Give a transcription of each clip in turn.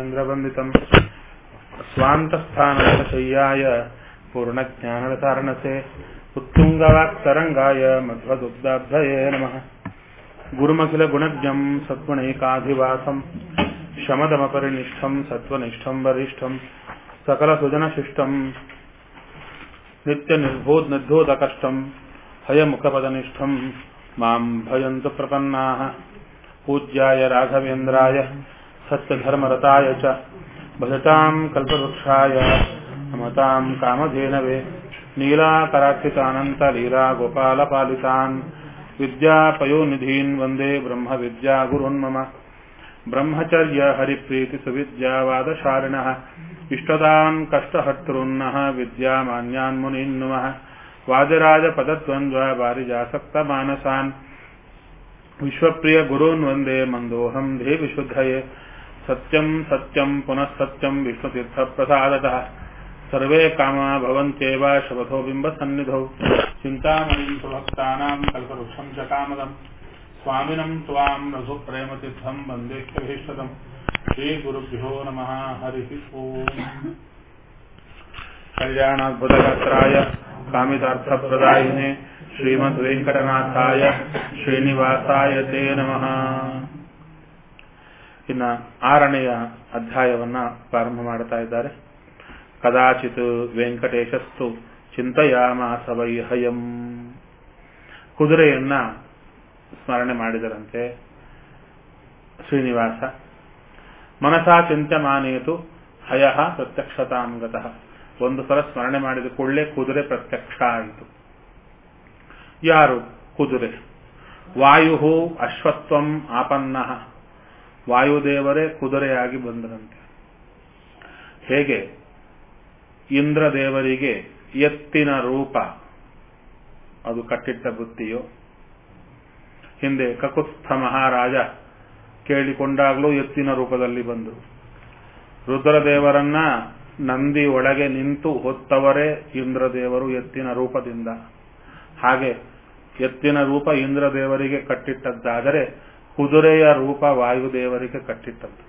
चन्द्रवन्दितम् स्वान्तस्थानशय्याय पूर्णज्ञानरतारणसे उत्तुङ्गवाक्तरङ्गाय मध्वदुग्धाब्धये नमः गुरुमखिलगुणज्ञम् सद्गुणैकाधिवासम् शमदमपरिनिष्ठम् सत्त्वनिष्ठम् वरिष्ठम् सकलसुजनशिष्टम् नित्यनिर्भूतनिर्धूतकष्टम् हयमुखपदनिष्ठम् माम् भजन्तु प्रपन्नाः पूज्याय राघवेन्द्राय सत्यधर्मरताय च भजताम् कल्पवृक्षाय नमताम् कामधेनवे नीलाकराक्षितानन्तलीलागोपालपालितान् विद्यापयोनिधीन् वन्दे ब्रह्मविद्यागुरुन् मम ब्रह्मचर्य हरिप्रीतिसुविद्यावादशालिनः इष्टदान् कष्टहर्तॄन्नः विद्यामान्यान् मुनीन् नुमः वादिराजपदद्वन्द्व वारिजासक्तमानसान् विश्वप्रिय गुरून् वन्दे मन्दोऽहम् देविशुद्धये सत्यम् सत्यम् पुनः सत्यम् विष्णुतीर्थप्रसादतः सर्वे कामा भवन्त्येव शपथो बिम्बसन्निधौ चिन्तामणिम् सुभक्तानाम् कल्पवृक्षम् च कामदम् स्वामिनम् त्वाम् रघुप्रेमतीर्थम् वन्देह्यभीष्टदम् श्रीगुरुभ्यो नमः हरिः ओम् कल्याणाद्भुतगात्राय कामितार्थप्रदायिने ಶ್ರೀಮದ್ವೆಂಕಟನಾಥಾಯ ಶ್ರೀನಿವಾಸಾಯ ತೇ ನಮಃ ಇನ್ನ ಆರನೆಯ ಅಧ್ಯಾಯವನ್ನ ಪ್ರಾರಂಭ ಮಾಡ್ತಾ ಇದ್ದಾರೆ ಕದಾಚಿತ್ ವೆಂಕಟೇಶಸ್ತು ಚಿಂತಯಾಮಾಸ ವೈಹಯಂ ಕುದುರೆಯನ್ನ ಸ್ಮರಣೆ ಮಾಡಿದರಂತೆ ಶ್ರೀನಿವಾಸ ಮನಸಾ ಚಿಂತ್ಯಮಾನೇತು ಹಯ ಪ್ರತ್ಯಕ್ಷತಾಂಗತಃ ಒಂದು ಸಲ ಸ್ಮರಣೆ ಮಾಡಿದ ಕೂಡಲೇ ಕುದುರೆ ಪ್ರತ್ಯಕ್ಷ ಆಯಿತು ಯಾರು ಕುದುರೆ ವಾಯು ಅಶ್ವತ್ವಂ ಆಪನ್ನ ವಾಯುದೇವರೇ ಕುದುರೆಯಾಗಿ ಬಂದರಂತೆ ಹೇಗೆ ಇಂದ್ರದೇವರಿಗೆ ಎತ್ತಿನ ರೂಪ ಅದು ಕಟ್ಟಿಟ್ಟ ಬುತ್ತಿಯೋ ಹಿಂದೆ ಕಕುತ್ಸ್ಥ ಮಹಾರಾಜ ಕೇಳಿಕೊಂಡಾಗಲೂ ಎತ್ತಿನ ರೂಪದಲ್ಲಿ ಬಂದರು ರುದ್ರದೇವರನ್ನ ನಂದಿ ಒಳಗೆ ನಿಂತು ಹೊತ್ತವರೇ ಇಂದ್ರದೇವರು ಎತ್ತಿನ ರೂಪದಿಂದ ಹಾಗೆ ಎತ್ತಿನ ರೂಪ ಇಂದ್ರದೇವರಿಗೆ ಕಟ್ಟಿಟ್ಟದ್ದಾದರೆ ಕುದುರೆಯ ರೂಪ ವಾಯುದೇವರಿಗೆ ಕಟ್ಟಿಟ್ಟದ್ದು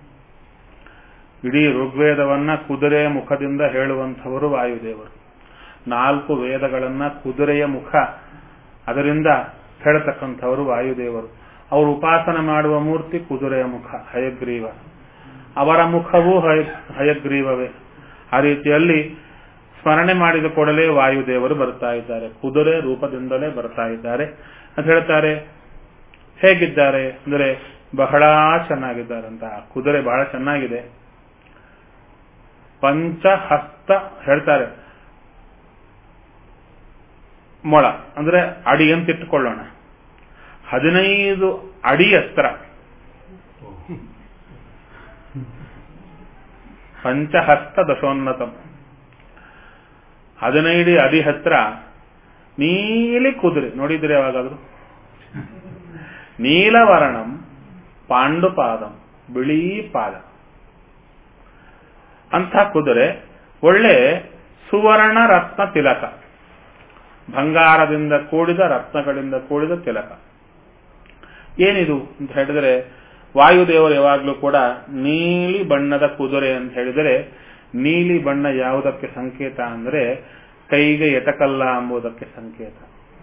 ಇಡೀ ಋಗ್ವೇದವನ್ನ ಕುದುರೆಯ ಮುಖದಿಂದ ಹೇಳುವಂಥವರು ವಾಯುದೇವರು ನಾಲ್ಕು ವೇದಗಳನ್ನ ಕುದುರೆಯ ಮುಖ ಅದರಿಂದ ಹೇಳ್ತಕ್ಕಂಥವರು ವಾಯುದೇವರು ಅವರು ಉಪಾಸನ ಮಾಡುವ ಮೂರ್ತಿ ಕುದುರೆಯ ಮುಖ ಹಯಗ್ರೀವ ಅವರ ಮುಖವೂ ಹಯಗ್ರೀವವೇ ಆ ರೀತಿಯಲ್ಲಿ ಸ್ಮರಣೆ ಮಾಡಿದ ಕೂಡಲೇ ವಾಯುದೇವರು ಬರ್ತಾ ಇದ್ದಾರೆ ಕುದುರೆ ರೂಪದಿಂದಲೇ ಬರ್ತಾ ಇದ್ದಾರೆ ಅಂತ ಹೇಳ್ತಾರೆ ಹೇಗಿದ್ದಾರೆ ಅಂದರೆ ಬಹಳ ಚೆನ್ನಾಗಿದ್ದಾರಂತ ಕುದುರೆ ಬಹಳ ಚೆನ್ನಾಗಿದೆ ಪಂಚಹಸ್ತ ಹೇಳ್ತಾರೆ ಮೊಳ ಅಂದ್ರೆ ಅಡಿ ಅಂತ ಇಟ್ಟುಕೊಳ್ಳೋಣ ಹದಿನೈದು ಅಡಿ ಎತ್ತರ ಪಂಚಹಸ್ತ ದಶೋನ್ನತಂ ಹದಿನೈದು ಅಡಿ ಹತ್ರ ನೀಲಿ ಕುದುರೆ ನೋಡಿದ್ರೆ ಯಾವಾಗಾದ್ರು ನೀಲವರ್ಣಂ ಪಾಂಡುಪಾದಂ ಬಿಳಿ ಪಾದ ಅಂಥ ಕುದುರೆ ಒಳ್ಳೆ ಸುವರ್ಣ ರತ್ನ ತಿಲಕ ಬಂಗಾರದಿಂದ ಕೂಡಿದ ರತ್ನಗಳಿಂದ ಕೂಡಿದ ತಿಲಕ ಏನಿದು ಅಂತ ಹೇಳಿದರೆ ವಾಯುದೇವರು ಯಾವಾಗಲೂ ಕೂಡ ನೀಲಿ ಬಣ್ಣದ ಕುದುರೆ ಅಂತ ಹೇಳಿದರೆ ನೀಲಿ ಬಣ್ಣ ಯಾವುದಕ್ಕೆ ಸಂಕೇತ ಅಂದ್ರೆ ಕೈಗೆ ಎಟಕಲ್ಲ ಎಂಬುದಕ್ಕೆ ಸಂಕೇತ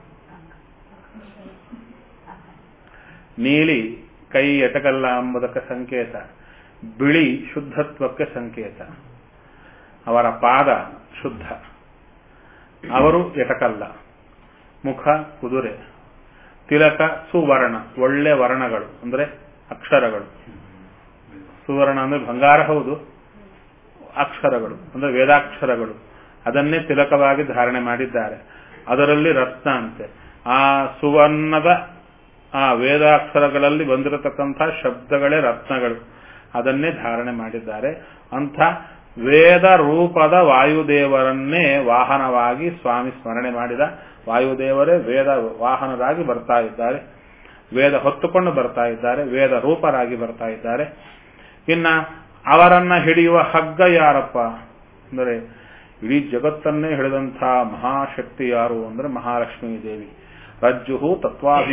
ನೀಲಿ ಕೈ ಎಟಕಲ್ಲ ಎಂಬುದಕ್ಕೆ ಸಂಕೇತ ಬಿಳಿ ಶುದ್ಧತ್ವಕ್ಕೆ ಸಂಕೇತ ಅವರ ಪಾದ ಶುದ್ಧ ಅವರು ಎಟಕಲ್ಲ ಮುಖ ಕುದುರೆ ತಿಲಕ ಸುವರ್ಣ ಒಳ್ಳೆ ವರ್ಣಗಳು ಅಂದ್ರೆ ಅಕ್ಷರಗಳು ಸುವರ್ಣ ಅಂದ್ರೆ ಬಂಗಾರ ಹೌದು ಅಕ್ಷರಗಳು ಅಂದ್ರೆ ವೇದಾಕ್ಷರಗಳು ಅದನ್ನೇ ತಿಲಕವಾಗಿ ಧಾರಣೆ ಮಾಡಿದ್ದಾರೆ ಅದರಲ್ಲಿ ರತ್ನ ಅಂತೆ ಆ ಸುವರ್ಣದ ಆ ವೇದಾಕ್ಷರಗಳಲ್ಲಿ ಬಂದಿರತಕ್ಕಂಥ ಶಬ್ದಗಳೇ ರತ್ನಗಳು ಅದನ್ನೇ ಧಾರಣೆ ಮಾಡಿದ್ದಾರೆ ಅಂಥ ವೇದ ರೂಪದ ವಾಯುದೇವರನ್ನೇ ವಾಹನವಾಗಿ ಸ್ವಾಮಿ ಸ್ಮರಣೆ ಮಾಡಿದ ವಾಯುದೇವರೇ ವೇದ ವಾಹನರಾಗಿ ಬರ್ತಾ ಇದ್ದಾರೆ ವೇದ ಹೊತ್ತುಕೊಂಡು ಬರ್ತಾ ಇದ್ದಾರೆ ವೇದ ರೂಪರಾಗಿ ಬರ್ತಾ ಇದ್ದಾರೆ ಇನ್ನ ಅವರನ್ನ ಹಿಡಿಯುವ ಹಗ್ಗ ಯಾರಪ್ಪ ಅಂದರೆ ಇಡೀ ಜಗತ್ತನ್ನೇ ಹಿಡಿದಂಥ ಮಹಾಶಕ್ತಿ ಯಾರು ಅಂದ್ರೆ ಮಹಾಲಕ್ಷ್ಮೀ ದೇವಿ ರಜ್ಜು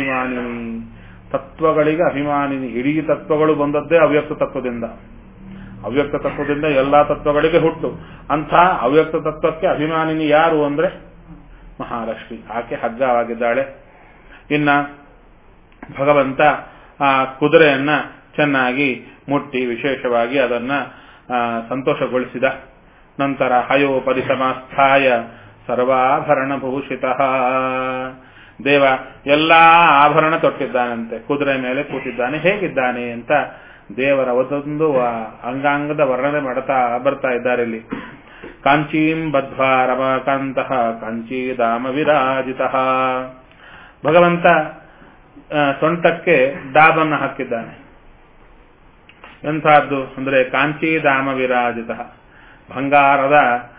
ತತ್ವಾಭಿಮಾನಿನಿ ತತ್ವಗಳಿಗೆ ಅಭಿಮಾನಿನಿ ಇಡೀ ತತ್ವಗಳು ಬಂದದ್ದೇ ಅವ್ಯಕ್ತ ತತ್ವದಿಂದ ಅವ್ಯಕ್ತ ತತ್ವದಿಂದ ಎಲ್ಲಾ ತತ್ವಗಳಿಗೆ ಹುಟ್ಟು ಅಂಥ ಅವ್ಯಕ್ತ ತತ್ವಕ್ಕೆ ಅಭಿಮಾನಿನಿ ಯಾರು ಅಂದ್ರೆ ಮಹಾಲಕ್ಷ್ಮಿ ಆಕೆ ಹಗ್ಗವಾಗಿದ್ದಾಳೆ ಇನ್ನ ಭಗವಂತ ಆ ಕುದುರೆಯನ್ನ ಚೆನ್ನಾಗಿ ಮುಟ್ಟಿ ವಿಶೇಷವಾಗಿ ಅದನ್ನ ಸಂತೋಷಗೊಳಿಸಿದ ನಂತರ ಹಯೋಪರಿ ಸಮಾಸ್ಥಾಯ ಸರ್ವಾಭರಣ ಭೂಷಿತ ದೇವ ಎಲ್ಲಾ ಆಭರಣ ತೊಟ್ಟಿದ್ದಾನಂತೆ ಕುದುರೆ ಮೇಲೆ ಕೂತಿದ್ದಾನೆ ಹೇಗಿದ್ದಾನೆ ಅಂತ ದೇವರ ಒಂದೊಂದು ಅಂಗಾಂಗದ ವರ್ಣನೆ ಮಾಡ್ತಾ ಬರ್ತಾ ಇದ್ದಾರೆ ಇಲ್ಲಿ ಕಾಂಚೀಂ ಬದ್ಧ್ವಾ ರಮಾಕಾಂತಃ ಕಾಂಚೀ ಧಾಮ ವಿರಾಜಿತ ಭಗವಂತ ಸೊಂಟಕ್ಕೆ ಡಾಬನ್ನು ಹಾಕಿದ್ದಾನೆ ಎಂಥದ್ದು ಅಂದ್ರೆ ಕಾಂಚಿ ಧಾಮ ವಿರಾಜಿತ ಬಂಗಾರದ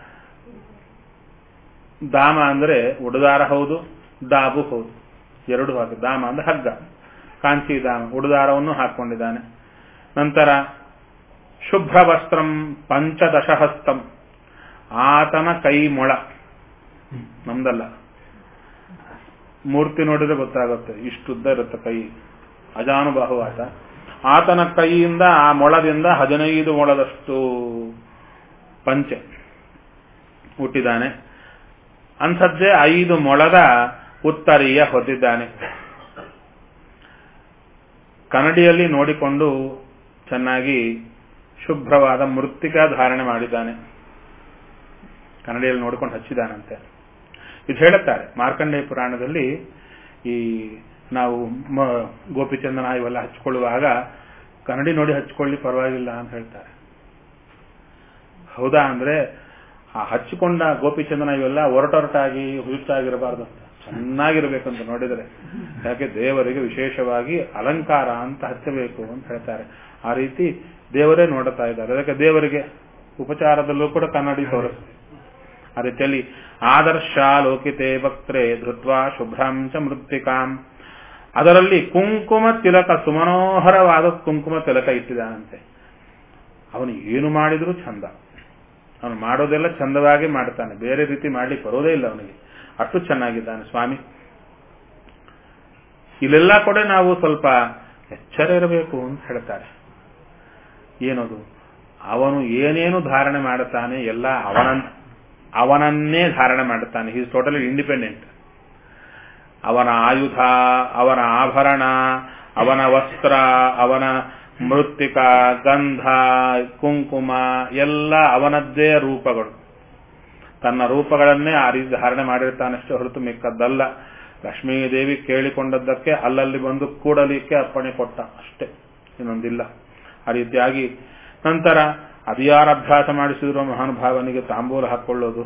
ದಾಮ ಅಂದ್ರೆ ಉಡುದಾರ ಹೌದು ಡಾಬು ಹೌದು ಎರಡು ಹಾಕಿ ದಾಮ ಅಂದ್ರೆ ಹಗ್ಗ ಕಾಂಚಿ ದಾಮ ಉಡುದಾರವನ್ನು ಹಾಕೊಂಡಿದ್ದಾನೆ ನಂತರ ಶುಭ್ರ ವಸ್ತ್ರಂ ಪಂಚದಶಹಸ್ತಂ ಆತನ ಕೈ ಮೊಳ ನಮ್ದಲ್ಲ ಮೂರ್ತಿ ನೋಡಿದ್ರೆ ಗೊತ್ತಾಗುತ್ತೆ ಇಷ್ಟುದ್ದ ಇರುತ್ತೆ ಕೈ ಅಜಾನುಬಾಹು ಆತ ಆತನ ಕೈಯಿಂದ ಆ ಮೊಳದಿಂದ ಹದಿನೈದು ಮೊಳದಷ್ಟು ಪಂಚೆ ಹುಟ್ಟಿದ್ದಾನೆ ಅಂಥದ್ದೇ ಐದು ಮೊಳದ ಉತ್ತರೀಯ ಹೊಂದಿದ್ದಾನೆ ಕನ್ನಡಿಯಲ್ಲಿ ನೋಡಿಕೊಂಡು ಚೆನ್ನಾಗಿ ಶುಭ್ರವಾದ ಮೃತ್ತಿಕಾ ಧಾರಣೆ ಮಾಡಿದ್ದಾನೆ ಕನ್ನಡಿಯಲ್ಲಿ ನೋಡಿಕೊಂಡು ಹಚ್ಚಿದಾನಂತೆ ಇದು ಹೇಳುತ್ತಾರೆ ಮಾರ್ಕಂಡೇಯ ಪುರಾಣದಲ್ಲಿ ಈ ನಾವು ಗೋಪಿಚಂದನ ಇವೆಲ್ಲ ಹಚ್ಕೊಳ್ಳುವಾಗ ಕನ್ನಡಿ ನೋಡಿ ಹಚ್ಕೊಳ್ಳಿ ಪರವಾಗಿಲ್ಲ ಅಂತ ಹೇಳ್ತಾರೆ ಹೌದಾ ಅಂದ್ರೆ ಆ ಹಚ್ಚಿಕೊಂಡ ಗೋಪಿಚಂದನ ಇವೆಲ್ಲ ಒರಟೊರಟಾಗಿ ಹುಚ್ಚಾಗಿರಬಾರ್ದು ಅಂತ ಚೆನ್ನಾಗಿರ್ಬೇಕಂತ ನೋಡಿದರೆ ಯಾಕೆ ದೇವರಿಗೆ ವಿಶೇಷವಾಗಿ ಅಲಂಕಾರ ಅಂತ ಹಚ್ಚಬೇಕು ಅಂತ ಹೇಳ್ತಾರೆ ಆ ರೀತಿ ದೇವರೇ ನೋಡುತ್ತಾ ಇದ್ದಾರೆ ಅದಕ್ಕೆ ದೇವರಿಗೆ ಉಪಚಾರದಲ್ಲೂ ಕೂಡ ಕನ್ನಡಿ ತೋರಿಸ್ತಾರೆ ಆ ರೀತಿಯಲ್ಲಿ ಆದರ್ಶ ಲೋಕಿತೆ ವಕ್ತ್ರೆ ಧೃತ್ವ ಶುಭ್ರಾಂಶ ಮೃತ್ತಿಕಾಂ ಅದರಲ್ಲಿ ಕುಂಕುಮ ತಿಲಕ ಸುಮನೋಹರವಾದ ಕುಂಕುಮ ತಿಲಕ ಇಟ್ಟಿದ್ದಾನಂತೆ ಅವನು ಏನು ಮಾಡಿದ್ರೂ ಚಂದ ಅವನು ಮಾಡೋದೆಲ್ಲ ಚಂದವಾಗಿ ಮಾಡ್ತಾನೆ ಬೇರೆ ರೀತಿ ಮಾಡ್ಲಿಕ್ಕೆ ಬರೋದೇ ಇಲ್ಲ ಅವನಿಗೆ ಅಷ್ಟು ಚೆನ್ನಾಗಿದ್ದಾನೆ ಸ್ವಾಮಿ ಇಲ್ಲೆಲ್ಲ ಕೂಡ ನಾವು ಸ್ವಲ್ಪ ಎಚ್ಚರ ಇರಬೇಕು ಅಂತ ಹೇಳ್ತಾರೆ ಏನದು ಅವನು ಏನೇನು ಧಾರಣೆ ಮಾಡುತ್ತಾನೆ ಎಲ್ಲ ಅವನ ಅವನನ್ನೇ ಧಾರಣೆ ಮಾಡುತ್ತಾನೆ ಈಸ್ ಟೋಟಲಿ ಇಂಡಿಪೆಂಡೆಂಟ್ ಅವನ ಆಯುಧ ಅವನ ಆಭರಣ ಅವನ ವಸ್ತ್ರ ಅವನ ಮೃತ್ತಿಕ ಗಂಧ ಕುಂಕುಮ ಎಲ್ಲ ಅವನದ್ದೇ ರೂಪಗಳು ತನ್ನ ರೂಪಗಳನ್ನೇ ಆ ರೀತಿ ಧಾರಣೆ ಮಾಡಿರ್ತಾನಷ್ಟೇ ಹೊರತು ಮಿಕ್ಕದ್ದಲ್ಲ ಲಕ್ಷ್ಮೀದೇವಿ ಕೇಳಿಕೊಂಡದ್ದಕ್ಕೆ ಅಲ್ಲಲ್ಲಿ ಬಂದು ಕೂಡಲಿಕ್ಕೆ ಅಪ್ಪಣೆ ಕೊಟ್ಟ ಅಷ್ಟೇ ಇನ್ನೊಂದಿಲ್ಲ ಆ ರೀತಿಯಾಗಿ ನಂತರ ಅದಿಯಾರ ಅಭ್ಯಾಸ ಮಾಡಿಸಿದ್ರು ಮಹಾನುಭಾವನಿಗೆ ತಾಂಬೂಲ ಹಾಕೊಳ್ಳೋದು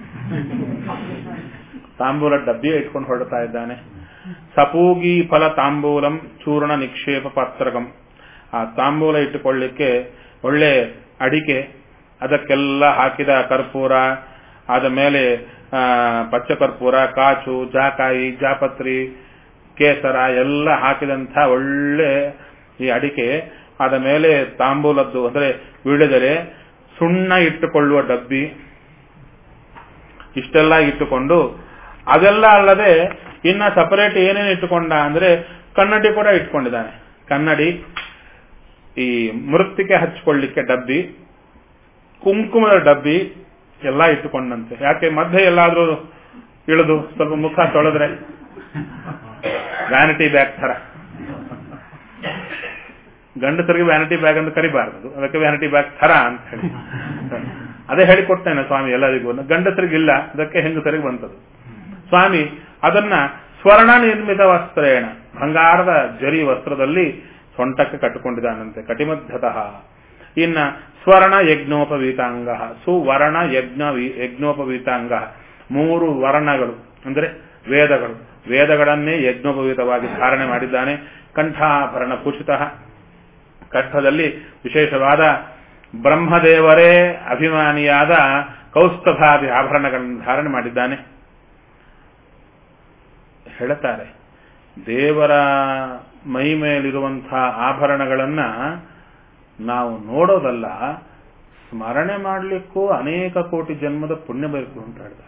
ತಾಂಬೂಲ ಡಬ್ಬಿಯ ಇಟ್ಕೊಂಡು ಹೊರಡ್ತಾ ಇದ್ದಾನೆ ಸಪೂಗಿ ಫಲ ತಾಂಬೂಲಂ ಚೂರ್ಣ ನಿಕ್ಷೇಪ ಪತ್ರಕಂ ಆ ತಾಂಬೂಲ ಇಟ್ಟುಕೊಳ್ಳಿಕ್ಕೆ ಒಳ್ಳೆ ಅಡಿಕೆ ಅದಕ್ಕೆಲ್ಲ ಹಾಕಿದ ಕರ್ಪೂರ ಆದ ಮೇಲೆ ಪಚ್ಚ ಕರ್ಪೂರ ಕಾಚು ಜಾಕಾಯಿ ಜಾಪತ್ರಿ ಕೇಸರ ಎಲ್ಲ ಹಾಕಿದಂಥ ಒಳ್ಳೆ ಈ ಅಡಿಕೆ ಆದ ಮೇಲೆ ತಾಂಬೂಲದ್ದು ಅಂದ್ರೆ ವೀಳ್ಯದೆಲೆ ಸುಣ್ಣ ಇಟ್ಟುಕೊಳ್ಳುವ ಡಬ್ಬಿ ಇಷ್ಟೆಲ್ಲ ಇಟ್ಟುಕೊಂಡು ಅದೆಲ್ಲ ಅಲ್ಲದೆ ಇನ್ನ ಸಪರೇಟ್ ಏನೇನು ಇಟ್ಟುಕೊಂಡ ಅಂದ್ರೆ ಕನ್ನಡಿ ಕೂಡ ಇಟ್ಕೊಂಡಿದ್ದಾನೆ ಕನ್ನಡಿ ಈ ಮೃತ್ತಿಗೆ ಹಚ್ಕೊಳ್ಳಿಕ್ಕೆ ಡಬ್ಬಿ ಕುಂಕುಮದ ಡಬ್ಬಿ ಎಲ್ಲ ಇಟ್ಟುಕೊಂಡಂತೆ ಯಾಕೆ ಮಧ್ಯೆ ಎಲ್ಲಾದ್ರೂ ಇಳಿದು ಸ್ವಲ್ಪ ಮುಖ ತೊಳೆದ್ರೆ ವ್ಯಾನಿಟಿ ಬ್ಯಾಗ್ ತರ ಗಂಡಸರಿಗೆ ವ್ಯಾನಿಟಿ ಬ್ಯಾಗ್ ಅಂತ ಕರಿಬಾರದು ಅದಕ್ಕೆ ವ್ಯಾನಿಟಿ ಬ್ಯಾಗ್ ತರ ಅಂತ ಹೇಳಿ ಅದೇ ಹೇಳಿಕೊಡ್ತೇನೆ ಸ್ವಾಮಿ ಎಲ್ಲರಿಗೂ ಗಂಡಸರಿಗಿಲ್ಲ ಅದಕ್ಕೆ ಹೆಂಗಸರಿಗೆ ಬಂತದು ಸ್ವಾಮಿ ಅದನ್ನ ಸ್ವರ್ಣ ನಿರ್ಮಿತ ವಸ್ತ್ರೇಣ ಬಂಗಾರದ ಜರಿ ವಸ್ತ್ರದಲ್ಲಿ ಸೊಂಟಕ್ಕೆ ಕಟ್ಟಿಕೊಂಡಿದ್ದಾನಂತೆ ಕಟಿಮಧ್ಯತಃ ಇನ್ನ ಸ್ವರ್ಣ ಯಜ್ಞೋಪವೀತಾಂಗ ಸುವರ್ಣ ಯಜ್ಞ ಯಜ್ಞೋಪವೀತಾಂಗ ಮೂರು ವರ್ಣಗಳು ಅಂದ್ರೆ ವೇದಗಳು ವೇದಗಳನ್ನೇ ಯಜ್ಞೋಪವೀತವಾಗಿ ಧಾರಣೆ ಮಾಡಿದ್ದಾನೆ ಕಂಠಾಭರಣ ಭೂಷಿತ ಕಂಠದಲ್ಲಿ ವಿಶೇಷವಾದ ಬ್ರಹ್ಮದೇವರೇ ಅಭಿಮಾನಿಯಾದ ಕೌಸ್ತಭಾದಿ ಆಭರಣಗಳನ್ನು ಧಾರಣೆ ಮಾಡಿದ್ದಾನೆ ಹೇಳುತ್ತಾರೆ ದೇವರ ಮೈ ಮೇಲಿರುವಂತಹ ಆಭರಣಗಳನ್ನ ನಾವು ನೋಡೋದಲ್ಲ ಸ್ಮರಣೆ ಮಾಡಲಿಕ್ಕೂ ಅನೇಕ ಕೋಟಿ ಜನ್ಮದ ಪುಣ್ಯ ಬೇಕು ಅಂತ ಹೇಳ್ತಾರೆ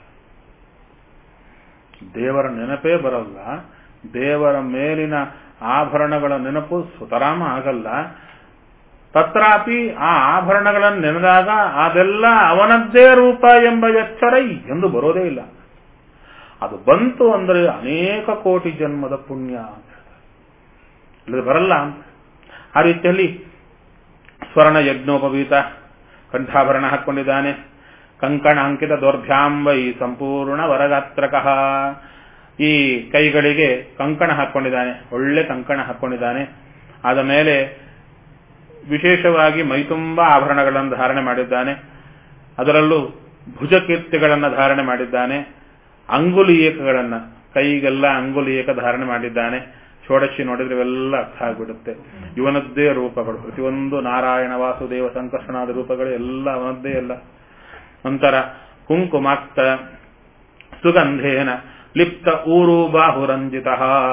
ದೇವರ ನೆನಪೇ ಬರಲ್ಲ ದೇವರ ಮೇಲಿನ ಆಭರಣಗಳ ನೆನಪು ಸುತರಾಮ ಆಗಲ್ಲ ತತ್ರಾಪಿ ಆ ಆಭರಣಗಳನ್ನು ನೆನೆದಾಗ ಅದೆಲ್ಲ ಅವನದ್ದೇ ರೂಪ ಎಂಬ ಎಚ್ಚರ ಎಂದು ಬರೋದೇ ಇಲ್ಲ ಅದು ಬಂತು ಅಂದರೆ ಅನೇಕ ಕೋಟಿ ಜನ್ಮದ ಪುಣ್ಯ ಅಂತ ಹೇಳ್ತಾರೆ. ಇಲ್ಲದೆ ಬರಲ್ಲ ಅಂತ ಆ ರೀತಿಯಲ್ಲಿ ಸ್ವರ್ಣ ಯಜ್ಞೋಪವೀತ ಕಂಠಾಭರಣ ಹಾಕೊಂಡಿದ್ದಾನೆ ಕಂಕಣ ಅಂಕಿತ ದೌರ್ಭ್ಯಾಂಬೈ ಸಂಪೂರ್ಣ ವರಗಾತ್ರಕಃ ಈ ಕೈಗಳಿಗೆ ಕಂಕಣ ಹಾಕೊಂಡಿದ್ದಾನೆ ಒಳ್ಳೆ ಕಂಕಣ ಹಾಕೊಂಡಿದ್ದಾನೆ ಆದ ಮೇಲೆ ವಿಶೇಷವಾಗಿ ಮೈತುಂಬ ಆಭರಣಗಳನ್ನು ಧಾರಣೆ ಮಾಡಿದ್ದಾನೆ ಅದರಲ್ಲೂ ಭುಜಕೀರ್ತಿಗಳನ್ನು ಧಾರಣೆ ಮಾಡಿದ್ದಾನೆ ಅಂಗುಲಿಯೇಕಗಳನ್ನ ಕೈಗೆಲ್ಲ ಅಂಗುಲಿಯೇಕ ಧಾರಣೆ ಮಾಡಿದ್ದಾನೆ ಷೋಡಶಿ ನೋಡಿದ್ರೆ ಇವೆಲ್ಲ ಅರ್ಥ ಆಗ್ಬಿಡುತ್ತೆ ಇವನದ್ದೇ ರೂಪಗಳು ಪ್ರತಿಯೊಂದು ನಾರಾಯಣ ವಾಸುದೇವ ಸಂಕರ್ಷಣಾದ ರೂಪಗಳು ಎಲ್ಲ ಅವನದ್ದೇ ಎಲ್ಲ ನಂತರ ಕುಂಕುಮಾಕ್ತ ಸುಗಂಧೇನ ಲಿಪ್ತ ಊರು ಬಾಹುರಂಜಿತ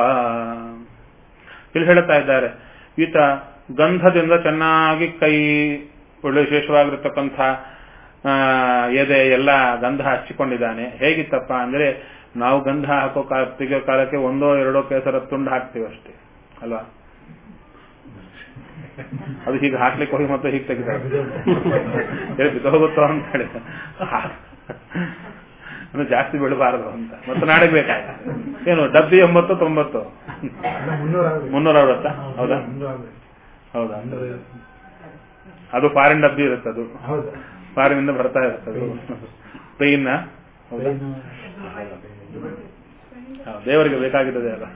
ಇಲ್ಲಿ ಹೇಳ್ತಾ ಇದ್ದಾರೆ ಈತ ಗಂಧದಿಂದ ಚೆನ್ನಾಗಿ ಕೈ ಒಳ್ಳೆ ವಿಶೇಷವಾಗಿರತಕ್ಕಂಥ ಆ, ಎದೆ ಎಲ್ಲ ಗಂಧ ಹಚ್ಚಿಕೊಂಡಿದ್ದಾನೆ ಹೇಗಿತ್ತಪ್ಪ ಅಂದ್ರೆ ನಾವು ಗಂಧ ಹಾಕೋ ಕಾಲ ತೆಗೆಯೋ ಕಾಲಕ್ಕೆ ಒಂದೋ ಎರಡೋ ಕೇಸರ ತುಂಡು ಹಾಕ್ತೀವಿ ಅಷ್ಟೇ ಅಲ್ವಾ ಅದು ಹೀಗೆ ಹಾಕ್ಲಿಕ್ಕೆ ಹೋಗಿ ಮತ್ತೆ ಹೀಗೆ ತೆಗಿತಾರೆ ಹೇಳಿ ಬಿದ್ದು ಹೋಗುತ್ತೋ ಅಂತ ಹೇಳಿ ಅಂದ್ರೆ ಜಾಸ್ತಿ ಬೀಳಬಾರದು ಅಂತ ಮತ್ತೆ ನಾಳೆ ಬೇಕಾಗುತ್ತೆ ಏನು ಡಬ್ಬಿ ಎಂಬತ್ತು ತೊಂಬತ್ತು ಮುನ್ನೂರ ಅರವತ್ತಾ ಹೌದಾ ಹೌದಾ ಅದು ಫಾರಿನ್ ಡಬ್ಬಿ ಇರುತ್ತೆ ಅದು ಹೌದಾ ಫಾರಿನಿಂದ ಬರ್ತಾ ಇರುತ್ತೆ ಅದು ಸ್ಪೇನ್ ಹೌದಾ ಹಾ, ದೇವರಿಗೆ ಬೇಕಾಗಿದ್ದದೆ ಅಲ್ಲ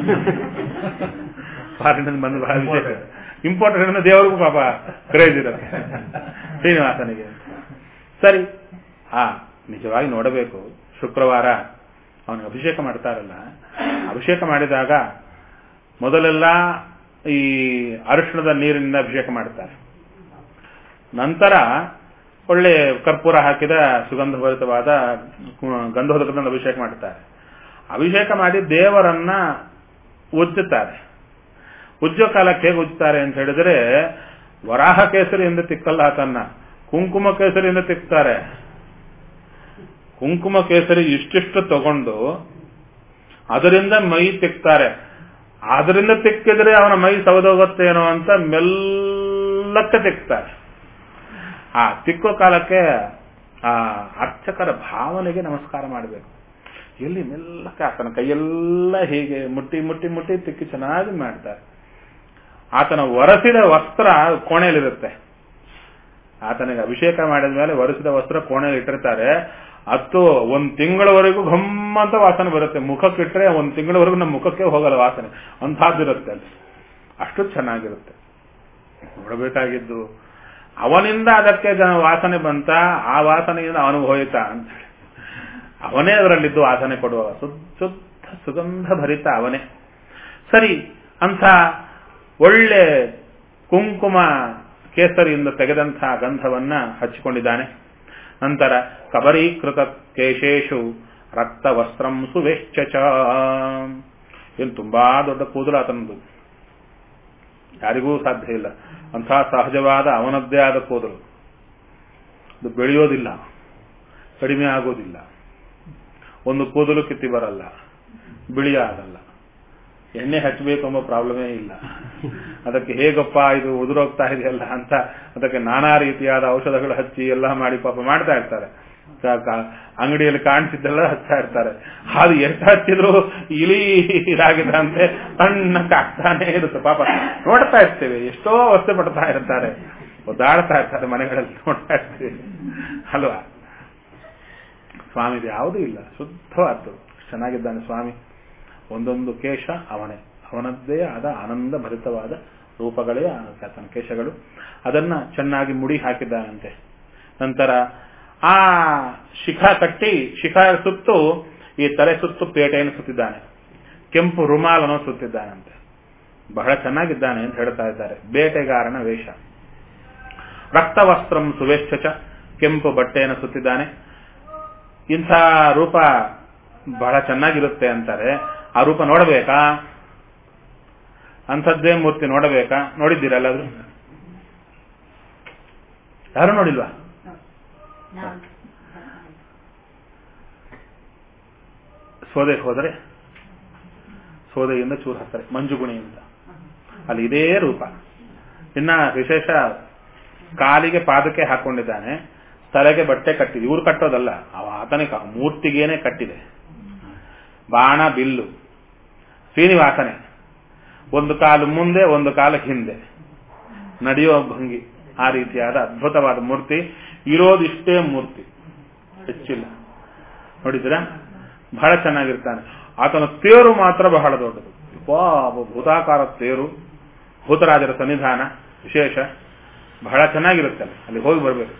ಫಾರಿನಿಂದ ಬಂದು ಬಹಳ ವಿಶೇಷ ಇಂಪಾರ್ಟೆಂಟ್ ದೇವರಿಗೂ ಪಾಪ ಕ್ರೇಜ್ ಇರುತ್ತೆ ಶ್ರೀನಿವಾಸನಿಗೆ ಸರಿ ಹಾ ನಿಜವಾಗಿ ನೋಡಬೇಕು ಶುಕ್ರವಾರ ಅವನಿಗೆ ಅಭಿಷೇಕ ಮಾಡ್ತಾರಲ್ಲ ಅಭಿಷೇಕ ಮಾಡಿದಾಗ ಮೊದಲೆಲ್ಲ ಈ ಅರಿಶಿಣದ ನೀರಿನಿಂದ ಅಭಿಷೇಕ ಮಾಡ್ತಾರೆ ನಂತರ ಒಳ್ಳೆ ಕರ್ಪೂರ ಹಾಕಿದ ಸುಗಂಧಭರಿತವಾದ ಗಂಧೋದಕದಿಂದ ಅಭಿಷೇಕ ಮಾಡ್ತಾರೆ ಅಭಿಷೇಕ ಮಾಡಿ ದೇವರನ್ನ ಉಜ್ಜುತ್ತಾರೆ ಉಜ್ಜೋ ಕಾಲಕ್ಕೆ ಹೇಗೆ ಉಜ್ತಾರೆ ಅಂತ ಹೇಳಿದ್ರೆ ವರಾಹ ಕೇಸರಿಯಿಂದ ತಿಕ್ಕಲ್ಲ ಆತನ್ನ ಕುಂಕುಮ ಕೇಸರಿಯಿಂದ ತಿಕ್ತಾರೆ ಕುಂಕುಮ ಕೇಸರಿ ಇಷ್ಟಿಷ್ಟು ತಗೊಂಡು ಅದರಿಂದ ಮೈ ತಿಕ್ತಾರೆ ಅದರಿಂದ ತಿಕ್ಕಿದ್ರೆ ಅವನ ಮೈ ಸವದೋಗುತ್ತೇನೋ ಅಂತ ಮೆಲ್ಲಕ್ಕೆ ತಿಕ್ತಾರೆ ಆ ತಿಕ್ಕೋ ಕಾಲಕ್ಕೆ ಆ ಅರ್ಚಕರ ಭಾವನೆಗೆ ನಮಸ್ಕಾರ ಮಾಡಬೇಕು ಎಲ್ಲಿ ಮೆಲ್ಲಕ್ಕೆ ಆತನ ಕೈಯೆಲ್ಲ ಹೀಗೆ ಮುಟ್ಟಿ ಮುಟ್ಟಿ ಮುಟ್ಟಿ ತಿಕ್ಕಿ ಚೆನ್ನಾಗಿ ಮಾಡ್ತಾರೆ ಆತನ ಒರೆಸಿದ ವಸ್ತ್ರ ಕೋಣೆಯಲ್ಲಿರುತ್ತೆ ಆತನಿಗೆ ಅಭಿಷೇಕ ಮಾಡಿದ ಮೇಲೆ ಒರೆಸಿದ ವಸ್ತ್ರ ಕೋಣೆಯಲ್ಲಿ ಇಟ್ಟಿರ್ತಾರೆ ಹತ್ತು ಒಂದ್ ತಿಂಗಳವರೆಗೂ ಘಮ್ಮಂತ ವಾಸನೆ ಬರುತ್ತೆ ಮುಖಕ್ಕೆ ಇಟ್ಟರೆ ಒಂದ್ ತಿಂಗಳವರೆಗೂ ನಮ್ಮ ಮುಖಕ್ಕೆ ಹೋಗಲ್ಲ ವಾಸನೆ ಅಂತಹದ್ದಿರುತ್ತೆ ಅಲ್ಲಿ ಅಷ್ಟು ಚೆನ್ನಾಗಿರುತ್ತೆ ನೋಡಬೇಕಾಗಿದ್ದು ಅವನಿಂದ ಅದಕ್ಕೆ ಜನ- ವಾಸನೆ ಬಂತ ಆ ವಾಸನೆಯಿಂದ ಅವನಿಗೆ ಹೋಯಿತಾ ಅಂತ ಹೇಳಿ ಅವನೇ ಅದರಲ್ಲಿದ್ದು ವಾಸನೆ ಕೊಡುವ ಶುದ್ಧ ಶುದ್ಧ ಸುಗಂಧ ಭರಿತ ಅವನೇ ಸರಿ ಅಂತ ಒಳ್ಳೆ ಕುಂಕುಮ ಕೇಸರಿಯಿಂದ ತೆಗೆದಂತಹ ಗಂಧವನ್ನ ಹಚ್ಚಿಕೊಂಡಿದ್ದಾನೆ ನಂತರ ಕಬರೀಕೃತ ಕೇಶೇಶು ರಕ್ತ ವಸ್ತ್ರಂ ಸುವೆಶ್ಚ ಏನು ತುಂಬಾ ದೊಡ್ಡ ಕೂದಲು ಆತನದು ಯಾರಿಗೂ ಸಾಧ್ಯ ಇಲ್ಲ ಅಂತಹ ಸಹಜವಾದ ಅವನದ್ದೇ ಆದ ಕೂದಲು ಅದು ಬೆಳೆಯೋದಿಲ್ಲ ಕಡಿಮೆ ಆಗೋದಿಲ್ಲ ಒಂದು ಕೂದಲು ಕಿತ್ತಿ ಬರಲ್ಲ ಬಿಳಿ ಆಗಲ್ಲ ಎಣ್ಣೆ ಹಚ್ಚಬೇಕು ಎಂಬ ಪ್ರಾಬ್ಲಮೇ ಇಲ್ಲ ಅದಕ್ಕೆ ಹೇಗಪ್ಪ ಇದು ಉದುರೋಗ್ತಾ ಇದೆಯಲ್ಲ ಅಂತ ಅದಕ್ಕೆ ನಾನಾ ರೀತಿಯಾದ ಔಷಧಗಳು ಹಚ್ಚಿ ಎಲ್ಲ ಮಾಡಿ ಪಾಪ ಮಾಡ್ತಾ ಇರ್ತಾರೆ ಕ- ಕ- ಅಂಗಡಿಯಲ್ಲಿ ಕಾಣಿಸಿದ್ದೆಲ್ಲ ಹಚ್ತಾ ಇರ್ತಾರೆ ಅದು ಎಷ್ಟು ಹಚ್ಚಿದ್ರು ಇಲಿ ಇದಾಗಿದ್ದಂತೆ ಸಣ್ಣಕ್ಕೆ ಆಗ್ತಾನೆ ಇರುತ್ತೆ ಪಾಪ ನೋಡ್ತಾ ಇರ್ತೇವೆ ಎಷ್ಟೋ ಅವಸ್ಥೆ ಪಡ್ತಾ ಇರ್ತಾರೆ ಒದ್ದಾಡ್ತಾ ಇರ್ತಾರೆ ಮನೆಗಳಲ್ಲಿ ನೋಡ್ತಾ ಇರ್ತೀವಿ ಅಲ್ವಾ ಸ್ವಾಮಿದು ಯಾವುದೂ ಇಲ್ಲ ಶುದ್ಧವಾದ್ದು ಚೆನ್ನಾಗಿದ್ದಾನೆ ಸ್ವಾಮಿ ಒಂದೊಂದು ಕೇಶ ಅವನೇ ಅವನದ್ದೇ ಆದ ಆನಂದ ಭರಿತವಾದ ರೂಪಗಳೇ ಆತನ ಕೇಶಗಳು ಅದನ್ನ ಚೆನ್ನಾಗಿ ಮುಡಿ ಹಾಕಿದ್ದಾನಂತೆ ನಂತರ ಆ ಶಿಖ ಕಟ್ಟಿ ಶಿಖ ಸುತ್ತು ಈ ತಲೆ ಸುತ್ತು ಪೇಟೆಯನ್ನು ಸುತ್ತಿದ್ದಾನೆ ಕೆಂಪು ರುಮಾಲನ್ನು ಸುತ್ತಿದ್ದಾನಂತೆ ಬಹಳ ಚೆನ್ನಾಗಿದ್ದಾನೆ ಅಂತ ಹೇಳ್ತಾ ಇದ್ದಾರೆ ಬೇಟೆಗಾರನ ವೇಷ ರಕ್ತವಸ್ತ್ರಂ ಸುವೇಶ್ಚ ಕೆಂಪು ಬಟ್ಟೆಯನ್ನು ಸುತ್ತಿದ್ದಾನೆ ಇಂಥ ರೂಪ ಬಹಳ ಚೆನ್ನಾಗಿರುತ್ತೆ ಅಂತಾರೆ ಆ ರೂಪ ನೋಡಬೇಕಾ ಅಂಥದ್ದೇ ಮೂರ್ತಿ ನೋಡಬೇಕಾ ನೋಡಿದ್ದೀರಾ ಎಲ್ಲಾದ್ರೂ ಯಾರು ನೋಡಿಲ್ವಾ ಸೋದೆಗೆ ಹೋದರೆ ಸೋದೆಯಿಂದ ಚೂರು ಹಾಕ್ತಾರೆ ಮಂಜುಗುಣಿಯಿಂದ ಅಲ್ಲಿ ಇದೇ ರೂಪ ಇನ್ನ ವಿಶೇಷ ಕಾಲಿಗೆ ಪಾದಕ್ಕೆ ಹಾಕೊಂಡಿದ್ದಾನೆ ತಲೆಗೆ ಬಟ್ಟೆ ಕಟ್ಟಿದೆ ಇವ್ರು ಕಟ್ಟೋದಲ್ಲ ಅವ ಆತನಿಗೆ ಮೂರ್ತಿಗೇನೆ ಕಟ್ಟಿದೆ ಬಾಣ ಬಿಲ್ಲು ಶ್ರೀನಿವಾಸನೆ ಒಂದು ಕಾಲು ಮುಂದೆ ಒಂದು ಕಾಲು ಹಿಂದೆ ನಡೆಯೋ ಭಂಗಿ ಆ ರೀತಿಯಾದ ಅದ್ಭುತವಾದ ಮೂರ್ತಿ ಇರೋದಿಷ್ಟೇ ಮೂರ್ತಿ ಹೆಚ್ಚಿಲ್ಲ ನೋಡಿದ್ದೀರಾ ಬಹಳ ಚೆನ್ನಾಗಿರ್ತಾನೆ ಆತನ ತೇರು ಮಾತ್ರ ಬಹಳ ದೊಡ್ಡದು ಭೂತಾಕಾರ ತೇರು ಭೂತರಾಜರ ಸನ್ನಿಧಾನ ವಿಶೇಷ ಬಹಳ ಚೆನ್ನಾಗಿರುತ್ತೆ ಅಲ್ಲಿ ಹೋಗಿ ಬರಬೇಕು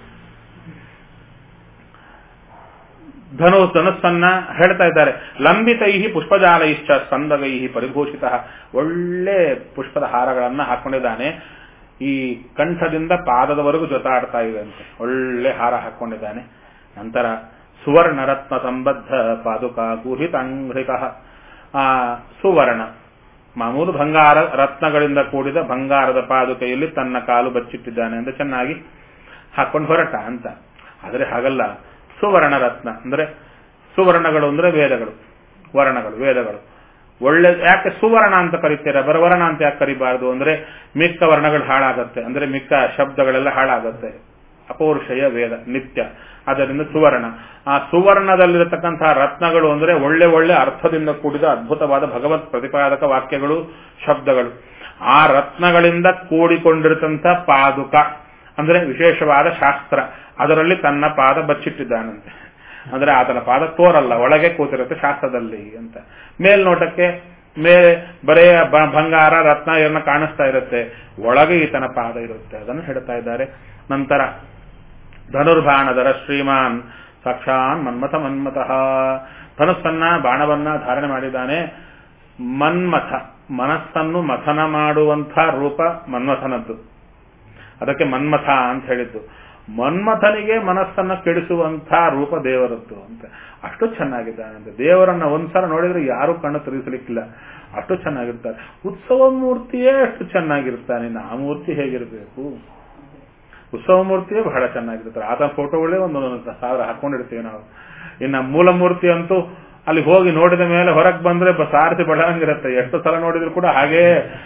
ಧನು ಧನಸ್ಸನ್ನ ಹೇಳ್ತಾ ಇದ್ದಾರೆ ಲಂಬಿತೈ ಪುಷ್ಪಜಾಲೈಶ್ಚ ಸ್ಕಂದಗೈ ಪರಿಭೂಷಿತ ಒಳ್ಳೆ ಪುಷ್ಪದ ಹಾರಗಳನ್ನ ಹಾಕೊಂಡಿದ್ದಾನೆ ಈ ಕಂಠದಿಂದ ಪಾದದವರೆಗೂ ಜೊತಾಡ್ತಾ ಇದೆ ಅಂತೆ ಒಳ್ಳೆ ಹಾರ ಹಾಕೊಂಡಿದ್ದಾನೆ ನಂತರ ಸುವರ್ಣ ರತ್ನ ಸಂಬದ್ಧ ಪಾದುಕ ಗುಹಿತ ಅಂಘ್ರಿಕ ಆ ಸುವರ್ಣ ಮಾಮೂಲು ಬಂಗಾರ ರತ್ನಗಳಿಂದ ಕೂಡಿದ ಬಂಗಾರದ ಪಾದುಕೆಯಲ್ಲಿ ತನ್ನ ಕಾಲು ಬಚ್ಚಿಟ್ಟಿದ್ದಾನೆ ಅಂತ ಚೆನ್ನಾಗಿ ಹಾಕೊಂಡು ಹೊರಟ ಅಂತ ಆದರೆ ಹಾಗಲ್ಲ ಸುವರ್ಣ ರತ್ನ ಅಂದ್ರೆ ಸುವರ್ಣಗಳು ಅಂದ್ರೆ ವೇದಗಳು ವರ್ಣಗಳು ವೇದಗಳು ಒಳ್ಳೆ ಯಾಕೆ ಸುವರ್ಣ ಅಂತ ಕರಿತೀರ ಬರವರ್ಣ ಅಂತ ಯಾಕೆ ಕರಿಬಾರದು ಅಂದ್ರೆ ಮಿಕ್ಕ ವರ್ಣಗಳು ಹಾಳಾಗತ್ತೆ ಅಂದ್ರೆ ಮಿಕ್ಕ ಶಬ್ದಗಳೆಲ್ಲ ಹಾಳಾಗತ್ತೆ ಅಪೌರುಷಯ ವೇದ ನಿತ್ಯ ಅದರಿಂದ ಸುವರ್ಣ ಆ ಸುವರ್ಣದಲ್ಲಿರತಕ್ಕಂತಹ ರತ್ನಗಳು ಅಂದ್ರೆ ಒಳ್ಳೆ ಒಳ್ಳೆ ಅರ್ಥದಿಂದ ಕೂಡಿದ ಅದ್ಭುತವಾದ ಭಗವತ್ ಪ್ರತಿಪಾದಕ ವಾಕ್ಯಗಳು ಶಬ್ದಗಳು ಆ ರತ್ನಗಳಿಂದ ಕೂಡಿಕೊಂಡಿರತಂತ ಪಾದುಕ ಅಂದ್ರೆ ವಿಶೇಷವಾದ ಶಾಸ್ತ್ರ ಅದರಲ್ಲಿ ತನ್ನ ಪಾದ ಬಚ್ಚಿಟ್ಟಿದ್ದಾನಂತೆ ಅಂದ್ರೆ ಆತನ ಪಾದ ತೋರಲ್ಲ ಒಳಗೆ ಕೂತಿರುತ್ತೆ ಶಾಸ್ತ್ರದಲ್ಲಿ ಅಂತ ಮೇಲ್ನೋಟಕ್ಕೆ ಮೇಲೆ ಬರೇ ಬಂಗಾರ ರತ್ನ ಏನನ್ನ ಕಾಣಿಸ್ತಾ ಇರುತ್ತೆ ಒಳಗೆ ಈತನ ಪಾದ ಇರುತ್ತೆ ಅದನ್ನು ಹೇಳ್ತಾ ಇದ್ದಾರೆ ನಂತರ ಧನುರ್ಬಾಣದರ ಶ್ರೀಮಾನ್ ಸಾಕ್ಷಾನ್ ಮನ್ಮಥ ಮನ್ಮತಃ ಧನುಸ್ಸನ್ನ ಬಾಣವನ್ನ ಧಾರಣೆ ಮಾಡಿದ್ದಾನೆ ಮನ್ಮಥ ಮನಸ್ಸನ್ನು ಮಥನ ಮಾಡುವಂಥ ರೂಪ ಮನ್ಮಥನದ್ದು ಅದಕ್ಕೆ ಮನ್ಮಥ ಅಂತ ಹೇಳಿದ್ದು ಮನ್ಮಥನಿಗೆ ಮನಸ್ಸನ್ನ ಕೆಡಿಸುವಂಥ ರೂಪ ದೇವರದ್ದು ಅಂತ ಅಷ್ಟು ಚೆನ್ನಾಗಿದ್ದಾನಂತೆ ದೇವರನ್ನ ಒಂದ್ಸಲ ನೋಡಿದ್ರೆ ಯಾರು ಕಣ್ಣು ತಿರುಗಿಸಲಿಕ್ಕಿಲ್ಲ ಅಷ್ಟು ಚೆನ್ನಾಗಿರ್ತಾರೆ ಉತ್ಸವ ಮೂರ್ತಿಯೇ ಅಷ್ಟು ಚೆನ್ನಾಗಿರ್ತಾನೆ ಇನ್ನು ಆ ಮೂರ್ತಿ ಹೇಗಿರಬೇಕು ಉತ್ಸವ ಮೂರ್ತಿಯೇ ಬಹಳ ಚೆನ್ನಾಗಿರ್ತಾರೆ ಆತನ ಫೋಟೋಗಳೇ ಒಂದೊಂದು ಸಾವಿರ ಹಾಕೊಂಡಿರ್ತೀವಿ ನಾವು ಇನ್ನು ಮೂಲ ಮೂರ್ತಿ ಅಂತೂ ಅಲ್ಲಿ ಹೋಗಿ ನೋಡಿದ ಮೇಲೆ ಹೊರಗೆ ಬಂದ್ರೆ ಸಾರಥಿ ಬಳಂಗಿರುತ್ತೆ ಎಷ್ಟು ಸಲ ನೋಡಿದ್ರು ಕೂಡ ಹಾಗೇ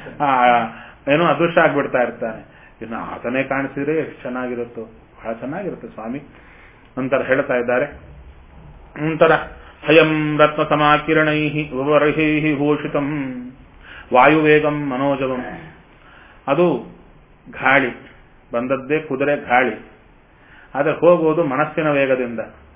ಏನೋ ಅದೃಷ್ಟ ಆಗ್ಬಿಡ್ತಾ ಇರ್ತಾನೆ ಇನ್ನು ಆತನೇ ಕಾಣಿಸಿದ್ರೆ ಎಷ್ಟು ಚೆನ್ನಾಗಿರುತ್ತೋ ಬಹಳ ಚೆನ್ನಾಗಿರುತ್ತೆ ಸ್ವಾಮಿ ನಂತರ ಹೇಳ್ತಾ ಇದ್ದಾರೆ ನಂತರ ಹಯಂ ರತ್ನ ಸಮಾಕಿರಣೈ ವರಹೈ ಭೂಷಿತಂ ವಾಯುವೇಗಂ ಮನೋಜವಂ ಅದು ಗಾಳಿ ಬಂದದ್ದೇ ಕುದುರೆ ಗಾಳಿ ಆದರೆ ಹೋಗುವುದು ಮನಸ್ಸಿನ ವೇಗದಿಂದ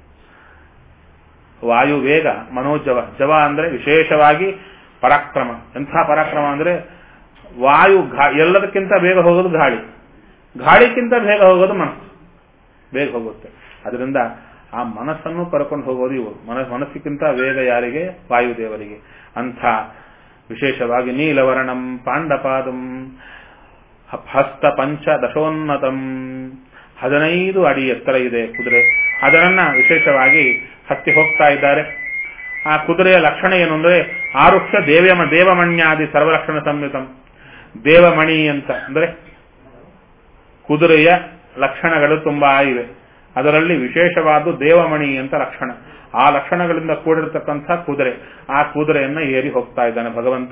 ವಾಯು ವೇಗ ಮನೋಜವ ಜವ ಅಂದ್ರೆ ವಿಶೇಷವಾಗಿ ಪರಾಕ್ರಮ ಎಂಥ ಪರಾಕ್ರಮ ಅಂದ್ರೆ ವಾಯು ಎಲ್ಲದಕ್ಕಿಂತ ಬೇಗ ಹೋಗೋದು ಗಾಳಿ ಗಾಳಿಗಿಂತ ಬೇಗ ಹೋಗೋದು ಮನಸ್ಸು ಬೇಗ ಹೋಗುತ್ತೆ ಅದರಿಂದ ಆ ಮನಸ್ಸನ್ನು ಕರ್ಕೊಂಡು ಹೋಗೋದು ಇವರು ಮನಸ್ಸಿಗಿಂತ ವೇಗ ಯಾರಿಗೆ ವಾಯುದೇವರಿಗೆ ಅಂಥ ವಿಶೇಷವಾಗಿ ನೀಲವರ್ಣಂ ಪಾಂಡಪಾದಂ ಹಸ್ತ ಪಂಚ ದಶೋನ್ನತಂ ಹದಿನೈದು ಅಡಿ ಎತ್ತರ ಇದೆ ಕುದುರೆ ಅದರನ್ನ ವಿಶೇಷವಾಗಿ ಹತ್ತಿ ಹೋಗ್ತಾ ಇದ್ದಾರೆ ಆ ಕುದುರೆಯ ಲಕ್ಷಣ ಏನು ಅಂದ್ರೆ ಆರುಕ್ಷ ದೇವ ದೇವಮಣ್ಯಾದಿ ಸರ್ವಲಕ್ಷಣ ಸಂಯುತಂ ದೇವಮಣಿ ಅಂತ ಅಂದ್ರೆ ಕುದುರೆಯ ಲಕ್ಷಣಗಳು ತುಂಬಾ ಇವೆ ಅದರಲ್ಲಿ ವಿಶೇಷವಾದ ದೇವಮಣಿ ಅಂತ ಲಕ್ಷಣ ಆ ಲಕ್ಷಣಗಳಿಂದ ಕೂಡಿರತಕ್ಕಂಥ ಕುದುರೆ ಆ ಕುದುರೆಯನ್ನ ಏರಿ ಹೋಗ್ತಾ ಇದ್ದಾನೆ ಭಗವಂತ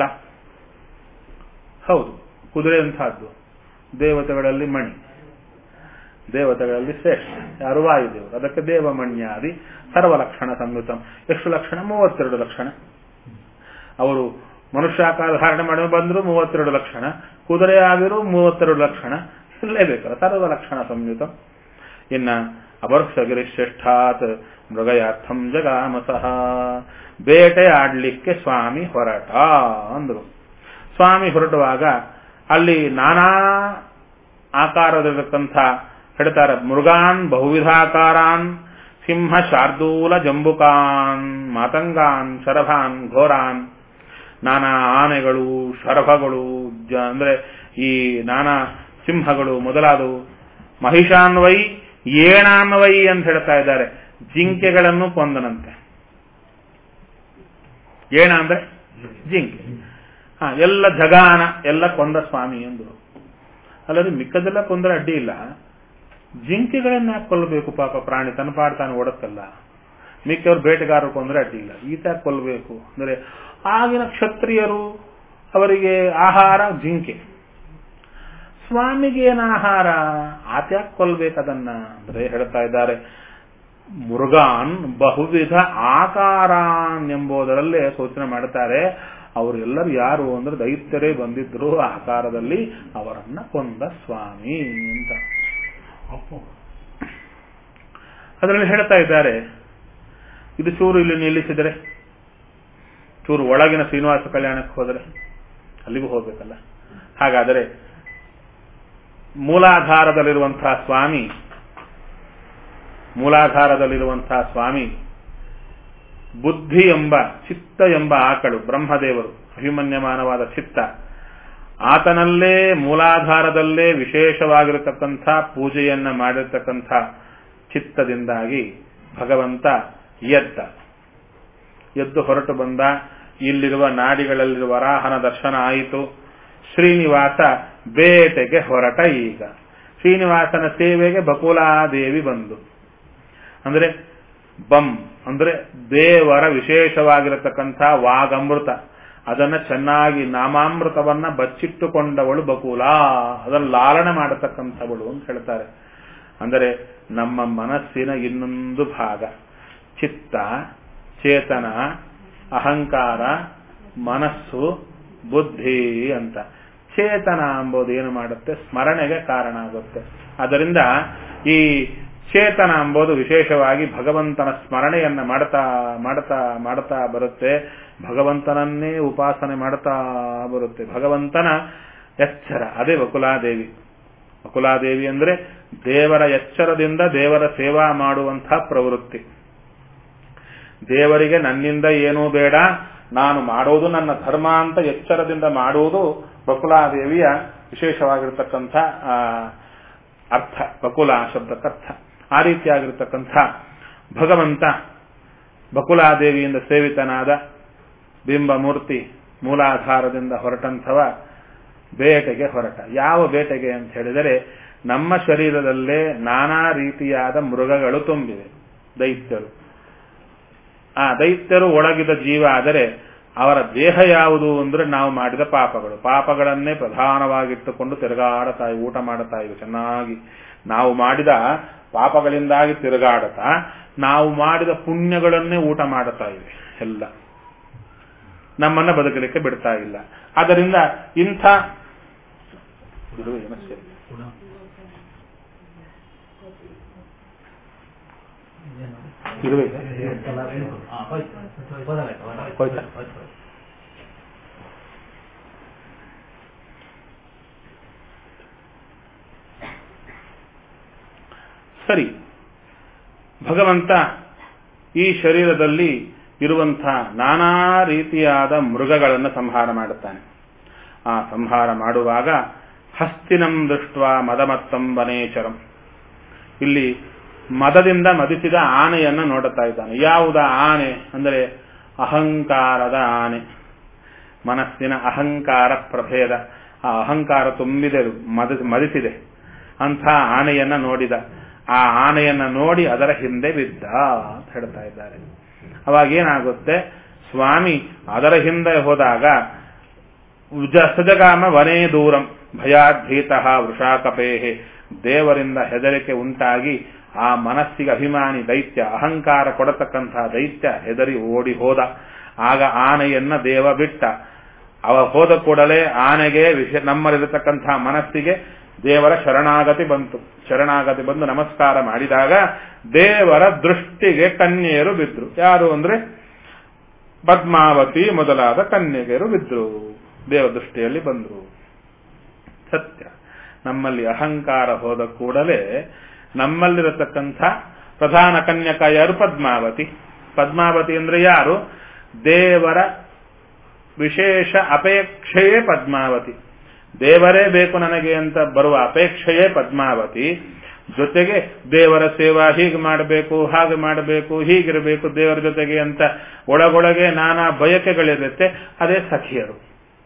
ಹೌದು ಕುದುರೆ ಅಂತಹದ್ದು ದೇವತೆಗಳಲ್ಲಿ ಮಣಿ ದೇವತೆಗಳಲ್ಲಿ ಶ್ರೇಷ್ಠ ಯಾರು ವಾಯುದೇವರು ಅದಕ್ಕೆ ದೇವಮಣ್ಯಾದಿ ಸರ್ವಲಕ್ಷಣ ಸಂಯುತಂ ಎಷ್ಟು ಲಕ್ಷಣ ಮೂವತ್ತೆರಡು ಲಕ್ಷಣ ಅವರು ಮನುಷ್ಯಾಕಾರ ಧಾರಣೆ ಮಾಡಿ ಬಂದ್ರು ಮೂವತ್ತೆರಡು ಲಕ್ಷಣ ಕುದುರೆ ಆಗಿರು ಮೂವತ್ತೆರಡು ಲಕ್ಷಣ ಇರಲೇಬೇಕಲ್ಲ ಸರ್ವ ಲಕ್ಷಣ ಸಂಯುತ ಇನ್ನ ಅಪರ್ಷಗಿರಿ ಶ್ರೇಷ್ಠಾತ್ ಮೃಗಯಾರ್ಥಂ ಜಗಾಮಸಃ ಬೇಟೆ ಆಡ್ಲಿಕ್ಕೆ ಸ್ವಾಮಿ ಹೊರಟ ಅಂದ್ರು ಸ್ವಾಮಿ ಹೊರಟುವಾಗ ಅಲ್ಲಿ ನಾನಾ ಆಕಾರದಲ್ಲಿರತಕ್ಕಂಥ ಹೇಳ್ತಾರೆ ಮೃಗಾನ್ ಬಹುವಿಧಾಕಾರಾನ್ ಸಿಂಹ ಶಾರ್ದೂಲ ಜಂಬುಕಾನ್ ಮಾತಂಗಾನ್ ಶರಭಾನ್ ಘೋರಾನ್ ನಾನಾ ಆನೆಗಳು ಶರಭಗಳು ಅಂದ್ರೆ ಈ ನಾನಾ ಸಿಂಹಗಳು ಮೊದಲಾದವು ಮಹಿಷಾನ್ವೈ ಏಣಾನ್ವೈ ಅಂತ ಹೇಳ್ತಾ ಇದ್ದಾರೆ ಜಿಂಕೆಗಳನ್ನು ಕೊಂದನಂತೆ ಏಣ ಅಂದ್ರೆ ಜಿಂಕೆ ಹ ಎಲ್ಲ ಜಗಾನ ಎಲ್ಲ ಕೊಂದ ಸ್ವಾಮಿ ಎಂದರು ಅಲ್ಲದೆ ಮಿಕ್ಕದೆಲ್ಲ ಕೊಂದರೆ ಅಡ್ಡಿ ಇಲ್ಲ ಜಿಂಕೆಗಳನ್ನ ಯಾಕೆ ಕೊಲ್ಲಬೇಕು ಪಾಪ ಪ್ರಾಣಿ ತನ್ನ ಪಾಡು ತಾನು ಓಡುತ್ತಲ್ಲ ಮಿಕ್ಕವ್ರು ಬೇಟೆಗಾರರು ಕೊಂದ್ರೆ ಅಡ್ಡಿ ಇಲ್ಲ ಈತ ಯಾಕೆ ಕೊಲ್ಲಬೇಕು ಅಂದ್ರೆ ಆಗಿನ ಕ್ಷತ್ರಿಯರು ಅವರಿಗೆ ಆಹಾರ ಜಿಂಕೆ ಸ್ವಾಮಿಗೆ ಏನು ಆಹಾರ ಆತ್ಯಾಕ್ ಕೊಲ್ಬೇಕದನ್ನ ಅಂದ್ರೆ ಹೇಳ್ತಾ ಇದ್ದಾರೆ ಮುರುಗಾನ್ ಬಹುವಿಧ ಆಕಾರಾನ್ ಎಂಬುದರಲ್ಲೇ ಸೂಚನೆ ಮಾಡ್ತಾರೆ ಅವರೆಲ್ಲರೂ ಯಾರು ಅಂದ್ರೆ ದೈತ್ಯರೇ ಬಂದಿದ್ರು ಆಕಾರದಲ್ಲಿ ಅವರನ್ನ ಕೊಂದ ಸ್ವಾಮಿ ಅಂತ ಅದರಲ್ಲಿ ಹೇಳ್ತಾ ಇದ್ದಾರೆ ಇದು ಚೂರು ಇಲ್ಲಿ ನಿಲ್ಲಿಸಿದರೆ ಚೂರು ಒಳಗಿನ ಶ್ರೀನಿವಾಸ ಕಲ್ಯಾಣಕ್ಕೆ ಹೋದರೆ ಅಲ್ಲಿಗೂ ಹೋಗ್ಬೇಕಲ್ಲ ಹಾಗಾದರೆ ಮೂಲಾಧಾರದಲ್ಲಿರುವಂತಹ ಸ್ವಾಮಿ ಮೂಲಾಧಾರದಲ್ಲಿರುವಂತಹ ಸ್ವಾಮಿ ಬುದ್ಧಿ ಎಂಬ ಚಿತ್ತ ಎಂಬ ಆಕಳು ಬ್ರಹ್ಮದೇವರು ಅಭಿಮನ್ಯಮಾನವಾದ ಚಿತ್ತ ಆತನಲ್ಲೇ ಮೂಲಾಧಾರದಲ್ಲೇ ವಿಶೇಷವಾಗಿರತಕ್ಕಂಥ ಪೂಜೆಯನ್ನ ಮಾಡಿರ್ತಕ್ಕಂಥ ಚಿತ್ತದಿಂದಾಗಿ ಭಗವಂತ ಎದ್ದ ಎದ್ದು ಹೊರಟು ಬಂದ ಇಲ್ಲಿರುವ ನಾಡಿಗಳಲ್ಲಿರುವ ವರಾಹನ ದರ್ಶನ ಆಯಿತು ಶ್ರೀನಿವಾಸ ಬೇಟೆಗೆ ಹೊರಟ ಈಗ ಶ್ರೀನಿವಾಸನ ಸೇವೆಗೆ ಬಕುಲಾದೇವಿ ಬಂದು ಅಂದ್ರೆ ಬಂ ಅಂದ್ರೆ ದೇವರ ವಿಶೇಷವಾಗಿರತಕ್ಕಂಥ ವಾಗಮೃತ ಅದನ್ನ ಚೆನ್ನಾಗಿ ನಾಮಾಮೃತವನ್ನ ಬಚ್ಚಿಟ್ಟುಕೊಂಡವಳು ಬಕುಲ ಅದನ್ನು ಲಾಲನೆ ಮಾಡತಕ್ಕಂಥವಳು ಅಂತ ಹೇಳ್ತಾರೆ ಅಂದರೆ ನಮ್ಮ ಮನಸ್ಸಿನ ಇನ್ನೊಂದು ಭಾಗ ಚಿತ್ತ ಚೇತನ ಅಹಂಕಾರ ಮನಸ್ಸು ಬುದ್ಧಿ ಅಂತ ಚೇತನ ಎಂಬುದು ಏನು ಮಾಡುತ್ತೆ ಸ್ಮರಣೆಗೆ ಕಾರಣ ಆಗುತ್ತೆ ಅದರಿಂದ ಈ ಚೇತನ ಎಂಬುದು ವಿಶೇಷವಾಗಿ ಭಗವಂತನ ಸ್ಮರಣೆಯನ್ನ ಮಾಡ್ತಾ ಮಾಡ್ತಾ ಮಾಡ್ತಾ ಬರುತ್ತೆ ಭಗವಂತನನ್ನೇ ಉಪಾಸನೆ ಮಾಡ್ತಾ ಬರುತ್ತೆ ಭಗವಂತನ ಎಚ್ಚರ ಅದೇ ವಕುಲಾದೇವಿ ವಕುಲಾದೇವಿ ಅಂದ್ರೆ ದೇವರ ಎಚ್ಚರದಿಂದ ದೇವರ ಸೇವಾ ಮಾಡುವಂತಹ ಪ್ರವೃತ್ತಿ ದೇವರಿಗೆ ನನ್ನಿಂದ ಏನೂ ಬೇಡ ನಾನು ಮಾಡೋದು ನನ್ನ ಧರ್ಮ ಅಂತ ಎಚ್ಚರದಿಂದ ಮಾಡುವುದು ಬಕುಲಾದೇವಿಯ ವಿಶೇಷವಾಗಿರ್ತಕ್ಕಂಥ ಅರ್ಥ ಬಕುಲ ಶಬ್ದಕ್ಕರ್ಥ ಆ ರೀತಿಯಾಗಿರ್ತಕ್ಕಂಥ ಭಗವಂತ ಬಕುಲಾದೇವಿಯಿಂದ ಸೇವಿತನಾದ ಬಿಂಬಮೂರ್ತಿ ಮೂಲಾಧಾರದಿಂದ ಹೊರಟಂಥವ ಬೇಟೆಗೆ ಹೊರಟ ಯಾವ ಬೇಟೆಗೆ ಅಂತ ಹೇಳಿದರೆ ನಮ್ಮ ಶರೀರದಲ್ಲೇ ನಾನಾ ರೀತಿಯಾದ ಮೃಗಗಳು ತುಂಬಿವೆ ದೈತ್ಯರು ಆ ದೈತ್ಯರು ಒಳಗಿದ ಜೀವ ಆದರೆ ಅವರ ದೇಹ ಯಾವುದು ಅಂದ್ರೆ ನಾವು ಮಾಡಿದ ಪಾಪಗಳು ಪಾಪಗಳನ್ನೇ ಪ್ರಧಾನವಾಗಿಟ್ಟುಕೊಂಡು ತಿರುಗಾಡತಾ ಊಟ ಮಾಡುತ್ತಾ ಇವೆ ಚೆನ್ನಾಗಿ ನಾವು ಮಾಡಿದ ಪಾಪಗಳಿಂದಾಗಿ ತಿರುಗಾಡತಾ ನಾವು ಮಾಡಿದ ಪುಣ್ಯಗಳನ್ನೇ ಊಟ ಮಾಡುತ್ತಾ ಇವೆ ಎಲ್ಲ ನಮ್ಮನ್ನ ಬದುಕಲಿಕ್ಕೆ ಬಿಡ್ತಾ ಇಲ್ಲ ಆದ್ದರಿಂದ ಇಂಥ ಇರುವೆ ಸರಿ ಭಗವಂತ ಈ ಶರೀರದಲ್ಲಿ ಇರುವಂತಹ ನಾನಾ ರೀತಿಯಾದ ಮೃಗಗಳನ್ನು ಸಂಹಾರ ಮಾಡುತ್ತಾನೆ ಆ ಸಂಹಾರ ಮಾಡುವಾಗ ಹಸ್ತಿನಂ ದೃಷ್ಟ ಮದಮತ್ತಂ ವನೇಚರಂ ಇಲ್ಲಿ ಮದದಿಂದ ಮದಿಸಿದ ಆನೆಯನ್ನ ನೋಡುತ್ತಾ ಇದ್ದಾನೆ ಯಾವುದ ಆನೆ ಅಂದರೆ ಅಹಂಕಾರದ ಆನೆ ಮನಸ್ಸಿನ ಅಹಂಕಾರ ಪ್ರಭೇದ ಆ ಅಹಂಕಾರ ತುಂಬಿದೆ ಮದ ಮದಿಸಿದೆ ಅಂಥ ಆನೆಯನ್ನ ನೋಡಿದ ಆ ಆನೆಯನ್ನ ನೋಡಿ ಅದರ ಹಿಂದೆ ಬಿದ್ದ ಅಂತ ಹೇಳ್ತಾ ಇದ್ದಾರೆ ಅವಾಗ ಏನಾಗುತ್ತೆ ಸ್ವಾಮಿ ಅದರ ಹಿಂದೆ ಹೋದಾಗ ಸಜಗಾಮ ವನೇ ದೂರಂ ಭಯಾದ್ಭೀತ ವೃಷಾಕಪೇಹೆ ದೇವರಿಂದ ಹೆದರಿಕೆ ಉಂಟಾಗಿ ಆ ಮನಸ್ಸಿಗೆ ಅಭಿಮಾನಿ ದೈತ್ಯ ಅಹಂಕಾರ ಕೊಡತಕ್ಕಂತಹ ದೈತ್ಯ ಹೆದರಿ ಓಡಿ ಹೋದ ಆಗ ಆನೆಯನ್ನ ದೇವ ಬಿಟ್ಟ ಅವ ಹೋದ ಕೂಡಲೇ ಆನೆಗೆ ವಿಷ ನಮ್ಮಲ್ಲಿರತಕ್ಕಂತಹ ಮನಸ್ಸಿಗೆ ದೇವರ ಶರಣಾಗತಿ ಬಂತು ಶರಣಾಗತಿ ಬಂದು ನಮಸ್ಕಾರ ಮಾಡಿದಾಗ ದೇವರ ದೃಷ್ಟಿಗೆ ಕನ್ಯೆಯರು ಬಿದ್ರು ಯಾರು ಅಂದ್ರೆ ಪದ್ಮಾವತಿ ಮೊದಲಾದ ಕನ್ಯೆಯರು ಬಿದ್ರು ದೇವ ದೃಷ್ಟಿಯಲ್ಲಿ ಬಂದ್ರು ಸತ್ಯ ನಮ್ಮಲ್ಲಿ ಅಹಂಕಾರ ಹೋದ ಕೂಡಲೇ ನಮ್ಮಲ್ಲಿರತಕ್ಕಂಥ ಪ್ರಧಾನ ಕನ್ಯಕ ಯಾರು ಪದ್ಮಾವತಿ ಪದ್ಮಾವತಿ ಅಂದ್ರೆ ಯಾರು ದೇವರ ವಿಶೇಷ ಅಪೇಕ್ಷೆಯೇ ಪದ್ಮಾವತಿ ದೇವರೇ ಬೇಕು ನನಗೆ ಅಂತ ಬರುವ ಅಪೇಕ್ಷೆಯೇ ಪದ್ಮಾವತಿ ಜೊತೆಗೆ ದೇವರ ಸೇವಾ ಹೀಗೆ ಮಾಡಬೇಕು ಹಾಗೆ ಮಾಡಬೇಕು ಹೀಗಿರಬೇಕು ದೇವರ ಜೊತೆಗೆ ಅಂತ ಒಳಗೊಳಗೆ ನಾನಾ ಬಯಕೆಗಳಿರುತ್ತೆ ಅದೇ ಸಖಿಯರು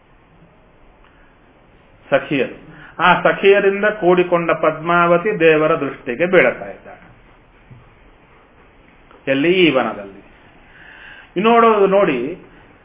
ಸಖಿಯರು ಆ ಸಖಿಯರಿಂದ ಕೂಡಿಕೊಂಡ ಪದ್ಮಾವತಿ ದೇವರ ದೃಷ್ಟಿಗೆ ಬೀಳತಾ ಇದ್ದಾಳೆ ಎಲ್ಲಿ ಈ ವನದಲ್ಲಿ ನೋಡೋದು ನೋಡಿ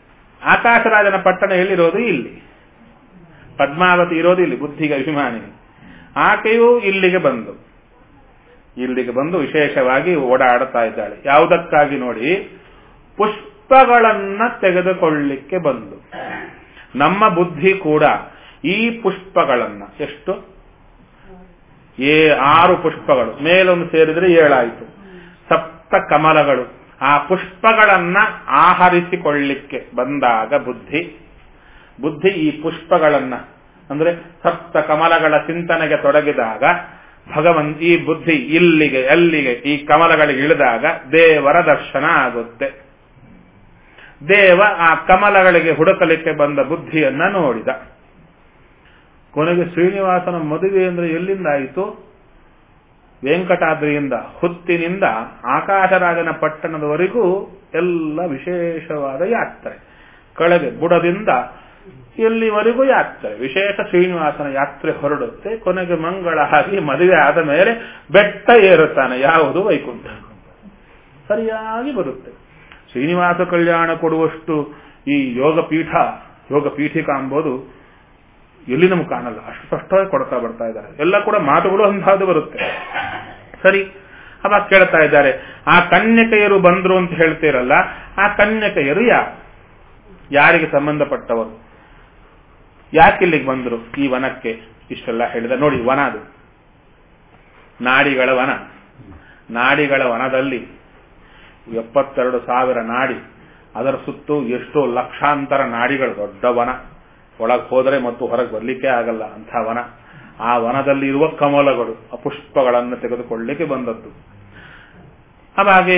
ಆಕಾಶರಾಜನ ಪಟ್ಟಣ ಎಲ್ಲಿರೋದು ಇಲ್ಲಿ ಪದ್ಮಾವತಿ ಇರೋದು ಇಲ್ಲಿ ಬುದ್ಧಿಗೆ ಅಭಿಮಾನಿ ಆಕೆಯು ಇಲ್ಲಿಗೆ ಬಂದು ಇಲ್ಲಿಗೆ ಬಂದು ವಿಶೇಷವಾಗಿ ಓಡಾಡುತ್ತಾ ಇದ್ದಾಳೆ ಯಾವುದಕ್ಕಾಗಿ ನೋಡಿ ಪುಷ್ಪಗಳನ್ನ ತೆಗೆದುಕೊಳ್ಳಿಕ್ಕೆ ಬಂದು ನಮ್ಮ ಬುದ್ಧಿ ಕೂಡ ಈ ಪುಷ್ಪಗಳನ್ನ ಎಷ್ಟು ಏ ಆರು ಪುಷ್ಪಗಳು ಮೇಲೊಂದು ಸೇರಿದ್ರೆ ಏಳಾಯಿತು ಸಪ್ತ ಕಮಲಗಳು ಆ ಪುಷ್ಪಗಳನ್ನ ಆಹರಿಸಿಕೊಳ್ಳಿಕ್ಕೆ ಬಂದಾಗ ಬುದ್ಧಿ ಬುದ್ಧಿ ಈ ಪುಷ್ಪಗಳನ್ನ ಅಂದ್ರೆ ಸಪ್ತ ಕಮಲಗಳ ಚಿಂತನೆಗೆ ತೊಡಗಿದಾಗ ಭಗವನ್ ಈ ಬುದ್ಧಿ ಇಲ್ಲಿಗೆ ಅಲ್ಲಿಗೆ ಈ ಕಮಲಗಳಿಗೆ ಇಳಿದಾಗ ದೇವರ ದರ್ಶನ ಆಗುತ್ತೆ ದೇವ ಆ ಕಮಲಗಳಿಗೆ ಹುಡುಕಲಿಕ್ಕೆ ಬಂದ ಬುದ್ಧಿಯನ್ನ ನೋಡಿದ ಕೊನೆಗೆ ಶ್ರೀನಿವಾಸನ ಮದುವೆ ಅಂದ್ರೆ ಎಲ್ಲಿಂದ ಆಯಿತು ವೆಂಕಟಾದ್ರಿಯಿಂದ ಹುತ್ತಿನಿಂದ ಆಕಾಶರಾಜನ ಪಟ್ಟಣದವರೆಗೂ ಎಲ್ಲ ವಿಶೇಷವಾದ ಯಾತ್ರೆ ಕೆಳಗೆ ಬುಡದಿಂದ ಎಲ್ಲಿವರೆಗೂ ಯಾತ್ರೆ ವಿಶೇಷ ಶ್ರೀನಿವಾಸನ ಯಾತ್ರೆ ಹೊರಡುತ್ತೆ ಕೊನೆಗೆ ಮಂಗಳ ಆಗಿ ಮದುವೆ ಆದ ಮೇಲೆ ಬೆಟ್ಟ ಏರುತ್ತಾನೆ ಯಾವುದು ವೈಕುಂಠ ಸರಿಯಾಗಿ ಬರುತ್ತೆ ಶ್ರೀನಿವಾಸ ಕಲ್ಯಾಣ ಕೊಡುವಷ್ಟು ಈ ಯೋಗ ಪೀಠ ಯೋಗ ಪೀಠಿಕ ಅಂಬೋದು ಎಲ್ಲಿ ನಮ್ಗೆ ಕಾಣಲ್ಲ ಅಷ್ಟು ಸ್ಪಷ್ಟವಾಗಿ ಕೊಡ್ತಾ ಬರ್ತಾ ಇದ್ದಾರೆ ಎಲ್ಲ ಕೂಡ ಮಾತುಗಳು ಅಂಥದ್ದು ಬರುತ್ತೆ ಸರಿ ಅವಾಗ ಕೇಳ್ತಾ ಇದ್ದಾರೆ ಆ ಕನ್ಯಕೆಯರು ಬಂದ್ರು ಅಂತ ಹೇಳ್ತೀರಲ್ಲ ಆ ಕನ್ಯಕೆಯರು ಯಾರು ಯಾರಿಗೆ ಸಂಬಂಧಪಟ್ಟವರು ಯಾಕೆ ಇಲ್ಲಿಗೆ ಬಂದ್ರು ಈ ವನಕ್ಕೆ ಇಷ್ಟೆಲ್ಲ ಹೇಳಿದ ನೋಡಿ ವನ ಅದು ನಾಡಿಗಳ ವನ ನಾಡಿಗಳ ವನದಲ್ಲಿ ಎಪ್ಪತ್ತೆರಡು ಸಾವಿರ ನಾಡಿ ಅದರ ಸುತ್ತು ಎಷ್ಟೋ ಲಕ್ಷಾಂತರ ನಾಡಿಗಳು ದೊಡ್ಡ ವನ ಒಳಗೆ ಹೋದರೆ ಮತ್ತು ಹೊರಗೆ ಬರ್ಲಿಕ್ಕೆ ಆಗಲ್ಲ ಅಂಥ ವನ ಆ ವನದಲ್ಲಿ ಇರುವ ಕಮಲಗಳು ಆ ಪುಷ್ಪಗಳನ್ನು ತೆಗೆದುಕೊಳ್ಳಲಿಕ್ಕೆ ಬಂದದ್ದು ಹಾಗೆ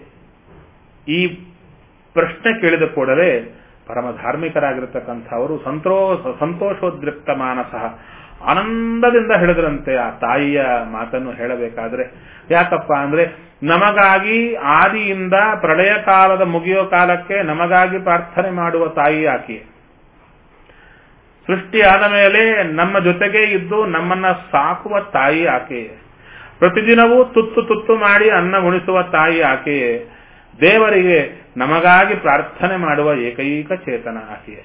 ಈ ಪ್ರಶ್ನೆ ಕೇಳಿದ ಕೂಡಲೇ ಪರಮ ಧಾರ್ಮಿಕರಾಗಿರತಕ್ಕಂಥವರು ಸಂತೋ ಸಂತೋಷೋದ್ರಿಕ್ತ ಮಾನಸ ಆನಂದದಿಂದ ಹೇಳಿದ್ರಂತೆ ಆ ತಾಯಿಯ ಮಾತನ್ನು ಹೇಳಬೇಕಾದ್ರೆ ಯಾಕಪ್ಪ ಅಂದ್ರೆ ನಮಗಾಗಿ ಆದಿಯಿಂದ ಪ್ರಳಯ ಕಾಲದ ಮುಗಿಯೋ ಕಾಲಕ್ಕೆ ನಮಗಾಗಿ ಪ್ರಾರ್ಥನೆ ಮಾಡುವ ತಾಯಿ ಆಕೆ ಸೃಷ್ಟಿಯಾದ ಮೇಲೆ ನಮ್ಮ ಜೊತೆಗೆ ಇದ್ದು ನಮ್ಮನ್ನ ಸಾಕುವ ತಾಯಿ ಆಕೆಯೇ ಪ್ರತಿದಿನವೂ ತುತ್ತು ತುತ್ತು ಮಾಡಿ ಅನ್ನ ಉಣಿಸುವ ತಾಯಿ ಆಕೆಯೇ ದೇವರಿಗೆ ನಮಗಾಗಿ ಪ್ರಾರ್ಥನೆ ಮಾಡುವ ಏಕೈಕ ಚೇತನ ಆಕೆಯೇ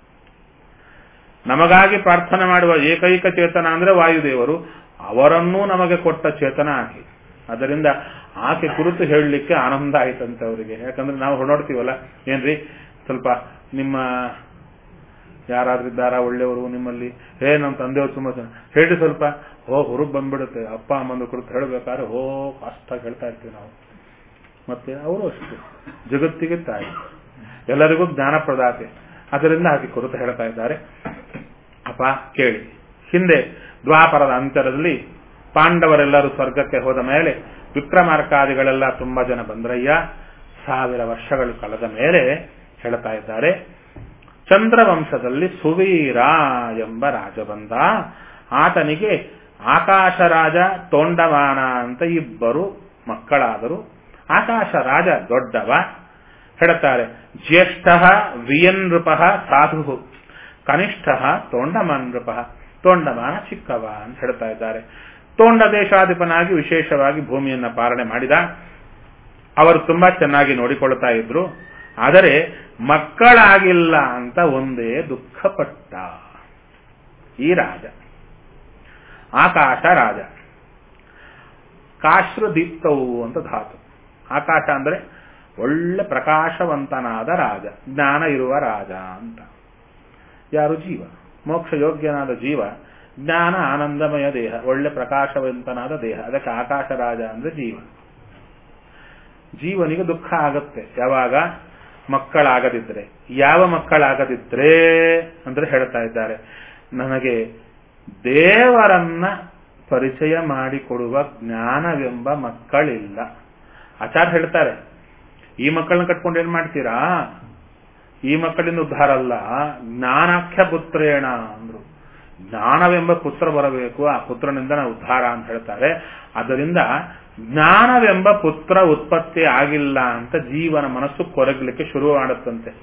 ನಮಗಾಗಿ ಪ್ರಾರ್ಥನೆ ಮಾಡುವ ಏಕೈಕ ಚೇತನ ಅಂದ್ರೆ ವಾಯುದೇವರು ಅವರನ್ನೂ ನಮಗೆ ಕೊಟ್ಟ ಚೇತನ ಆಕೆ ಅದರಿಂದ ಆಕೆ ಕುರಿತು ಹೇಳಲಿಕ್ಕೆ ಆನಂದ ಆಯ್ತಂತೆ ಅವರಿಗೆ ಯಾಕಂದ್ರೆ ನಾವು ಹೊರಡ್ತೀವಲ್ಲ ಏನ್ರಿ ಸ್ವಲ್ಪ ನಿಮ್ಮ ಯಾರಾದ್ರಿದ್ದಾರಾ ಒಳ್ಳೆಯವರು ನಿಮ್ಮಲ್ಲಿ ಹೇ ನಮ್ಮ ತಂದೆಯವರು ತುಂಬಾ ಜನ ಹೇಳಿ ಸ್ವಲ್ಪ ಹೋ ಹುರುಗ್ ಬಂದ್ಬಿಡುತ್ತೆ ಅಪ್ಪ ಅಮ್ಮನ ಕುರಿತು ಹೇಳಬೇಕಾದ್ರೆ ಹೋ ಕಷ್ಟ ಹೇಳ್ತಾ ಇರ್ತೀವಿ ನಾವು ಮತ್ತೆ ಅವರು ಅಷ್ಟೇ ಜಗತ್ತಿಗೆ ತಾಯಿ ಎಲ್ಲರಿಗೂ ಜ್ಞಾನ ಪ್ರದಾತೆ ಅದರಿಂದ ಆಕೆ ಕುರಿತು ಹೇಳ್ತಾ ಇದ್ದಾರೆ ಅಪ್ಪ ಕೇಳಿ ಹಿಂದೆ ದ್ವಾಪರದ ಅಂತರದಲ್ಲಿ ಪಾಂಡವರೆಲ್ಲರೂ ಸ್ವರ್ಗಕ್ಕೆ ಹೋದ ಮೇಲೆ ವಿಕ್ರಮಾರ್ಕಾದಿಗಳೆಲ್ಲ ತುಂಬಾ ಜನ ಬಂದ್ರಯ್ಯ ಸಾವಿರ ವರ್ಷಗಳು ಕಳೆದ ಮೇಲೆ ಹೇಳ್ತಾ ಇದ್ದಾರೆ ಚಂದ್ರವಂಶದಲ್ಲಿ ಸುವೀರ ಎಂಬ ರಾಜ ಬಂದ ಆತನಿಗೆ ಆಕಾಶ ರಾಜ ತೋಂಡಮಾನ ಅಂತ ಇಬ್ಬರು ಮಕ್ಕಳಾದರು ಆಕಾಶ ರಾಜ ದೊಡ್ಡವ ಹೇಳ್ತಾರೆ ಜ್ಯೇಷ್ಠ ವಿಯನ್ ನೃಪ ಸಾಧು ಕನಿಷ್ಠ ತೋಂಡಮಾನ್ ನೃಪ ತೋಂಡಮಾನ ಚಿಕ್ಕವ ಅಂತ ಹೇಳ್ತಾ ಇದ್ದಾರೆ ತೋಂಡ ದೇಶಾಧಿಪನಾಗಿ ವಿಶೇಷವಾಗಿ ಭೂಮಿಯನ್ನ ಪಾಲನೆ ಮಾಡಿದ ಅವರು ತುಂಬಾ ಚೆನ್ನಾಗಿ ನೋಡಿಕೊಳ್ತಾ ಇದ್ರು ಆದರೆ ಮಕ್ಕಳಾಗಿಲ್ಲ ಅಂತ ಒಂದೇ ದುಃಖಪಟ್ಟ ಈ ರಾಜ ಆಕಾಶ ರಾಜ ಕಾಶ್ರದೀಪ್ತವು ಅಂತ ಧಾತು ಆಕಾಶ ಅಂದ್ರೆ ಒಳ್ಳೆ ಪ್ರಕಾಶವಂತನಾದ ರಾಜ ಜ್ಞಾನ ಇರುವ ರಾಜ ಅಂತ ಯಾರು ಜೀವ ಮೋಕ್ಷ ಯೋಗ್ಯನಾದ ಜೀವ ಜ್ಞಾನ ಆನಂದಮಯ ದೇಹ ಒಳ್ಳೆ ಪ್ರಕಾಶವಂತನಾದ ದೇಹ ಅದಕ್ಕೆ ಆಕಾಶ ರಾಜ ಅಂದ್ರೆ ಜೀವ ಜೀವನಿಗೆ ದುಃಖ ಆಗತ್ತೆ ಯಾವಾಗ ಮಕ್ಕಳಾಗದಿದ್ರೆ ಯಾವ ಮಕ್ಕಳಾಗದಿದ್ರೆ ಅಂದ್ರೆ ಹೇಳ್ತಾ ಇದ್ದಾರೆ ನನಗೆ ದೇವರನ್ನ ಪರಿಚಯ ಮಾಡಿಕೊಡುವ ಜ್ಞಾನವೆಂಬ ಮಕ್ಕಳಿಲ್ಲ ಆಚಾರ್ಯ ಹೇಳ್ತಾರೆ ಈ ಮಕ್ಕಳನ್ನ ಕಟ್ಕೊಂಡು ಏನ್ ಮಾಡ್ತೀರಾ ಈ ಮಕ್ಕಳಿಂದ ಉದ್ಧಾರ ಅಲ್ಲ ಜ್ಞಾನಾಖ್ಯ ಪುತ್ರೇಣ ಅಂದ್ರು ಜ್ಞಾನವೆಂಬ ಪುತ್ರ ಬರಬೇಕು ಆ ಪುತ್ರನಿಂದ ನಾವು ಉದ್ಧಾರ ಅಂತ ಹೇಳ್ತಾರೆ ಅದರಿಂದ ಜ್ಞಾನವೆಂಬ ಪುತ್ರ ಉತ್ಪತ್ತಿ ಆಗಿಲ್ಲ ಅಂತ ಜೀವನ ಮನಸ್ಸು ಕೊರಗಲಿಕ್ಕೆ ಶುರು ಮಾಡುತ್ತಂತೆ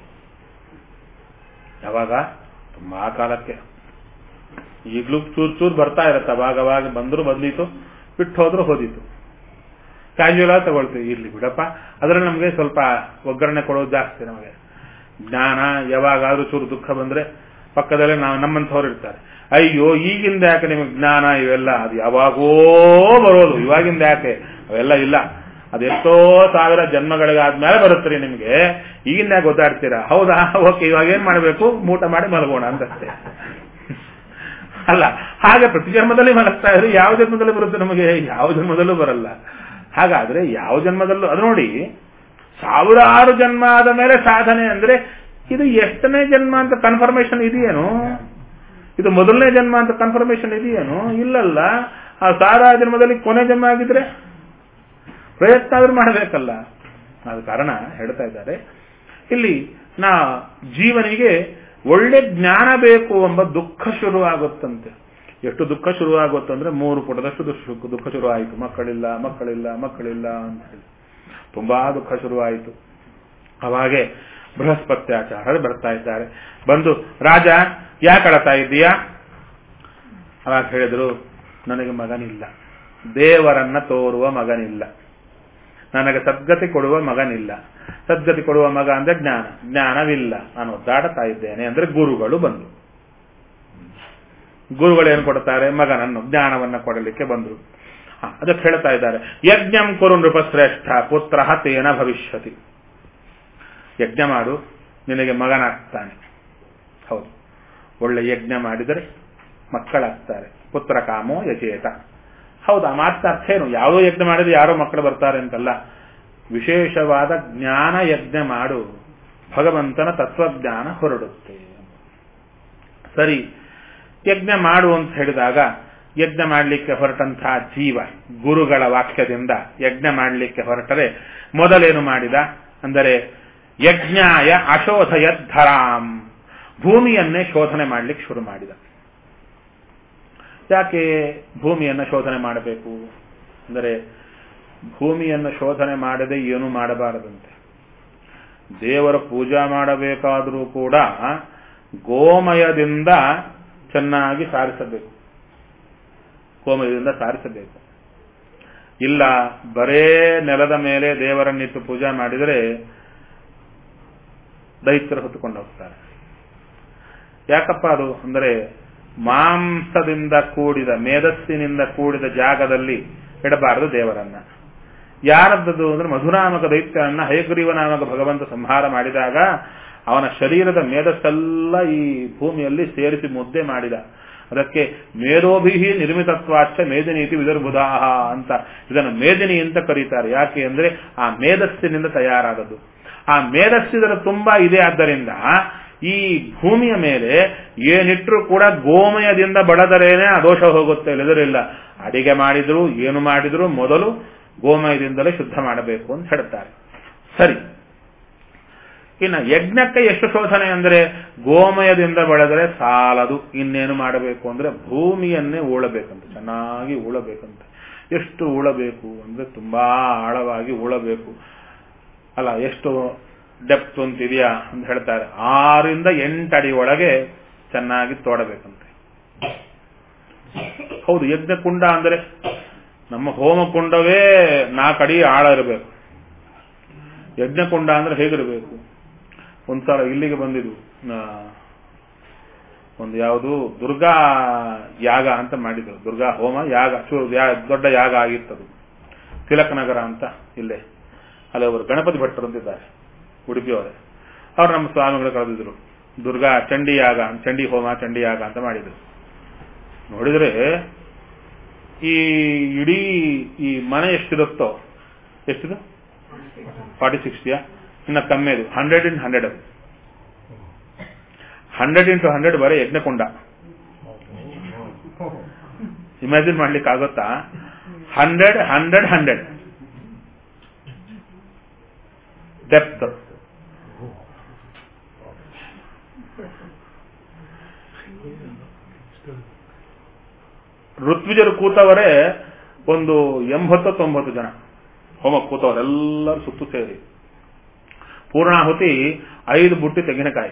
ಯಾವಾಗ ತುಂಬಾ ಕಾಲಕ್ಕೆ ಈಗಲೂ ಚೂರ್ ಚೂರ್ ಬರ್ತಾ ಇರತ್ತೆ ಅವಾಗವಾಗ ಬಂದ್ರು ಬಂದಿತ್ತು ಬಿಟ್ಟು ಹೋದ್ರು ಹೋದಿತ್ತು ಕ್ಯಾಶುಯಲ್ ಆಗಿ ತಗೊಳ್ತೀವಿ ಇರ್ಲಿ ಬಿಡಪ್ಪ ಅದ್ರಲ್ಲಿ ನಮಗೆ ಸ್ವಲ್ಪ ಒಗ್ಗರಣೆ ಕೊಡೋದು ಜಾಸ್ತಿ ನಮಗೆ ಜ್ಞಾನ ಯಾವಾಗಾದ್ರೂ ಚೂರು ದುಃಖ ಬಂದ್ರೆ ಪಕ್ಕದಲ್ಲೇ ನಾವು ನಮ್ಮಂಥವ್ರು ಇರ್ತಾರೆ ಅಯ್ಯೋ ಈಗಿಂದ ಯಾಕೆ ನಿಮಗೆ ಜ್ಞಾನ ಇವೆಲ್ಲ ಅದು ಯಾವಾಗೋ ಬರೋದು ಇವಾಗಿಂದ ಯಾಕೆ ಅವೆಲ್ಲ ಇಲ್ಲ ಅದೆಷ್ಟೋ ಸಾವಿರ ಜನ್ಮಗಳಿಗಾದ್ಮೇಲೆ ಬರುತ್ತೆ ನಿಮಗೆ ಈಗಿಂದ ಯಾಕೆ ಗೊತ್ತಾಡ್ತೀರಾ ಹೌದಾ ಓಕೆ ಇವಾಗ ಏನ್ ಮಾಡಬೇಕು ಊಟ ಮಾಡಿ ಮಲಗೋಣ ಅಂತಷ್ಟೇ ಅಲ್ಲ ಹಾಗೆ ಪ್ರತಿ ಜನ್ಮದಲ್ಲಿ ಮಲಗ್ತಾ ಇದ್ರೆ ಯಾವ ಜನ್ಮದಲ್ಲಿ ಬರುತ್ತೆ ನಮಗೆ ಯಾವ ಜನ್ಮದಲ್ಲೂ ಬರಲ್ಲ ಹಾಗಾದ್ರೆ ಯಾವ ಜನ್ಮದಲ್ಲೂ ಅದು ನೋಡಿ ಸಾವಿರಾರು ಜನ್ಮ ಆದ ಮೇಲೆ ಸಾಧನೆ ಅಂದ್ರೆ ಇದು ಎಷ್ಟನೇ ಜನ್ಮ ಅಂತ ಕನ್ಫರ್ಮೇಶನ್ ಇದೆಯೇನು ಇದು ಮೊದಲನೇ ಜನ್ಮ ಅಂತ ಕನ್ಫರ್ಮೇಶನ್ ಇದೆಯೇನು ಇಲ್ಲಲ್ಲ ಆ ಸಾವಿರಾರು ಜನ್ಮದಲ್ಲಿ ಕೊನೆ ಜನ್ಮ ಆಗಿದ್ರೆ ಪ್ರಯತ್ನ ಆದ್ರೂ ಮಾಡಬೇಕಲ್ಲ ಅದು ಕಾರಣ ಹೇಳ್ತಾ ಇದ್ದಾರೆ ಇಲ್ಲಿ ನಾ ಜೀವನಿಗೆ ಒಳ್ಳೆ ಜ್ಞಾನ ಬೇಕು ಎಂಬ ದುಃಖ ಶುರುವಾಗುತ್ತಂತೆ ಎಷ್ಟು ದುಃಖ ಶುರುವಾಗುತ್ತಂದ್ರೆ ಮೂರು ಪುಟದಷ್ಟು ದುಃಖ ದುಃಖ ಶುರುವಾಯಿತು ಮಕ್ಕಳಿಲ್ಲ ಮಕ್ಕಳಿಲ್ಲ ಮಕ್ಕಳಿಲ್ಲ ಅಂತ ಹೇಳಿ ತುಂಬಾ ದುಃಖ ಶುರುವಾಯಿತು ಅವಾಗೆ ಬೃಹಸ್ಪತ್ಯಾಚಾರ್ಯರು ಬರ್ತಾ ಇದ್ದಾರೆ ಬಂದು ರಾಜ ಯಾಕೆ ಅಳತಾ ಇದ್ದೀಯಾ ಅವಾಗ ಹೇಳಿದ್ರು ನನಗೆ ಮಗನಿಲ್ಲ ದೇವರನ್ನ ತೋರುವ ಮಗನಿಲ್ಲ ನನಗೆ ಸದ್ಗತಿ ಕೊಡುವ ಮಗನಿಲ್ಲ ಸದ್ಗತಿ ಕೊಡುವ ಮಗ ಅಂದ್ರೆ ಜ್ಞಾನ ಜ್ಞಾನವಿಲ್ಲ ನಾನು ಒದ್ದಾಡ್ತಾ ಇದ್ದೇನೆ ಅಂದ್ರೆ ಗುರುಗಳು ಬಂದು ಗುರುಗಳು ಏನು ಕೊಡ್ತಾರೆ ಮಗನನ್ನು ಜ್ಞಾನವನ್ನ ಕೊಡಲಿಕ್ಕೆ ಬಂದರು ಅದಕ್ಕೆ ಹೇಳ್ತಾ ಇದ್ದಾರೆ ಯಜ್ಞಂ ಕುರು ನೃಪಶ್ರೇಷ್ಠ ಪುತ್ರ ತೇನ ಭವಿಷ್ಯತಿ ಯಜ್ಞ ಮಾಡು ನಿನಗೆ ಮಗನಾಗ್ತಾನೆ ಹೌದು ಒಳ್ಳೆ ಯಜ್ಞ ಮಾಡಿದರೆ ಮಕ್ಕಳಾಗ್ತಾರೆ ಪುತ್ರ ಕಾಮೋ ಯಜೇತ ಹೌದು ಆ ಮಾತ್ರ ಅರ್ಥ ಏನು ಯಾವುದೋ ಯಜ್ಞ ಮಾಡಿದ್ರೆ ಯಾರೋ ಮಕ್ಕಳು ಬರ್ತಾರೆ ಅಂತಲ್ಲ ವಿಶೇಷವಾದ ಜ್ಞಾನ ಯಜ್ಞ ಮಾಡು ಭಗವಂತನ ತತ್ವಜ್ಞಾನ ಹೊರಡುತ್ತೆ ಸರಿ ಯಜ್ಞ ಮಾಡು ಅಂತ ಹೇಳಿದಾಗ ಯಜ್ಞ ಮಾಡಲಿಕ್ಕೆ ಹೊರಟಂತಹ ಜೀವ ಗುರುಗಳ ವಾಕ್ಯದಿಂದ ಯಜ್ಞ ಮಾಡಲಿಕ್ಕೆ ಹೊರಟರೆ ಮೊದಲೇನು ಮಾಡಿದ ಅಂದರೆ ಯಜ್ಞಾಯ ಅಶೋಧಯದ್ಧರಾಂ ಭೂಮಿಯನ್ನೇ ಶೋಧನೆ ಮಾಡಲಿಕ್ಕೆ ಶುರು ಮಾಡಿದ ಯಾಕೆ ಭೂಮಿಯನ್ನು ಶೋಧನೆ ಮಾಡಬೇಕು ಅಂದರೆ ಭೂಮಿಯನ್ನು ಶೋಧನೆ ಮಾಡದೆ ಏನು ಮಾಡಬಾರದಂತೆ ದೇವರ ಪೂಜಾ ಮಾಡಬೇಕಾದರೂ ಕೂಡ ಗೋಮಯದಿಂದ ಚೆನ್ನಾಗಿ ಸಾರಿಸಬೇಕು ಗೋಮಯದಿಂದ ಸಾರಿಸಬೇಕು ಇಲ್ಲ ಬರೇ ನೆಲದ ಮೇಲೆ ದೇವರನ್ನಿಟ್ಟು ಪೂಜಾ ಮಾಡಿದರೆ ದೈತ್ಯರು ಹೊತ್ತುಕೊಂಡು ಹೋಗ್ತಾರೆ ಯಾಕಪ್ಪ ಅದು ಅಂದರೆ ಮಾಂಸದಿಂದ ಕೂಡಿದ ಮೇಧಸ್ಸಿನಿಂದ ಕೂಡಿದ ಜಾಗದಲ್ಲಿ ಇಡಬಾರದು ದೇವರನ್ನ ಯಾರದ್ದದು ಅಂದ್ರೆ ಮಧುನಾಮಕ ದೈತ್ಯನನ್ನ ಹಯಗ್ರೀವ ನಾಮಕ ಭಗವಂತ ಸಂಹಾರ ಮಾಡಿದಾಗ ಅವನ ಶರೀರದ ಮೇಧಸ್ಸೆಲ್ಲ ಈ ಭೂಮಿಯಲ್ಲಿ ಸೇರಿಸಿ ಮುದ್ದೆ ಮಾಡಿದ ಅದಕ್ಕೆ ಮೇಧೋಭಿಹಿ ನಿರ್ಮಿತತ್ವಾಚ ಮೇದಿನೀತಿ ವಿದರ್ಬುಧಾಹ ಅಂತ ಇದನ್ನು ಮೇದಿನಿ ಅಂತ ಕರೀತಾರೆ ಯಾಕೆ ಅಂದ್ರೆ ಆ ಮೇಧಸ್ಸಿನಿಂದ ತಯಾರಾದದ್ದು ಆ ಮೇಧಸ್ಸಿದರ ತುಂಬಾ ಇದೆ ಆದ್ದರಿಂದ ಈ ಭೂಮಿಯ ಮೇಲೆ ಏನಿಟ್ರೂ ಕೂಡ ಗೋಮಯದಿಂದ ಬಡದರೇನೆ ಆ ದೋಷ ಹೋಗುತ್ತೆ ಇಲ್ಲದರಿಲ್ಲ ಅಡಿಗೆ ಮಾಡಿದ್ರು ಏನು ಮಾಡಿದ್ರು ಮೊದಲು ಗೋಮಯದಿಂದಲೇ ಶುದ್ಧ ಮಾಡಬೇಕು ಅಂತ ಹೇಳ್ತಾರೆ ಸರಿ ಇನ್ನು ಯಜ್ಞಕ್ಕೆ ಎಷ್ಟು ಶೋಧನೆ ಅಂದರೆ ಗೋಮಯದಿಂದ ಬೆಳೆದರೆ ಸಾಲದು ಇನ್ನೇನು ಮಾಡಬೇಕು ಅಂದ್ರೆ ಭೂಮಿಯನ್ನೇ ಉಳಬೇಕಂತ ಚೆನ್ನಾಗಿ ಉಳಬೇಕಂತ ಎಷ್ಟು ಉಳಬೇಕು ಅಂದ್ರೆ ತುಂಬಾ ಆಳವಾಗಿ ಉಳಬೇಕು ಅಲ್ಲ ಎಷ್ಟು ಡೆಪ್ತ್ ಅಂತಿದೆಯಾ ಅಂತ ಹೇಳ್ತಾರೆ ಆರಿಂದ ಎಂಟಡಿ ಒಳಗೆ ಚೆನ್ನಾಗಿ ತೋಡಬೇಕಂತೆ ಹೌದು ಯಜ್ಞ ಕುಂಡ ಅಂದರೆ ನಮ್ಮ ಹೋಮ ಕುಂಡವೇ ನಾಲ್ಕಡಿ ಆಳ ಇರಬೇಕು ಯಜ್ಞ ಕುಂಡ ಅಂದ್ರೆ ಹೇಗಿರಬೇಕು ಒಂದ್ಸಲ ಇಲ್ಲಿಗೆ ಬಂದಿದ್ದು ಒಂದು ಯಾವುದು ದುರ್ಗಾ ಯಾಗ ಅಂತ ಮಾಡಿದ್ರು ದುರ್ಗಾ ಹೋಮ ಯಾಗ ಚೂರು ದೊಡ್ಡ ಯಾಗ ಆಗಿತ್ತದು ತಿಲಕ್ ನಗರ ಅಂತ ಇಲ್ಲೇ ಅಲ್ಲಿ ಅವರು ಗಣಪತಿ ಭಟ್ರು ಅಂತಿದ್ದಾರೆ ಉಡುಪಿಯವರೇ ಅವ್ರು ನಮ್ಮ ಸ್ವಾಮಿಗಳು ಕರೆದಿದ್ರು ದುರ್ಗಾ ಚಂಡಿ ಯಾಗ ಚಂಡಿ ಹೋಮ ಚಂಡಿ ಯಾಗ ಅಂತ ಮಾಡಿದ್ರು ನೋಡಿದ್ರೆ ಈ ಇಡೀ ಈ ಮನೆ ಎಷ್ಟಿರುತ್ತೋ ಎಷ್ಟಿದು ಫಾರ್ಟಿ ಸಿಕ್ಸ್ಟಿಯಾ ಇನ್ನ ಕಮ್ಮಿ ಅದು ಹಂಡ್ರೆಡ್ ಇಂಟು ಹಂಡ್ರೆಡ್ ಅದು ಹಂಡ್ರೆಡ್ ಇಂಟು ಹಂಡ್ರೆಡ್ ಬರೀ ಯಜ್ಞಕೊಂಡ ಇಮ್ಯಾಜಿನ್ ಮಾಡ್ಲಿಕ್ಕೆ ಆಗುತ್ತಾ ಹಂಡ್ರೆಡ್ ಹಂಡ್ರೆಡ್ ಹಂಡ್ರೆಡ್ ಡೆಪ್ತ್ ಋತ್ವಿಜರು ಕೂತವರೇ ಒಂದು ಎಂಬತ್ತು ತೊಂಬತ್ತು ಜನ ಹೋಮ ಕೂತವರೆಲ್ಲರೂ ಸುತ್ತು ಸೇರಿ ಪೂರ್ಣಾಹುತಿ ಐದು ಬುಟ್ಟಿ ತೆಂಗಿನಕಾಯಿ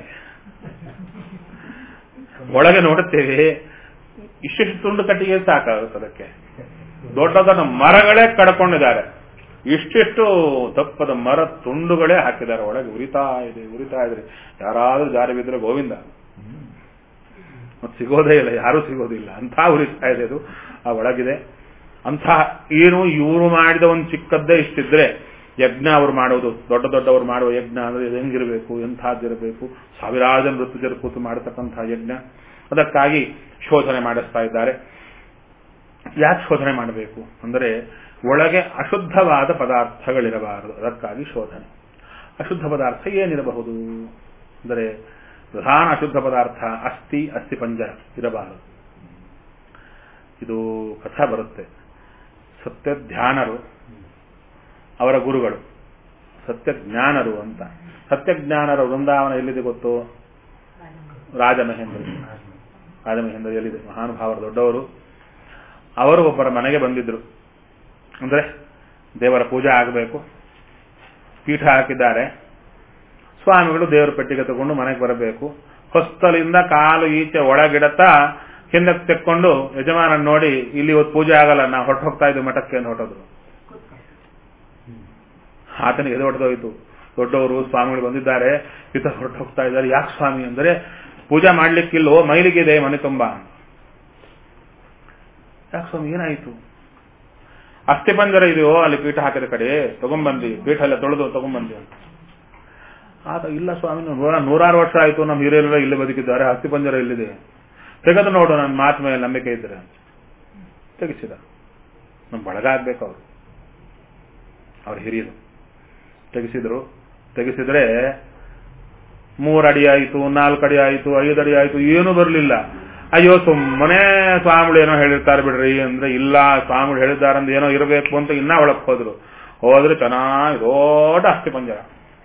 ಒಳಗೆ ನೋಡುತ್ತೇವೆ ಇಷ್ಟಿಷ್ಟು ತುಂಡು ಕಟ್ಟಿಗೆ ಸಾಕಾಗುತ್ತೆ ಅದಕ್ಕೆ ದೊಡ್ಡ ದೊಡ್ಡ ಮರಗಳೇ ಕಡ್ಕೊಂಡಿದ್ದಾರೆ ಇಷ್ಟಿಷ್ಟು ದಪ್ಪದ ಮರ ತುಂಡುಗಳೇ ಹಾಕಿದ್ದಾರೆ ಒಳಗೆ ಉರಿತಾ ಇದೆ ಉರಿತಾ ಇದ್ರೆ ಯಾರಾದ್ರೂ ಜಾರಿ ಬಿದ್ರೆ ಗೋವಿಂದ ಮತ್ತೆ ಸಿಗೋದೇ ಇಲ್ಲ ಯಾರೂ ಸಿಗೋದಿಲ್ಲ ಅಂತ ಉರಿಸ್ತಾ ಇದೆ ಅದು ಆ ಒಳಗಿದೆ ಅಂಥ ಏನು ಇವರು ಮಾಡಿದ ಒಂದು ಚಿಕ್ಕದ್ದೇ ಇಷ್ಟಿದ್ರೆ ಯಜ್ಞ ಅವ್ರು ಮಾಡೋದು ದೊಡ್ಡ ದೊಡ್ಡವರು ಮಾಡುವ ಯಜ್ಞ ಅಂದ್ರೆ ಇದು ಹೆಂಗಿರಬೇಕು ಎಂಥದ್ದಿರಬೇಕು ಸಾವಿರಾರು ಜನ ಋತುಜರು ಕೂತು ಮಾಡತಕ್ಕಂತಹ ಯಜ್ಞ ಅದಕ್ಕಾಗಿ ಶೋಧನೆ ಮಾಡಿಸ್ತಾ ಇದ್ದಾರೆ ಯಾಕೆ ಶೋಧನೆ ಮಾಡಬೇಕು ಅಂದರೆ ಒಳಗೆ ಅಶುದ್ಧವಾದ ಪದಾರ್ಥಗಳಿರಬಾರದು ಅದಕ್ಕಾಗಿ ಶೋಧನೆ ಅಶುದ್ಧ ಪದಾರ್ಥ ಏನಿರಬಹುದು ಅಂದರೆ ಪ್ರಧಾನ ಅಶುದ್ಧ ಪದಾರ್ಥ ಅಸ್ಥಿ ಅಸ್ಥಿ ಪಂಜರ ಇರಬಾರದು ಇದು ಕಥಾ ಬರುತ್ತೆ ಸತ್ಯ ಧ್ಯಾನರು ಅವರ ಗುರುಗಳು ಸತ್ಯಜ್ಞಾನರು ಅಂತ ಸತ್ಯಜ್ಞಾನರ ವೃಂದಾವನ ಎಲ್ಲಿದೆ ಗೊತ್ತು ರಾಜಮಹೇಂದ್ರ ರಾಜಮಹೇಂದ್ರ ಎಲ್ಲಿದೆ ಮಹಾನುಭಾವರು ದೊಡ್ಡವರು ಅವರು ಒಬ್ಬರ ಮನೆಗೆ ಬಂದಿದ್ರು ಅಂದ್ರೆ ದೇವರ ಪೂಜೆ ಆಗಬೇಕು ಪೀಠ ಹಾಕಿದ್ದಾರೆ ಸ್ವಾಮಿಗಳು ದೇವರ ಪೆಟ್ಟಿಗೆ ತಗೊಂಡು ಮನೆಗೆ ಬರಬೇಕು ಹೊಸ್ತಲಿಂದ ಕಾಲು ಈಚೆ ಒಳಗಿಡತಾ ಹಿಂದಕ್ಕೆ ತೆಕ್ಕೊಂಡು ಯಜಮಾನ ನೋಡಿ ಇಲ್ಲಿ ಇವತ್ತು ಪೂಜೆ ಆಗಲ್ಲ ನಾವು ಹೊರಟು ಹೋಗ್ತಾ ಇದ್ವಿ ಮಠಕ್ಕೆ ಅಂತ ಹೊರಟೋದ್ರು ಆತನಿಗೆ ಎದೆ ಹೊಡೆದೋಯ್ತು ದೊಡ್ಡವರು ಸ್ವಾಮಿಗಳು ಬಂದಿದ್ದಾರೆ ಈತ ಹೊರಟು ಹೋಗ್ತಾ ಇದ್ದಾರೆ ಯಾಕೆ ಸ್ವಾಮಿ ಅಂದ್ರೆ ಪೂಜೆ ಮಾಡ್ಲಿಕ್ಕಿಲ್ವೋ ಮೈಲಿಗಿದೆ ಮನೆ ತುಂಬಾ ಯಾಕೆ ಸ್ವಾಮಿ ಏನಾಯ್ತು ಅಸ್ಥಿ ಪಂಜರ ಇದೆಯೋ ಅಲ್ಲಿ ಪೀಠ ಹಾಕಿದ ಕಡೆ ತಗೊಂಬಂದಿ ಪೀಠ ಎಲ್ಲ ತೊಳೆದು ತಗೊಂಬಂದಿ ಅಂತ ಆತ ಇಲ್ಲ ಸ್ವಾಮಿ ನೂರ ನೂರಾರು ವರ್ಷ ಆಯ್ತು ನಮ್ಮ ಹಿರಿಯರೆಲ್ಲ ಇಲ್ಲಿ ಬದುಕಿದ್ದಾರೆ ಅಸ್ಥಿ ಪಂಜರ ಇಲ್ಲಿದೆ ತೆಗೆದು ನೋಡು ನನ್ನ ಮಾತು ಮೇಲೆ ನಂಬಿಕೆ ಇದ್ರೆ ತೆಗಿಸಿದ ನಮ್ಮ ಬಳಗ ಆಗ್ಬೇಕು ಅವರು ಅವ್ರ ಹಿರಿಯರು ತೆಗೆಸಿದ್ರು ತೆಗೆಸಿದ್ರೆ ಮೂರಡಿ ಆಯಿತು ನಾಲ್ಕು ಅಡಿ ಆಯಿತು ಐದು ಅಡಿ ಆಯಿತು ಏನೂ ಬರಲಿಲ್ಲ ಅಯ್ಯೋ ಸುಮ್ಮನೆ ಸ್ವಾಮಿಗಳು ಏನೋ ಹೇಳಿರ್ತಾರೆ ಬಿಡ್ರಿ ಅಂದ್ರೆ ಇಲ್ಲ ಸ್ವಾಮಿಗಳು ಹೇಳಿದ್ದಾರೆ ಏನೋ ಇರಬೇಕು ಅಂತ ಇನ್ನ ಒಳಕ್ ಹೋದ್ರು ಹೋದ್ರೆ ಚೆನ್ನಾಗಿ ದೊಡ್ಡ ಅಸ್ಥಿ ಪಂಜರ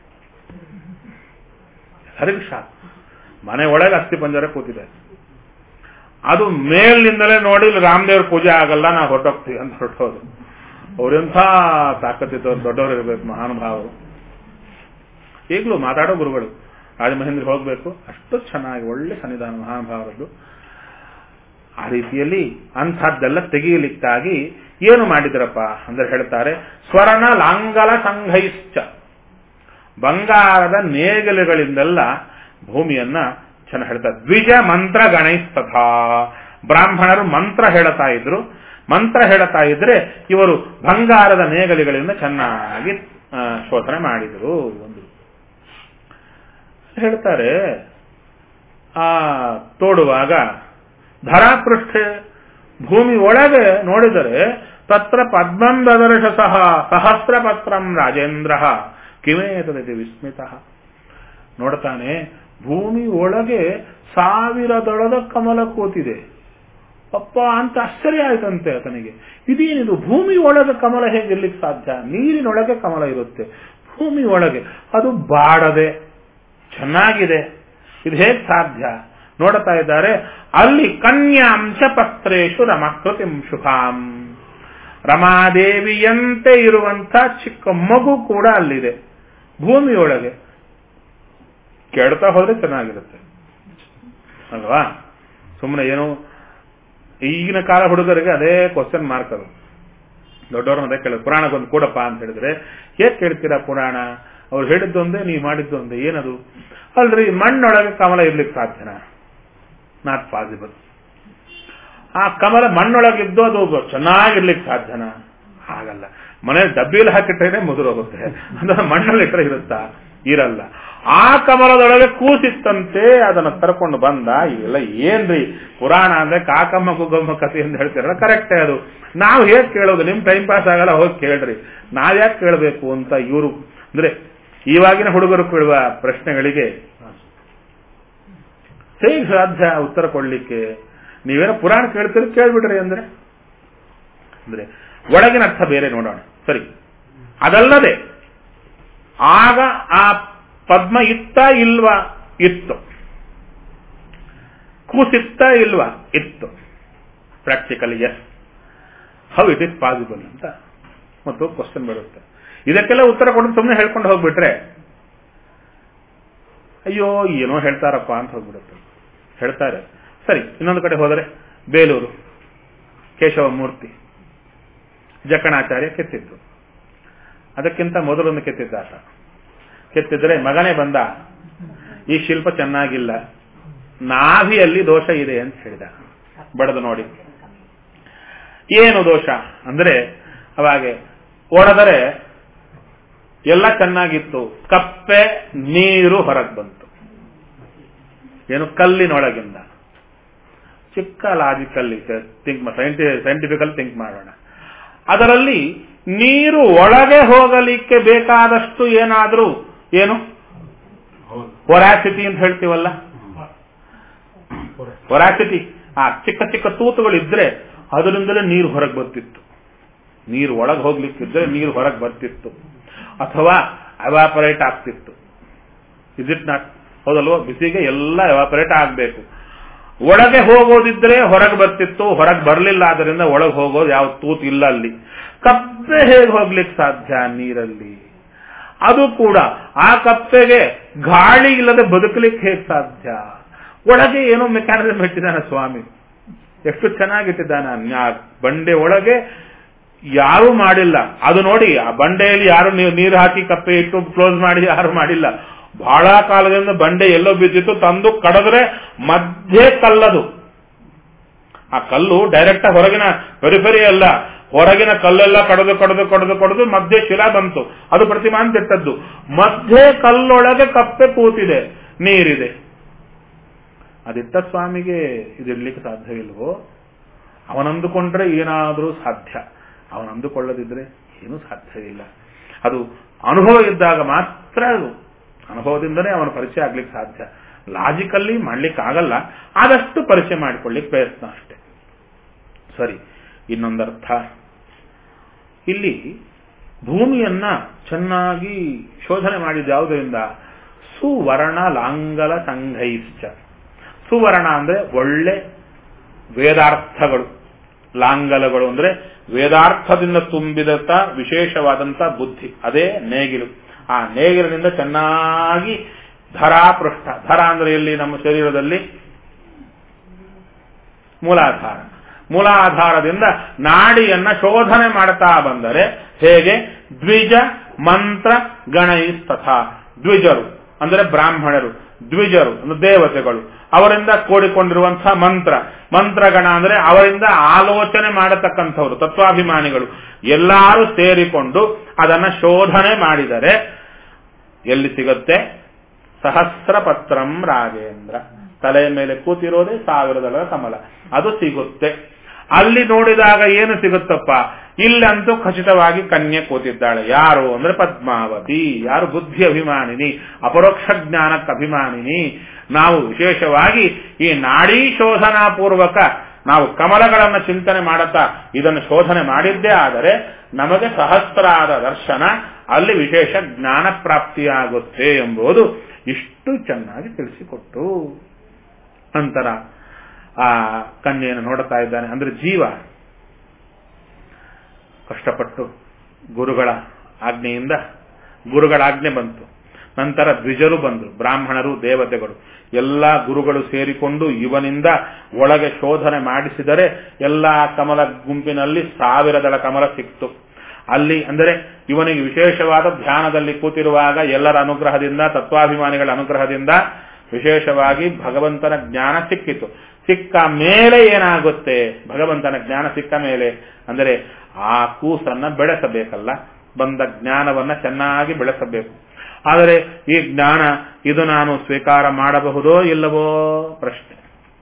ಸರಿಗೆ ಶಾಕ್ ಮನೆ ಒಳಗೆ ಅಸ್ಥಿ ಪಂಜರ ಕೂತಿದೆ ಅದು ಮೇಲಿನಿಂದಲೇ ನೋಡಿ ಇಲ್ಲಿ ರಾಮದೇವ್ರ ಪೂಜೆ ಆಗಲ್ಲ ನಾವು ಹೊರಟೋಗ್ತೀವಿ ಅಂತ ಹೊರಟೋದು ಅವ್ರೆಂಥ ತಾಕತ್ತಿದ್ದವ್ರು ದೊಡ್ಡವರು ಇರಬೇಕು ಮಹಾನುಭಾವರು ಈಗಲೂ ಮಾತಾಡೋ ಗುರುಗಳು ರಾಜಮಹೇಂದ್ರ ಹೋಗ್ಬೇಕು ಅಷ್ಟು ಚೆನ್ನಾಗಿ ಒಳ್ಳೆ ಸನ್ನಿಧಾನ ಮಹಾನುಭಾವರದ್ದು ಆ ರೀತಿಯಲ್ಲಿ ಅಂಥದ್ದೆಲ್ಲ ತೆಗೆಯಲಿಕ್ಕಾಗಿ ಏನು ಮಾಡಿದ್ರಪ್ಪ ಅಂದ್ರೆ ಹೇಳ್ತಾರೆ ಸ್ವರ್ಣ ಲಾಂಗಲ ಸಂಘೈಶ್ಚ ಬಂಗಾರದ ನೇಗಲುಗಳಿಂದೆಲ್ಲ ಭೂಮಿಯನ್ನ ಚೆನ್ನಾಗಿ ಹೇಳ್ತಾರೆ ದ್ವಿಜ ಮಂತ್ರ ಗಣೈಸ್ತಥಾ ಬ್ರಾಹ್ಮಣರು ಮಂತ್ರ ಹೇಳ್ತಾ ಇದ್ರು ಮಂತ್ರ ಹೇಳ್ತಾ ಇದ್ರೆ ಇವರು ಬಂಗಾರದ ನೇಗಲಿಗಳಿಂದ ಚೆನ್ನಾಗಿ ಶೋಧನೆ ಮಾಡಿದರು ಒಂದು ಹೇಳ್ತಾರೆ ಆ ತೋಡುವಾಗ ಧರಾಪೃಷ್ಠೆ ಭೂಮಿ ಒಳಗೆ ನೋಡಿದರೆ ತತ್ರ ಪದ್ಮಂ ದದರ್ಶ ಸಹ ಸಹಸ್ರ ಪತ್ರಂ ರಾಜೇಂದ್ರ ಕಿಮೇತದಿ ವಿಸ್ಮಿತ ನೋಡ್ತಾನೆ ಭೂಮಿ ಒಳಗೆ ಸಾವಿರ ದಳದ ಕಮಲ ಕೂತಿದೆ ಅಪ್ಪ ಅಂತ ಆಶ್ಚರ್ಯ ಆಯ್ತಂತೆ ಆತನಿಗೆ ಇದೇನಿದು ಭೂಮಿ ಒಳಗೆ ಕಮಲ ಹೇಗಿರ್ಲಿಕ್ಕೆ ಸಾಧ್ಯ ನೀರಿನೊಳಗೆ ಕಮಲ ಇರುತ್ತೆ ಭೂಮಿ ಒಳಗೆ ಅದು ಬಾಡದೆ ಚೆನ್ನಾಗಿದೆ ಇದು ಹೇಗೆ ಸಾಧ್ಯ ನೋಡ್ತಾ ಇದ್ದಾರೆ ಅಲ್ಲಿ ಕನ್ಯಾಂಶ ಪತ್ರೇಶು ರಮಾಕೃತಿಂ ಶುಭಾಂ ರಮಾದೇವಿಯಂತೆ ಇರುವಂತ ಚಿಕ್ಕ ಮಗು ಕೂಡ ಅಲ್ಲಿದೆ ಭೂಮಿಯೊಳಗೆ ಕೆಡ್ತಾ ಹೋದ್ರೆ ಚೆನ್ನಾಗಿರುತ್ತೆ ಅಲ್ವಾ ಸುಮ್ಮನೆ ಏನು ಈಗಿನ ಕಾಲ ಹುಡುಗರಿಗೆ ಅದೇ ಕ್ವಶನ್ ಮಾರ್ಕ್ ಅದು ದೊಡ್ಡವ್ರನ್ನ ಅದೇ ಕೇಳೋದು ಪುರಾಣಕ್ಕೊಂದು ಕೂಡಪ್ಪ ಅಂತ ಹೇಳಿದ್ರೆ ಹೇಗೆ ಕೇಳ್ತೀರಾ ಪುರಾಣ ಅವ್ರು ಹೇಳಿದ್ದೊಂದೇ ನೀವು ಮಾಡಿದ್ದೊಂದೇ ಏನದು ಅಲ್ರಿ ಮಣ್ಣೊಳಗೆ ಕಮಲ ಇರ್ಲಿಕ್ಕೆ ಸಾಧ್ಯನಾ ನಾಟ್ ಪಾಸಿಬಲ್ ಆ ಕಮಲ ಮಣ್ಣೊಳಗಿದ್ದು ಅದು ಚೆನ್ನಾಗಿರ್ಲಿಕ್ಕೆ ಸಾಧ್ಯನಾ ಹಾಗಲ್ಲ ಮನೆ ಡಬ್ಬಿಯಲ್ಲಿ ಹಾಕಿಟ್ರೇನೆ ಮುದುರೋಗುತ್ತೆ ಅಂದ್ರೆ ಮಣ್ಣಲ್ಲಿ ಇಟ್ಟರೆ ಇರುತ್ತಾ ಇರಲ್ಲ ಆ ಕಮಲದೊಳಗೆ ಕೂಸಿತ್ತಂತೆ ಅದನ್ನ ಕರ್ಕೊಂಡು ಬಂದ ಇವೆಲ್ಲ ಏನ್ರಿ ಪುರಾಣ ಅಂದ್ರೆ ಕಾಕಮ್ಮ ಗುಗ್ಗಮ್ಮ ಕಥೆ ಅಂತ ಹೇಳ್ತಾರಲ್ಲ ಕರೆಕ್ಟೇ ಅದು ನಾವು ಹೇಗ್ ಕೇಳೋದು ನಿಮ್ ಟೈಮ್ ಪಾಸ್ ಆಗಲ್ಲ ಹೋಗಿ ಕೇಳ್ರಿ ನಾವ್ಯಾಕೆ ಕೇಳಬೇಕು ಅಂತ ಇವರು ಅಂದ್ರೆ ಇವಾಗಿನ ಹುಡುಗರು ಕೇಳುವ ಪ್ರಶ್ನೆಗಳಿಗೆ ಹೇಗೆ ಸಾಧ್ಯ ಉತ್ತರ ಕೊಡ್ಲಿಕ್ಕೆ ನೀವೇನೋ ಪುರಾಣ ಕೇಳ್ತೀರಿ ಕೇಳ್ಬಿಡ್ರಿ ಅಂದ್ರೆ ಅಂದ್ರೆ ಒಳಗಿನ ಅರ್ಥ ಬೇರೆ ನೋಡೋಣ ಸರಿ ಅದಲ್ಲದೆ ಆಗ ಆ ಪದ್ಮ ಇತ್ತ ಇಲ್ವಾ ಇತ್ತು ಕೂಸಿತ್ತ ಇಲ್ವಾ ಇತ್ತು practical yes how it is possible ಅಂತ ಮತ್ತು ಕ್ವಶನ್ ಬರುತ್ತೆ ಇದಕ್ಕೆಲ್ಲ ಉತ್ತರ ಕೊಟ್ಟು ಸುಮ್ಮನೆ ಹೇಳ್ಕೊಂಡು ಹೋಗ್ಬಿಟ್ರೆ ಅಯ್ಯೋ ಏನೋ ಹೇಳ್ತಾರಪ್ಪ ಅಂತ ಹೋಗ್ಬಿಡುತ್ತೆ ಹೇಳ್ತಾರೆ ಸರಿ ಇನ್ನೊಂದು ಕಡೆ ಹೋದರೆ ಬೇಲೂರು ಕೇಶವ ಮೂರ್ತಿ ಜಕಣಾಚಾರ್ಯ ಕೆತ್ತಿದ್ದು ಅದಕ್ಕಿಂತ ಮೊದಲೊಂದು ಕೆತ್ತಿದ್ದಾತ ಕೆತ್ತಿದ್ರೆ ಮಗನೇ ಬಂದ ಈ ಶಿಲ್ಪ ಚೆನ್ನಾಗಿಲ್ಲ ನಾಭಿಯಲ್ಲಿ ದೋಷ ಇದೆ ಅಂತ ಹೇಳಿದ ಬಡದು ನೋಡಿ ಏನು ದೋಷ ಅಂದ್ರೆ ಅವಾಗೆ ಒಡೆದರೆ ಎಲ್ಲ ಚೆನ್ನಾಗಿತ್ತು ಕಪ್ಪೆ ನೀರು ಹೊರಗೆ ಬಂತು ಏನು ಕಲ್ಲಿನೊಳಗಿಂದ ಚಿಕ್ಕ ಲಾಜಿಕಲ್ಲಿ ಥಿಂಕ್ ಸೈಂಟಿಫಿಕಲ್ ಥಿಂಕ್ ಮಾಡೋಣ ಅದರಲ್ಲಿ ನೀರು ಒಳಗೆ ಹೋಗಲಿಕ್ಕೆ ಬೇಕಾದಷ್ಟು ಏನಾದರೂ ಏನು ಹೊರಾಸಿಟಿ ಅಂತ ಹೇಳ್ತೀವಲ್ಲ ಹೊರಾಸಿಟಿ ಆ ಚಿಕ್ಕ ಚಿಕ್ಕ ತೂತುಗಳಿದ್ರೆ ಅದರಿಂದಲೇ ನೀರು ಹೊರಗೆ ಬರ್ತಿತ್ತು ನೀರು ಒಳಗೆ ಹೋಗ್ಲಿಕ್ಕಿದ್ರೆ ನೀರು ಹೊರಗೆ ಬರ್ತಿತ್ತು ಅಥವಾ ಎವಾಪರೇಟ್ ಆಗ್ತಿತ್ತು ಇಸ್ ಇಟ್ ನಾಟ್ ಹೌದಲ್ವ ಬಿಸಿಗೆ ಎಲ್ಲ ಎವಾಪರೇಟ್ ಆಗಬೇಕು ಒಳಗೆ ಹೋಗೋದಿದ್ರೆ ಹೊರಗೆ ಬರ್ತಿತ್ತು ಹೊರಗೆ ಬರಲಿಲ್ಲ ಆದ್ದರಿಂದ ಒಳಗೆ ಹೋಗೋದು ಯಾವ ತೂತು ಇಲ್ಲ ಅಲ್ಲಿ ಕಪ್ಪೆ ಹೇಗೆ ಹೋಗ್ಲಿಕ್ಕೆ ಸಾಧ್ಯ ನೀರಲ್ಲಿ ಅದು ಕೂಡ ಆ ಕಪ್ಪೆಗೆ ಗಾಳಿ ಇಲ್ಲದೆ ಬದುಕಲಿಕ್ಕೆ ಹೇಗೆ ಸಾಧ್ಯ ಒಳಗೆ ಏನೋ ಮೆಕ್ಯಾನಿಸಮ್ ಇಟ್ಟಿದ್ದಾನೆ ಸ್ವಾಮಿ ಎಷ್ಟು ಚೆನ್ನಾಗಿಟ್ಟಿದ್ದಾನೆ ಆ ಬಂಡೆ ಒಳಗೆ ಯಾರೂ ಮಾಡಿಲ್ಲ ಅದು ನೋಡಿ ಆ ಬಂಡೆಯಲ್ಲಿ ಯಾರು ನೀರು ಹಾಕಿ ಕಪ್ಪೆ ಇಟ್ಟು ಕ್ಲೋಸ್ ಮಾಡಿ ಯಾರು ಮಾಡಿಲ್ಲ ಬಹಳ ಕಾಲದಿಂದ ಬಂಡೆ ಎಲ್ಲೋ ಬಿದ್ದಿತ್ತು ತಂದು ಕಡದ್ರೆ ಮಧ್ಯೆ ಕಲ್ಲದು ಆ ಕಲ್ಲು ಡೈರೆಕ್ಟ್ ಹೊರಗಿನ ಪೆರಿಫೆರಿ ಅಲ್ಲ ಹೊರಗಿನ ಕಲ್ಲೆಲ್ಲ ಕಡದು ಕಡದು ಕಡದು ಕಡದು ಮಧ್ಯೆ ಶಿಲಾ ಬಂತು ಅದು ಪ್ರತಿಮಾ ಅಂತ ಇಟ್ಟದ್ದು ಮಧ್ಯೆ ಕಲ್ಲೊಳಗೆ ಕಪ್ಪೆ ಕೂತಿದೆ ನೀರಿದೆ ಅದಿಟ್ಟ ಸ್ವಾಮಿಗೆ ಇದಿರ್ಲಿಕ್ಕೆ ಸಾಧ್ಯವಿಲ್ವೋ ಅವನಂದುಕೊಂಡ್ರೆ ಏನಾದರೂ ಸಾಧ್ಯ ಅವನಂದುಕೊಳ್ಳದಿದ್ರೆ ಏನೂ ಸಾಧ್ಯವಿಲ್ಲ ಅದು ಅನುಭವ ಇದ್ದಾಗ ಮಾತ್ರ ಅದು ಅನುಭವದಿಂದನೇ ಅವನ ಪರಿಚಯ ಆಗ್ಲಿಕ್ಕೆ ಸಾಧ್ಯ ಲಾಜಿಕಲ್ಲಿ ಮಾಡ್ಲಿಕ್ಕೆ ಆಗಲ್ಲ ಆದಷ್ಟು ಪರಿಚಯ ಮಾಡಿಕೊಳ್ಳಿಕ್ಕೆ ಪ್ರಯತ್ನ ಅಷ್ಟೆ ಸರಿ ಇನ್ನೊಂದರ್ಥ ಇಲ್ಲಿ ಭೂಮಿಯನ್ನ ಚೆನ್ನಾಗಿ ಶೋಧನೆ ಮಾಡಿದ ಯಾವುದರಿಂದ ಸುವರ್ಣ ಲಾಂಗಲ ಸಂಘೈಶ್ಚ ಸುವರ್ಣ ಅಂದ್ರೆ ಒಳ್ಳೆ ವೇದಾರ್ಥಗಳು ಲಾಂಗಲಗಳು ಅಂದ್ರೆ ವೇದಾರ್ಥದಿಂದ ತುಂಬಿದಂತ ವಿಶೇಷವಾದಂತ ಬುದ್ಧಿ ಅದೇ ನೇಗಿಲು ಆ ನೇಗಿಲಿನಿಂದ ಚೆನ್ನಾಗಿ ಧರಾಪೃಷ್ಠ ಧರ ಅಂದ್ರೆ ಎಲ್ಲಿ ನಮ್ಮ ಶರೀರದಲ್ಲಿ ಮೂಲಾಧಾರ ಮೂಲಾಧಾರದಿಂದ ನಾಡಿಯನ್ನ ಶೋಧನೆ ಮಾಡ್ತಾ ಬಂದರೆ ಹೇಗೆ ದ್ವಿಜ ಮಂತ್ರ ಗಣೈಸ್ತಥ ದ್ವಿಜರು ಅಂದ್ರೆ ಬ್ರಾಹ್ಮಣರು ದ್ವಿಜರು ಅಂದ್ರೆ ದೇವತೆಗಳು ಅವರಿಂದ ಕೂಡಿಕೊಂಡಿರುವಂತಹ ಮಂತ್ರ ಮಂತ್ರಗಣ ಅಂದ್ರೆ ಅವರಿಂದ ಆಲೋಚನೆ ಮಾಡತಕ್ಕಂಥವ್ರು ತತ್ವಾಭಿಮಾನಿಗಳು ಎಲ್ಲರೂ ಸೇರಿಕೊಂಡು ಅದನ್ನ ಶೋಧನೆ ಮಾಡಿದರೆ ಎಲ್ಲಿ ಸಿಗುತ್ತೆ ಸಹಸ್ರ ಪತ್ರಂ ರಾಜೇಂದ್ರ ತಲೆಯ ಮೇಲೆ ಕೂತಿರೋದೇ ಸಾವಿರದಳ ಕಮಲ ಅದು ಸಿಗುತ್ತೆ ಅಲ್ಲಿ ನೋಡಿದಾಗ ಏನು ಸಿಗುತ್ತಪ್ಪ ಇಲ್ಲಂತೂ ಖಚಿತವಾಗಿ ಕನ್ಯೆ ಕೂತಿದ್ದಾಳೆ ಯಾರು ಅಂದ್ರೆ ಪದ್ಮಾವತಿ ಯಾರು ಬುದ್ಧಿ ಅಭಿಮಾನಿನಿ ಅಪರೋಕ್ಷ ಜ್ಞಾನಕ್ಕೆ ಅಭಿಮಾನಿನಿ ನಾವು ವಿಶೇಷವಾಗಿ ಈ ನಾಡೀ ಶೋಧನಾ ಪೂರ್ವಕ ನಾವು ಕಮಲಗಳನ್ನು ಚಿಂತನೆ ಮಾಡುತ್ತಾ ಇದನ್ನು ಶೋಧನೆ ಮಾಡಿದ್ದೇ ಆದರೆ ನಮಗೆ ಸಹಸ್ರಾದ ದರ್ಶನ ಅಲ್ಲಿ ವಿಶೇಷ ಜ್ಞಾನ ಪ್ರಾಪ್ತಿಯಾಗುತ್ತೆ ಎಂಬುದು ಇಷ್ಟು ಚೆನ್ನಾಗಿ ತಿಳಿಸಿಕೊಟ್ಟು ನಂತರ ಆ ಕನ್ಯೆಯನ್ನು ನೋಡುತ್ತಾ ಇದ್ದಾನೆ ಅಂದ್ರೆ ಜೀವ ಕಷ್ಟಪಟ್ಟು ಗುರುಗಳ ಆಜ್ಞೆಯಿಂದ ಗುರುಗಳ ಆಜ್ಞೆ ಬಂತು ನಂತರ ದ್ವಿಜರು ಬಂದರು ಬ್ರಾಹ್ಮಣರು ದೇವತೆಗಳು ಎಲ್ಲ ಗುರುಗಳು ಸೇರಿಕೊಂಡು ಇವನಿಂದ ಒಳಗೆ ಶೋಧನೆ ಮಾಡಿಸಿದರೆ ಎಲ್ಲ ಕಮಲ ಗುಂಪಿನಲ್ಲಿ ಸಾವಿರದಳ ಕಮಲ ಸಿಕ್ತು ಅಲ್ಲಿ ಅಂದರೆ ಇವನಿಗೆ ವಿಶೇಷವಾದ ಧ್ಯಾನದಲ್ಲಿ ಕೂತಿರುವಾಗ ಎಲ್ಲರ ಅನುಗ್ರಹದಿಂದ ತತ್ವಾಭಿಮಾನಿಗಳ ಅನುಗ್ರಹದಿಂದ ವಿಶೇಷವಾಗಿ ಭಗವಂತನ ಜ್ಞಾನ ಸಿಕ್ಕಿತು ಸಿಕ್ಕ ಮೇಲೆ ಏನಾಗುತ್ತೆ ಭಗವಂತನ ಜ್ಞಾನ ಸಿಕ್ಕ ಮೇಲೆ ಅಂದರೆ ಆ ಕೂಸನ್ನ ಬೆಳೆಸಬೇಕಲ್ಲ ಬಂದ ಜ್ಞಾನವನ್ನ ಚೆನ್ನಾಗಿ ಬೆಳೆಸಬೇಕು ಆದರೆ ಈ ಜ್ಞಾನ ಇದು ನಾನು ಸ್ವೀಕಾರ ಮಾಡಬಹುದೋ ಇಲ್ಲವೋ ಪ್ರಶ್ನೆ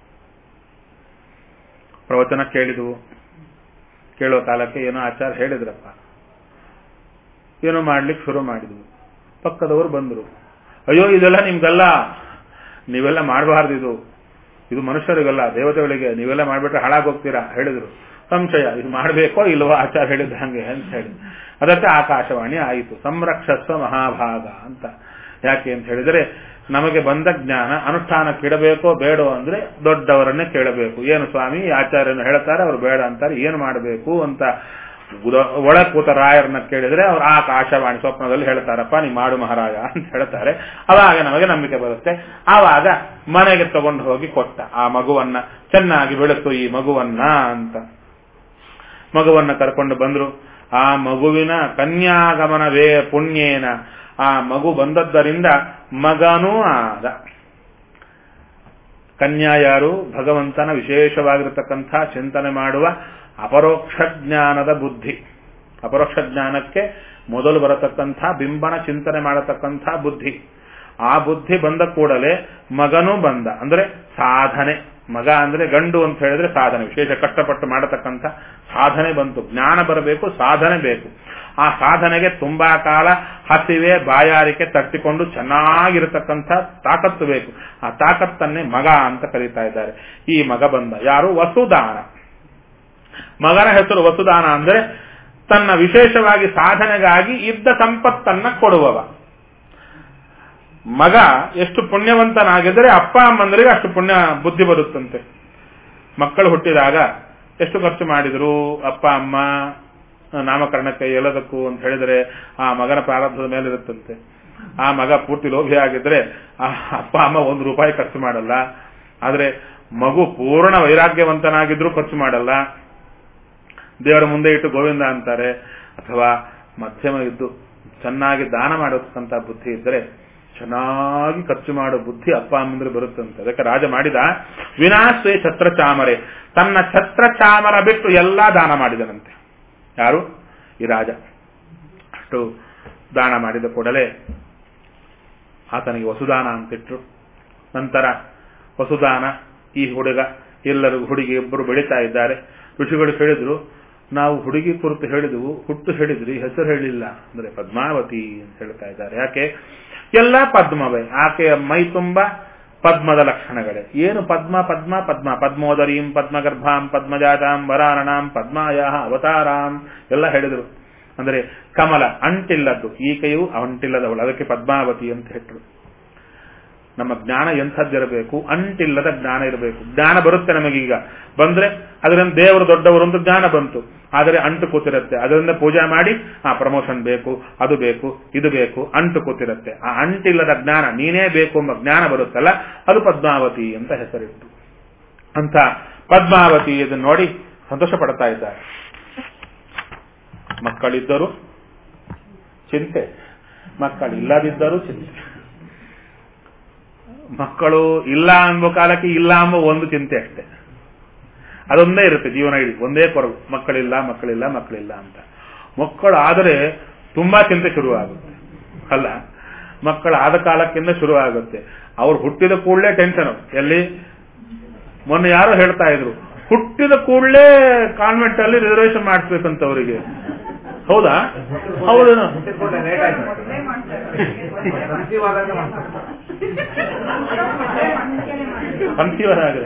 ಪ್ರವಚನ ಕೇಳಿದವು ಕೇಳೋ ಕಾಲಕ್ಕೆ ಏನೋ ಆಚಾರ ಹೇಳಿದ್ರಪ್ಪ ಏನೋ ಮಾಡ್ಲಿಕ್ಕೆ ಶುರು ಮಾಡಿದ್ವು ಪಕ್ಕದವರು ಬಂದರು ಅಯ್ಯೋ ಇದೆಲ್ಲ ನಿಮ್ಗಲ್ಲ ನೀವೆಲ್ಲ ಮಾಡಬಾರ್ದು ಇದು ಇದು ಮನುಷ್ಯರಿಗಲ್ಲ ದೇವತೆಗಳಿಗೆ ನೀವೆಲ್ಲ ಮಾಡಿಬಿಟ್ರೆ ಹಾಳಾಗೋಗ್ತೀರಾ ಹೇಳಿದ್ರು ಸಂಶಯ ಇದು ಮಾಡಬೇಕೋ ಇಲ್ವೋ ಆಚಾರ ಹೇಳಿದ ಹಂಗೆ ಅಂತ ಹೇಳಿ ಅದಕ್ಕೆ ಆಕಾಶವಾಣಿ ಆಯಿತು ಸಂರಕ್ಷಸ್ವ ಮಹಾಭಾಗ ಅಂತ ಯಾಕೆ ಅಂತ ಹೇಳಿದರೆ ನಮಗೆ ಬಂದ ಜ್ಞಾನ ಅನುಷ್ಠಾನಕ್ಕಿಡಬೇಕೋ ಬೇಡೋ ಅಂದ್ರೆ ದೊಡ್ಡವರನ್ನೇ ಕೇಳಬೇಕು ಏನು ಸ್ವಾಮಿ ಆಚಾರ್ಯನ ಹೇಳ್ತಾರೆ ಅವ್ರು ಬೇಡ ಅಂತಾರೆ ಏನು ಮಾಡಬೇಕು ಅಂತ ಒಳ ಕೂತ ರಾಯರನ್ನ ಕೇಳಿದ್ರೆ ಅವ್ರು ಆಕಾಶವಾಣಿ ಸ್ವಪ್ನದಲ್ಲಿ ಹೇಳ್ತಾರಪ್ಪ ನೀ ಮಾಡು ಮಹಾರಾಜ ಅಂತ ಹೇಳ್ತಾರೆ ಅವಾಗ ನಮಗೆ ನಂಬಿಕೆ ಬರುತ್ತೆ ಆವಾಗ ಮನೆಗೆ ತಗೊಂಡು ಹೋಗಿ ಕೊಟ್ಟ ಆ ಮಗುವನ್ನ ಚೆನ್ನಾಗಿ ಬೆಳೆಸು ಈ ಮಗುವನ್ನ ಅಂತ ಮಗುವನ್ನ ಕರ್ಕೊಂಡು ಬಂದ್ರು ಆ ಮಗುವಿನ ಕನ್ಯಾಗಮನವೇ ಪುಣ್ಯೇನ ಆ ಮಗು ಬಂದದ್ದರಿಂದ ಮಗನೂ ಆದ ಕನ್ಯಾ ಯಾರು ಭಗವಂತನ ವಿಶೇಷವಾಗಿರತಕ್ಕಂಥ ಚಿಂತನೆ ಮಾಡುವ ಅಪರೋಕ್ಷ ಜ್ಞಾನದ ಬುದ್ಧಿ ಅಪರೋಕ್ಷ ಜ್ಞಾನಕ್ಕೆ ಮೊದಲು ಬರತಕ್ಕಂಥ ಬಿಂಬನ ಚಿಂತನೆ ಮಾಡತಕ್ಕಂಥ ಬುದ್ಧಿ ಆ ಬುದ್ಧಿ ಬಂದ ಕೂಡಲೇ ಮಗನೂ ಬಂದ ಅಂದ್ರೆ ಸಾಧನೆ ಮಗ ಅಂದ್ರೆ ಗಂಡು ಅಂತ ಹೇಳಿದ್ರೆ ಸಾಧನೆ ವಿಶೇಷ ಕಷ್ಟಪಟ್ಟು ಮಾಡತಕ್ಕಂಥ ಸಾಧನೆ ಬಂತು ಜ್ಞಾನ ಬರಬೇಕು ಸಾಧನೆ ಬೇಕು ಆ ಸಾಧನೆಗೆ ತುಂಬಾ ಕಾಲ ಹಸಿವೆ ಬಾಯಾರಿಕೆ ತಟ್ಟಿಕೊಂಡು ಚೆನ್ನಾಗಿರತಕ್ಕಂಥ ತಾಕತ್ತು ಬೇಕು ಆ ತಾಕತ್ತನ್ನೇ ಮಗ ಅಂತ ಕರೀತಾ ಇದ್ದಾರೆ ಈ ಮಗ ಬಂದ ಯಾರು ವಸುದಾನ ಮಗನ ಹೆಸರು ವಸುದಾನ ಅಂದ್ರೆ ತನ್ನ ವಿಶೇಷವಾಗಿ ಸಾಧನೆಗಾಗಿ ಇದ್ದ ಸಂಪತ್ತನ್ನ ಕೊಡುವವ ಮಗ ಎಷ್ಟು ಪುಣ್ಯವಂತನಾಗಿದ್ರೆ ಅಪ್ಪ ಅಮ್ಮಂದರಿಗೆ ಅಷ್ಟು ಪುಣ್ಯ ಬುದ್ಧಿ ಬರುತ್ತಂತೆ ಮಕ್ಕಳು ಹುಟ್ಟಿದಾಗ ಎಷ್ಟು ಖರ್ಚು ಮಾಡಿದ್ರು ಅಪ್ಪ ಅಮ್ಮ ನಾಮಕರಣಕ್ಕೆ ಎಲ್ಲದಕ್ಕೂ ಅಂತ ಹೇಳಿದ್ರೆ ಆ ಮಗನ ಪ್ರಾರಂಭದ ಮೇಲೆ ಇರುತ್ತಂತೆ ಆ ಮಗ ಪೂರ್ತಿ ಲೋಭಿ ಆಗಿದ್ರೆ ಆ ಅಪ್ಪ ಅಮ್ಮ ಒಂದು ರೂಪಾಯಿ ಖರ್ಚು ಮಾಡಲ್ಲ ಆದ್ರೆ ಮಗು ಪೂರ್ಣ ವೈರಾಗ್ಯವಂತನಾಗಿದ್ರು ಖರ್ಚು ಮಾಡಲ್ಲ ದೇವರ ಮುಂದೆ ಇಟ್ಟು ಗೋವಿಂದ ಅಂತಾರೆ ಅಥವಾ ಮಧ್ಯಮ ಇದ್ದು ಚೆನ್ನಾಗಿ ದಾನ ಮಾಡತಕ್ಕಂತ ಬುದ್ಧಿ ಇದ್ರೆ ಚೆನ್ನಾಗಿ ಖರ್ಚು ಮಾಡೋ ಬುದ್ಧಿ ಅಪ್ಪ ಅಮ್ಮಂದ್ರೆ ಬರುತ್ತಂತೆ ಅದಕ್ಕೆ ರಾಜ ಮಾಡಿದ ವಿನಾಶ್ವೇ ಛತ್ರ ಚಾಮರೆ ತನ್ನ ಛತ್ರ ಚಾಮರ ಬಿಟ್ಟು ಎಲ್ಲಾ ದಾನ ಮಾಡಿದನಂತೆ ಯಾರು ಈ ರಾಜ ಅಷ್ಟು ದಾನ ಮಾಡಿದ ಕೂಡಲೇ ಆತನಿಗೆ ವಸುದಾನ ಅಂತಿಟ್ರು ನಂತರ ವಸುದಾನ ಈ ಹುಡುಗ ಎಲ್ಲರೂ ಹುಡುಗಿ ಇಬ್ಬರು ಬೆಳೀತಾ ಇದ್ದಾರೆ ಋಷಿಗಳು ಹೇಳಿದ್ರು ನಾವು ಹುಡುಗಿ ಕುರಿತು ಹೇಳಿದ್ವು ಹುಟ್ಟು ಹೇಳಿದ್ರಿ ಹೆಸರು ಹೇಳಿಲ್ಲ ಅಂದ್ರೆ ಪದ್ಮಾವತಿ ಅಂತ ಹೇಳ್ತಾ ಇದ್ದಾರೆ ಯಾಕೆ ಎಲ್ಲ ಪದ್ಮವೇ ಆಕೆಯ ಮೈ ತುಂಬ ಪದ್ಮದ ಲಕ್ಷಣಗಳೇ ಏನು ಪದ್ಮ ಪದ್ಮ ಪದ್ಮ ಪದ್ಮೋದರೀಂ ಪದ್ಮಗರ್ಭಾಂ ಪದ್ಮಜಾತಾಂ ವರಾರಣಾಂ ಪದ್ಮಾಯ ಅವತಾರಾಂ ಎಲ್ಲ ಹೇಳಿದರು ಅಂದ್ರೆ ಕಮಲ ಅಂಟಿಲ್ಲದ್ದು ಈಕೆಯು ಅಂಟಿಲ್ಲದವಳು ಅದಕ್ಕೆ ಪದ್ಮಾವತಿ ಅಂತ ಹೆಟ್ಟರು ನಮ್ಮ ಜ್ಞಾನ ಎಂಥದ್ದಿರಬೇಕು ಅಂಟಿಲ್ಲದ ಜ್ಞಾನ ಇರಬೇಕು ಜ್ಞಾನ ಬರುತ್ತೆ ನಮಗೀಗ ಬಂದ್ರೆ ಅದರಿಂದ ದೇವರು ದೊಡ್ಡವರು ಅಂತ ಜ್ಞಾನ ಬಂತು ಆದರೆ ಅಂಟು ಕೂತಿರುತ್ತೆ ಅದರಿಂದ ಪೂಜೆ ಮಾಡಿ ಆ ಪ್ರಮೋಷನ್ ಬೇಕು ಅದು ಬೇಕು ಇದು ಬೇಕು ಅಂಟು ಕೂತಿರುತ್ತೆ ಆ ಅಂಟಿಲ್ಲದ ಜ್ಞಾನ ನೀನೇ ಬೇಕು ಎಂಬ ಜ್ಞಾನ ಬರುತ್ತಲ್ಲ ಅದು ಪದ್ಮಾವತಿ ಅಂತ ಹೆಸರಿತ್ತು ಅಂತ ಪದ್ಮಾವತಿ ಇದನ್ನು ನೋಡಿ ಸಂತೋಷ ಪಡ್ತಾ ಇದ್ದಾರೆ ಮಕ್ಕಳಿದ್ದರು ಚಿಂತೆ ಮಕ್ಕಳಿಲ್ಲದಿದ್ದರೂ ಚಿಂತೆ ಮಕ್ಕಳು ಇಲ್ಲ ಅನ್ನೋ ಕಾಲಕ್ಕೆ ಇಲ್ಲ ಎಂಬ ಒಂದು ಚಿಂತೆ ಅಷ್ಟೇ ಅದೊಂದೇ ಇರುತ್ತೆ ಜೀವನ ಇಡೀ ಒಂದೇ ಕೊರಗು ಮಕ್ಕಳಿಲ್ಲ ಮಕ್ಕಳಿಲ್ಲ ಮಕ್ಕಳಿಲ್ಲ ಅಂತ ಮಕ್ಕಳು ಆದರೆ ತುಂಬಾ ಚಿಂತೆ ಶುರುವಾಗುತ್ತೆ ಅಲ್ಲ ಮಕ್ಕಳು ಆದ ಕಾಲಕ್ಕಿಂತ ಶುರು ಆಗುತ್ತೆ ಅವ್ರು ಹುಟ್ಟಿದ ಕೂಡಲೇ ಟೆನ್ಷನ್ ಎಲ್ಲಿ ಮೊನ್ನೆ ಯಾರೋ ಹೇಳ್ತಾ ಇದ್ರು ಹುಟ್ಟಿದ ಕೂಡಲೇ ಕಾನ್ವೆಂಟ್ ಅಲ್ಲಿ ರಿಸರ್ವೇಶನ್ ಮಾಡಿಸ್ಬೇಕಂತ ಅವರಿಗೆ ಹೌದಾ ಹೌದು ಕನ್ಫ್ಯೂಸ್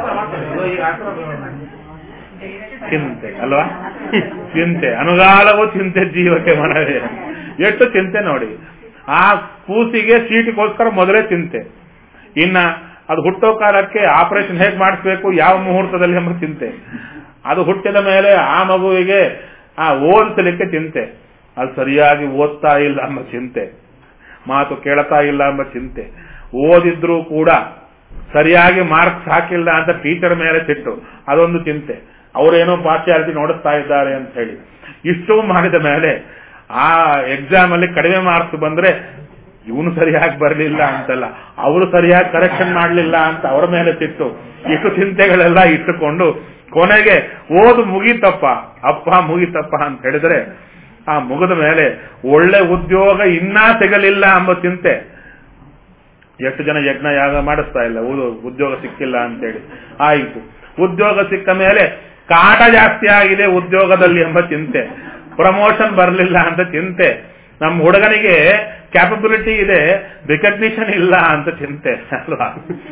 ಚಿಂತೆ ಅಲ್ವಾ ಚಿಂತೆ ಅನುಗಾಲವೂ ಚಿಂತೆ ಜೀವಕ್ಕೆ ಮನವೇ ಎಷ್ಟು ಚಿಂತೆ ನೋಡಿ ಆ ಕೂಸಿಗೆ ಸೀಟಿಗೋಸ್ಕರ ಮೊದಲೇ ಚಿಂತೆ ಇನ್ನ ಅದು ಹುಟ್ಟೋ ಕಾಲಕ್ಕೆ ಆಪರೇಷನ್ ಹೇಗೆ ಮಾಡಿಸ್ಬೇಕು ಯಾವ ಮುಹೂರ್ತದಲ್ಲಿ ಎಂಬ ಚಿಂತೆ ಅದು ಹುಟ್ಟಿದ ಮೇಲೆ ಆ ಮಗುವಿಗೆ ಆ ಓದಿಸಲಿಕ್ಕೆ ಚಿಂತೆ ಅದು ಸರಿಯಾಗಿ ಓದ್ತಾ ಇಲ್ಲ ಎಂಬ ಚಿಂತೆ ಮಾತು ಕೇಳ್ತಾ ಇಲ್ಲ ಎಂಬ ಚಿಂತೆ ಓದಿದ್ರೂ ಕೂಡ ಸರಿಯಾಗಿ ಮಾರ್ಕ್ಸ್ ಹಾಕಿಲ್ಲ ಅಂತ ಟೀಚರ್ ಮೇಲೆ ಸಿಟ್ಟು ಅದೊಂದು ಚಿಂತೆ ಅವರೇನೋ ಪಾರ್ಶಿಯಾಲಿಟಿ ನೋಡುತ್ತಾ ಇದ್ದಾರೆ ಅಂತ ಹೇಳಿ ಇಷ್ಟು ಮಾಡಿದ ಮೇಲೆ ಆ ಎಕ್ಸಾಮ್ ಅಲ್ಲಿ ಕಡಿಮೆ ಮಾರ್ಕ್ಸ್ ಬಂದ್ರೆ ಇವನು ಸರಿಯಾಗಿ ಬರಲಿಲ್ಲ ಅಂತಲ್ಲ ಅವರು ಸರಿಯಾಗಿ ಕರೆಕ್ಷನ್ ಮಾಡಲಿಲ್ಲ ಅಂತ ಅವರ ಮೇಲೆ ಸಿಟ್ಟು ಇಷ್ಟು ಚಿಂತೆಗಳೆಲ್ಲ ಇಟ್ಟುಕೊಂಡು ಕೊನೆಗೆ ಓದು ಮುಗಿತಪ್ಪ ಅಪ್ಪ ಮುಗಿತಪ್ಪ ಅಂತ ಹೇಳಿದ್ರೆ ಆ ಮುಗಿದ ಮೇಲೆ ಒಳ್ಳೆ ಉದ್ಯೋಗ ಇನ್ನೂ ಸಿಗಲಿಲ್ಲ ಎಂಬ ಚಿಂತೆ ಎಷ್ಟು ಜನ ಯಜ್ಞ ಯಾಗ ಮಾಡಿಸ್ತಾ ಇಲ್ಲ ಉದ್ಯೋಗ ಸಿಕ್ಕಿಲ್ಲ ಅಂತೇಳಿ ಆಯಿತು ಉದ್ಯೋಗ ಸಿಕ್ಕ ಮೇಲೆ ಕಾಟ ಜಾಸ್ತಿ ಆಗಿದೆ ಉದ್ಯೋಗದಲ್ಲಿ ಎಂಬ ಚಿಂತೆ ಪ್ರಮೋಷನ್ ಬರಲಿಲ್ಲ ಅಂತ ಚಿಂತೆ ನಮ್ಮ ಹುಡುಗನಿಗೆ ಕ್ಯಾಪಬಿಲಿಟಿ ಇದೆ ರಿಕಗ್ನಿಷನ್ ಇಲ್ಲ ಅಂತ ಚಿಂತೆ ಅಲ್ವಾ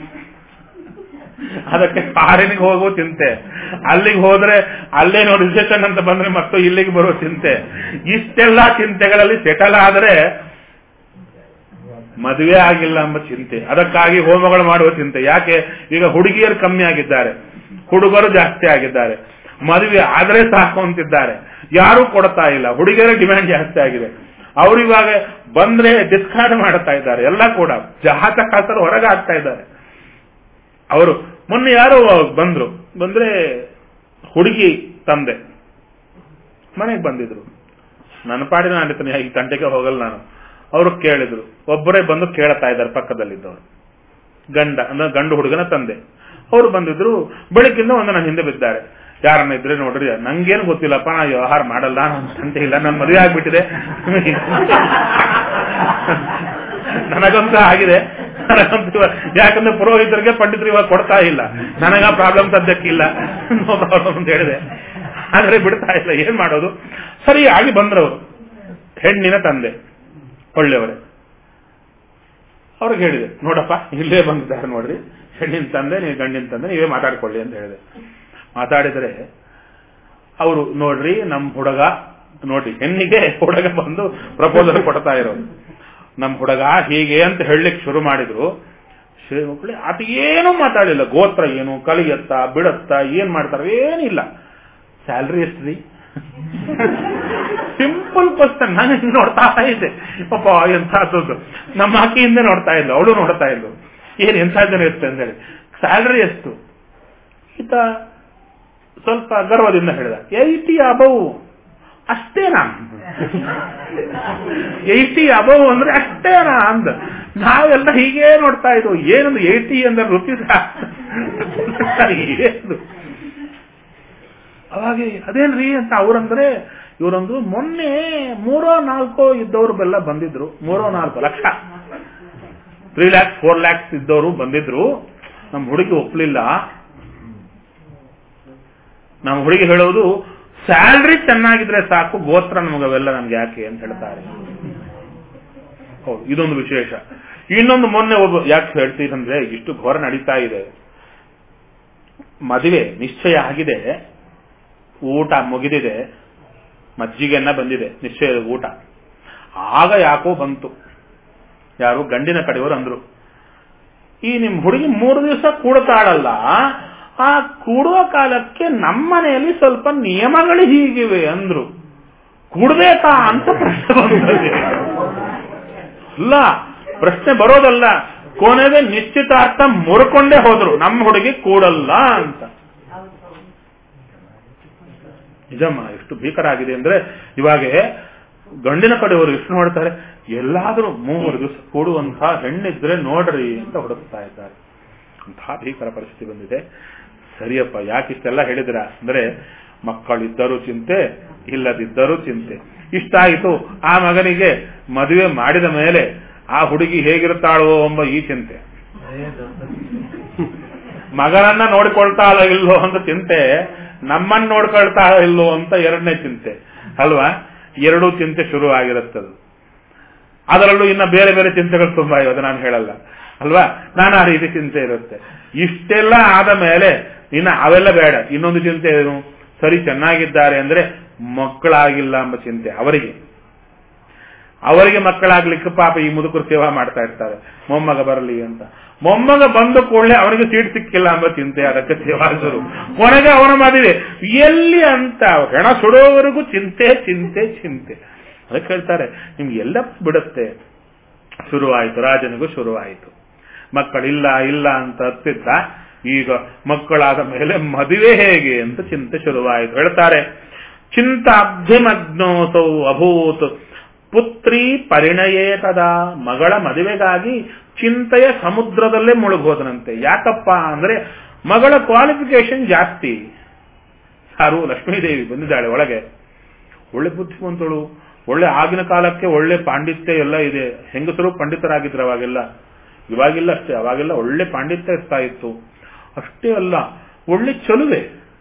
ಅದಕ್ಕೆ ಫಾರಿನ್ಗೆ ಹೋಗೋ ಚಿಂತೆ ಅಲ್ಲಿಗೆ ಹೋದ್ರೆ ಅಲ್ಲೇನೋ ರಿಸೆಷನ್ ಅಂತ ಬಂದ್ರೆ ಮತ್ತು ಇಲ್ಲಿಗೆ ಬರೋ ಚಿಂತೆ ಇಷ್ಟೆಲ್ಲ ಚಿಂತೆಗಳಲ್ಲಿ ಸೆಟಲ್ ಆದ್ರೆ ಮದುವೆ ಆಗಿಲ್ಲ ಎಂಬ ಚಿಂತೆ ಅದಕ್ಕಾಗಿ ಹೋಮಗಳು ಮಾಡುವ ಚಿಂತೆ ಯಾಕೆ ಈಗ ಹುಡುಗಿಯರು ಕಮ್ಮಿ ಆಗಿದ್ದಾರೆ ಹುಡುಗರು ಜಾಸ್ತಿ ಆಗಿದ್ದಾರೆ ಮದುವೆ ಆದ್ರೆ ಸಾಕು ಅಂತಿದ್ದಾರೆ ಯಾರೂ ಕೊಡ್ತಾ ಇಲ್ಲ ಹುಡುಗಿಯರ ಡಿಮ್ಯಾಂಡ್ ಜಾಸ್ತಿ ಆಗಿದೆ ಅವರು ಇವಾಗ ಬಂದ್ರೆ ಡಿಸ್ಕಾರ್ಡ್ ಮಾಡ್ತಾ ಇದ್ದಾರೆ ಎಲ್ಲ ಕೂಡ ಜಾತಕ ಹಾಕಲು ಹೊರಗೆ ಆಗ್ತಾ ಇದ್ದಾರೆ ಅವರು ಮೊನ್ನೆ ಯಾರೋ ಬಂದ್ರು ಬಂದ್ರೆ ಹುಡುಗಿ ತಂದೆ ಮನೆಗೆ ಬಂದಿದ್ರು ನನ್ನ ಪಾಡಿನ ನಾನು ಈ ತಂಟೆಗೆ ಹೋಗಲ್ಲ ನಾನು ಅವರು ಕೇಳಿದ್ರು ಒಬ್ಬರೇ ಬಂದು ಕೇಳ್ತಾ ಇದ್ದಾರೆ ಪಕ್ಕದಲ್ಲಿದ್ದವರು ಗಂಡ ಅಂದ್ರೆ ಗಂಡು ಹುಡುಗನ ತಂದೆ ಅವರು ಬಂದಿದ್ರು ಬೆಳಕಿಂದ ಒಂದು ನನ್ನ ಹಿಂದೆ ಬಿದ್ದಾರೆ ಯಾರನ್ನ ಇದ್ರೆ ನೋಡ್ರಿ ನಂಗೇನು ಗೊತ್ತಿಲ್ಲಪ್ಪ ನಾ ವ್ಯವಹಾರ ಮಾಡಲ್ಲ ನನ್ನ ತಂದೆ ಇಲ್ಲ ನನ್ನ ಮದುವೆ ಆಗ್ಬಿಟ್ಟಿದೆ ನನಗಂತೂ ಆಗಿದೆ ನನಗಂತೂ ಯಾಕಂದ್ರೆ ಪುರೋಹಿತರಿಗೆ ಪಂಡಿತರು ಇವಾಗ ಕೊಡ್ತಾ ಇಲ್ಲ ನನಗ ಪ್ರಾಬ್ಲಮ್ ಸದ್ಯಕ್ಕಿಲ್ಲ ನೋ ಪ್ರಾಬ್ಲಮ್ ಅಂತ ಹೇಳಿದೆ ಆದ್ರೆ ಬಿಡ್ತಾ ಇಲ್ಲ ಏನ್ ಮಾಡೋದು ಸರಿಯಾಗಿ ಬಂದ್ರವರು ಹೆಣ್ಣಿನ ತಂದೆ ಒಳ್ಳೆಯವರೇ ಅವ್ರಿಗೆ ಹೇಳಿದೆ ನೋಡಪ್ಪ ಇಲ್ಲೇ ಬಂದಿದ್ದಾರೆ ನೋಡ್ರಿ ಹೆಣ್ಣಿನ ತಂದೆ ನೀವು ಗಂಡಿನ ತಂದೆ ನೀವೇ ಮಾತಾಡ್ಕೊಳ್ಳಿ ಅಂತ ಹೇಳಿದೆ ಮಾತಾಡಿದರೆ ಅವರು ನೋಡ್ರಿ ನಮ್ ಹುಡುಗ ನೋಡಿ ಹೆಣ್ಣಿಗೆ ಹುಡುಗ ಬಂದು ಪ್ರಪೋಸಲ್ ಕೊಡ್ತಾ ಇರೋದು ನಮ್ ಹುಡುಗ ಹೀಗೆ ಅಂತ ಹೇಳಲಿಕ್ಕೆ ಶುರು ಮಾಡಿದ್ರು ಶ್ರೀಮಕ್ಕಳು ಆತ ಏನೂ ಮಾತಾಡಿಲ್ಲ ಗೋತ್ರ ಏನು ಕಲಿಯತ್ತ ಬಿಡತ್ತ ಏನ್ ಮಾಡ್ತಾರ ಏನಿಲ್ಲ ಸ್ಯಾಲ್ರಿ ಎಷ್ಟ್ರಿ ಸಿಂಪಲ್ ಕ್ವಶನ್ ನಾನು ಹಿಂಗ್ ನೋಡ್ತಾ ಇದ್ದೆ ಪಾಪ ಎಂಥದ್ದು ನಮ್ಮ ಆಕಿ ಹಿಂದೆ ನೋಡ್ತಾ ಇದ್ಲು ಅವಳು ನೋಡ್ತಾ ಇದ್ಲು ಏನ್ ಎಂಥ ಜನ ಇರುತ್ತೆ ಅಂತ ಹೇಳಿ ಸ್ಯಾಲ್ರಿ ಎಷ್ಟು ಈತ ಸ್ವಲ್ಪ ಗರ್ವದಿಂದ ಹೇಳಿದ ಏಯ್ಟಿ ಅಬವ್ ಅಷ್ಟೇನಾ ಏಯ್ಟಿ ಅಬವ್ ಅಂದ್ರೆ ಅಷ್ಟೇನಾ ಅಂದ ನಾವೆಲ್ಲ ಹೀಗೆ ನೋಡ್ತಾ ಇದ್ವು ಏನೊಂದು ಏಯ್ಟಿ ಅಂದ್ರೆ ರುಪೀಸ್ ಏನು ಅವಾಗ ಅದೇನ್ರಿ ಅಂತ ಅವ್ರಂದ್ರೆ ಇವರೊಂದು ಮೊನ್ನೆ ಮೂರೋ ನಾಲ್ಕೋ ಇದ್ದವರು ಬೆಲ್ಲ ಬಂದಿದ್ರು ಮೂರೋ ನಾಲ್ಕು ಲಕ್ಷ ತ್ರೀ ಲ್ಯಾಕ್ಸ್ ಫೋರ್ ಲ್ಯಾಕ್ಸ್ ಇದ್ದವರು ಬಂದಿದ್ರು ನಮ್ಮ ಹುಡುಗಿ ಒಪ್ಲಿಲ್ಲ ನಮ್ಮ ಹುಡುಗಿ ಹೇಳೋದು ಸ್ಯಾಲ್ರಿ ಚೆನ್ನಾಗಿದ್ರೆ ಸಾಕು ಗೋತ್ರ ನಮಗವೆಲ್ಲ ನಮ್ಗೆ ಯಾಕೆ ಅಂತ ಹೇಳ್ತಾರೆ ಹೌದು ಇದೊಂದು ವಿಶೇಷ ಇನ್ನೊಂದು ಮೊನ್ನೆ ಒಬ್ಬ ಯಾಕೆ ಹೇಳ್ತೀರಂದ್ರೆ ಇಷ್ಟು ಘೋರ ನಡೀತಾ ಇದೆ ಮದುವೆ ನಿಶ್ಚಯ ಆಗಿದೆ ಊಟ ಮುಗಿದಿದೆ ಮಜ್ಜಿಗೆನ್ನ ಬಂದಿದೆ ನಿಶ್ಚಯದ ಊಟ ಆಗ ಯಾಕೋ ಬಂತು ಯಾರು ಗಂಡಿನ ಕಡೆಯವರು ಅಂದ್ರು ಈ ನಿಮ್ ಹುಡುಗಿ ಮೂರು ದಿವಸ ಕೂಡ್ತಾಳಲ್ಲ ಆ ಕೂಡುವ ಕಾಲಕ್ಕೆ ನಮ್ಮನೆಯಲ್ಲಿ ಸ್ವಲ್ಪ ನಿಯಮಗಳು ಹೀಗಿವೆ ಅಂದ್ರು ಕೂಡ್ಬೇಕಾ ಅಂತ ಪ್ರಶ್ನೆ ಬಂದಿದೆ ಅಲ್ಲ ಪ್ರಶ್ನೆ ಬರೋದಲ್ಲ ಕೊನೆಗೆ ನಿಶ್ಚಿತಾರ್ಥ ಮುರ್ಕೊಂಡೇ ಹೋದ್ರು ನಮ್ಮ ಹುಡುಗಿ ಕೂಡಲ್ಲ ಅಂತ ನಿಜಮ್ಮ ಎಷ್ಟು ಭೀಕರ ಆಗಿದೆ ಅಂದ್ರೆ ಇವಾಗೆ ಗಂಡಿನ ಕಡೆಯವರು ಎಷ್ಟು ನೋಡ್ತಾರೆ ಎಲ್ಲಾದ್ರೂ ಮೂರು ದಿವಸ ಕೂಡುವಂತಹ ಹೆಣ್ಣಿದ್ರೆ ನೋಡ್ರಿ ಅಂತ ಹುಡುಕ್ತಾ ಇದ್ದಾರೆ ಅಂತಹ ಭೀಕರ ಪರಿಸ್ಥಿತಿ ಬಂದಿದೆ ಸರಿಯಪ್ಪ ಯಾಕಿಷ್ಟೆಲ್ಲ ಹೇಳಿದ್ರ ಅಂದ್ರೆ ಮಕ್ಕಳಿದ್ದರೂ ಚಿಂತೆ ಇಲ್ಲದಿದ್ದರೂ ಚಿಂತೆ ಇಷ್ಟ ಆಯಿತು ಆ ಮಗನಿಗೆ ಮದುವೆ ಮಾಡಿದ ಮೇಲೆ ಆ ಹುಡುಗಿ ಹೇಗಿರುತ್ತಾಳೋ ಎಂಬ ಈ ಚಿಂತೆ ಮಗನನ್ನ ನೋಡಿಕೊಳ್ತಾಳ ಇಲ್ಲೋ ಅಂತ ಚಿಂತೆ ನಮ್ಮನ್ನ ನೋಡ್ಕೊಳ್ತಾ ಇಲ್ಲೋ ಅಂತ ಎರಡನೇ ಚಿಂತೆ ಅಲ್ವಾ ಎರಡೂ ಚಿಂತೆ ಶುರು ಆಗಿರುತ್ತದು ಅದರಲ್ಲೂ ಇನ್ನ ಬೇರೆ ಬೇರೆ ಚಿಂತೆಗಳು ತುಂಬಾ ಇವೆ ನಾನು ಹೇಳಲ್ಲ ಅಲ್ವಾ ನಾನಾ ರೀತಿ ಚಿಂತೆ ಇರುತ್ತೆ ಇಷ್ಟೆಲ್ಲ ಆದ ಮೇಲೆ ಇನ್ನ ಅವೆಲ್ಲ ಬೇಡ ಇನ್ನೊಂದು ಚಿಂತೆ ಏನು ಸರಿ ಚೆನ್ನಾಗಿದ್ದಾರೆ ಅಂದ್ರೆ ಮಕ್ಕಳಾಗಿಲ್ಲ ಎಂಬ ಚಿಂತೆ ಅವರಿಗೆ ಅವರಿಗೆ ಮಕ್ಕಳಾಗ್ಲಿಕ್ಕೆ ಪಾಪ ಈ ಮುದುಕರು ಸೇವಾ ಮಾಡ್ತಾ ಇರ್ತಾರೆ ಮೊಮ್ಮಗ ಬರಲಿ ಅಂತ ಮೊಮ್ಮಗ ಬಂದ ಕೂಡಲೇ ಅವನಿಗೆ ಸೀಟ್ ಸಿಕ್ಕಿಲ್ಲ ಎಂಬ ಚಿಂತೆ ಅದಕ್ಕೆ ಸೇವಾಸರು ಕೊನೆಗೆ ಅವನ ಮದುವೆ ಎಲ್ಲಿ ಅಂತ ಹೆಣ ಸುಡೋವರೆಗೂ ಚಿಂತೆ ಚಿಂತೆ ಚಿಂತೆ ಅದಕ್ಕೆ ಹೇಳ್ತಾರೆ ನಿಮ್ಗೆ ಎಲ್ಲ ಬಿಡುತ್ತೆ ಶುರುವಾಯಿತು ರಾಜನಿಗೂ ಶುರುವಾಯಿತು ಮಕ್ಕಳಿಲ್ಲ ಇಲ್ಲ ಅಂತ ಹತ್ತಿದ್ದ ಈಗ ಮಕ್ಕಳಾದ ಮೇಲೆ ಮದುವೆ ಹೇಗೆ ಅಂತ ಚಿಂತೆ ಶುರುವಾಯಿತು ಹೇಳ್ತಾರೆ ಚಿಂತಾಬ್ಧಿಮಗ್ನೋಸೌ ಅಭೂತ್ ಪುತ್ರಿ ಪರಿಣಯೇ ತದಾ ಮಗಳ ಮದುವೆಗಾಗಿ ಚಿಂತೆಯ ಸಮುದ್ರದಲ್ಲೇ ಮುಳುಗೋದನಂತೆ ಯಾಕಪ್ಪ ಅಂದ್ರೆ ಮಗಳ ಕ್ವಾಲಿಫಿಕೇಶನ್ ಜಾಸ್ತಿ ಯಾರು ಲಕ್ಷ್ಮೀದೇವಿ ಬಂದಿದ್ದಾಳೆ ಒಳಗೆ ಒಳ್ಳೆ ಬುದ್ಧಿವಂತಳು ಒಳ್ಳೆ ಆಗಿನ ಕಾಲಕ್ಕೆ ಒಳ್ಳೆ ಪಾಂಡಿತ್ಯ ಎಲ್ಲ ಇದೆ ಹೆಂಗಸರು ಪಂಡಿತರಾಗಿದ್ರು ಅವಾಗೆಲ್ಲ ಇವಾಗಿಲ್ಲ ಅಷ್ಟೇ ಅವಾಗೆಲ್ಲ ಒಳ್ಳೆ ಪಾಂಡಿತ್ಯ ಇರ್ತಾ ಇತ್ತು ಅಷ್ಟೇ ಅಲ್ಲ ಒಳ್ಳೆ ಚಲುವೆ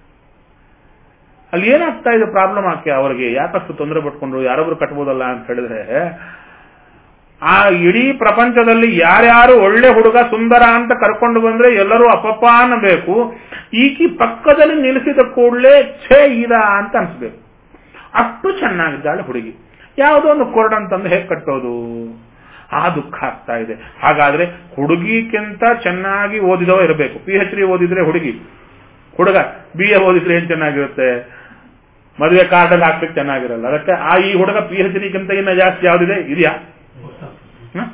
ಅಲ್ಲಿ ಏನಾಗ್ತಾ ಇದೆ ಪ್ರಾಬ್ಲಮ್ ಆಕೆ ಅವರಿಗೆ ಯಾಕಷ್ಟು ತೊಂದರೆ ಪಟ್ಕೊಂಡ್ರು ಯಾರೊಬ್ರು ಕಟ್ಬೋದಲ್ಲ ಅಂತ ಹೇಳಿದ್ರೆ ಆ ಇಡೀ ಪ್ರಪಂಚದಲ್ಲಿ ಯಾರ್ಯಾರು ಒಳ್ಳೆ ಹುಡುಗ ಸುಂದರ ಅಂತ ಕರ್ಕೊಂಡು ಬಂದ್ರೆ ಎಲ್ಲರೂ ಅಪಪ್ಪ ಅನ್ನಬೇಕು ಈಕಿ ಪಕ್ಕದಲ್ಲಿ ನಿಲ್ಲಿಸಿದ ಕೂಡಲೇ ಛೇ ಇದ ಅಂತ ಅನ್ಸ್ಬೇಕು ಅಷ್ಟು ಚೆನ್ನಾಗಿದ್ದಾಳೆ ಹುಡುಗಿ ಯಾವುದೋ ಒಂದು ಕೋರ್ಡ್ ಅಂತಂದು ಹೇಗೆ ಕಟ್ಟೋದು ಆ ದುಃಖ ಆಗ್ತಾ ಇದೆ ಹಾಗಾದ್ರೆ ಹುಡುಗಿಗಿಂತ ಚೆನ್ನಾಗಿ ಓದಿದವ ಇರಬೇಕು ಪಿ ಎಚ್ ಡಿ ಓದಿದ್ರೆ ಹುಡುಗಿ ಹುಡುಗ ಬಿ ಎ ಓದಿದ್ರೆ ಏನ್ ಚೆನ್ನಾಗಿರುತ್ತೆ ಮದುವೆ ಕಾರ್ಡಲ್ಲಿ ಹಾಕ್ಲಿಕ್ಕೆ ಚೆನ್ನಾಗಿರಲ್ಲ ಅದಕ್ಕೆ ಆ ಈ ಹುಡುಗ ಪಿ ಎಚ್ ಡಿಗಿಂತ ಇನ್ನ ಜಾಸ್ತಿ ಯಾವ್ದಿದೆ ಇದೆಯಾ ಹ?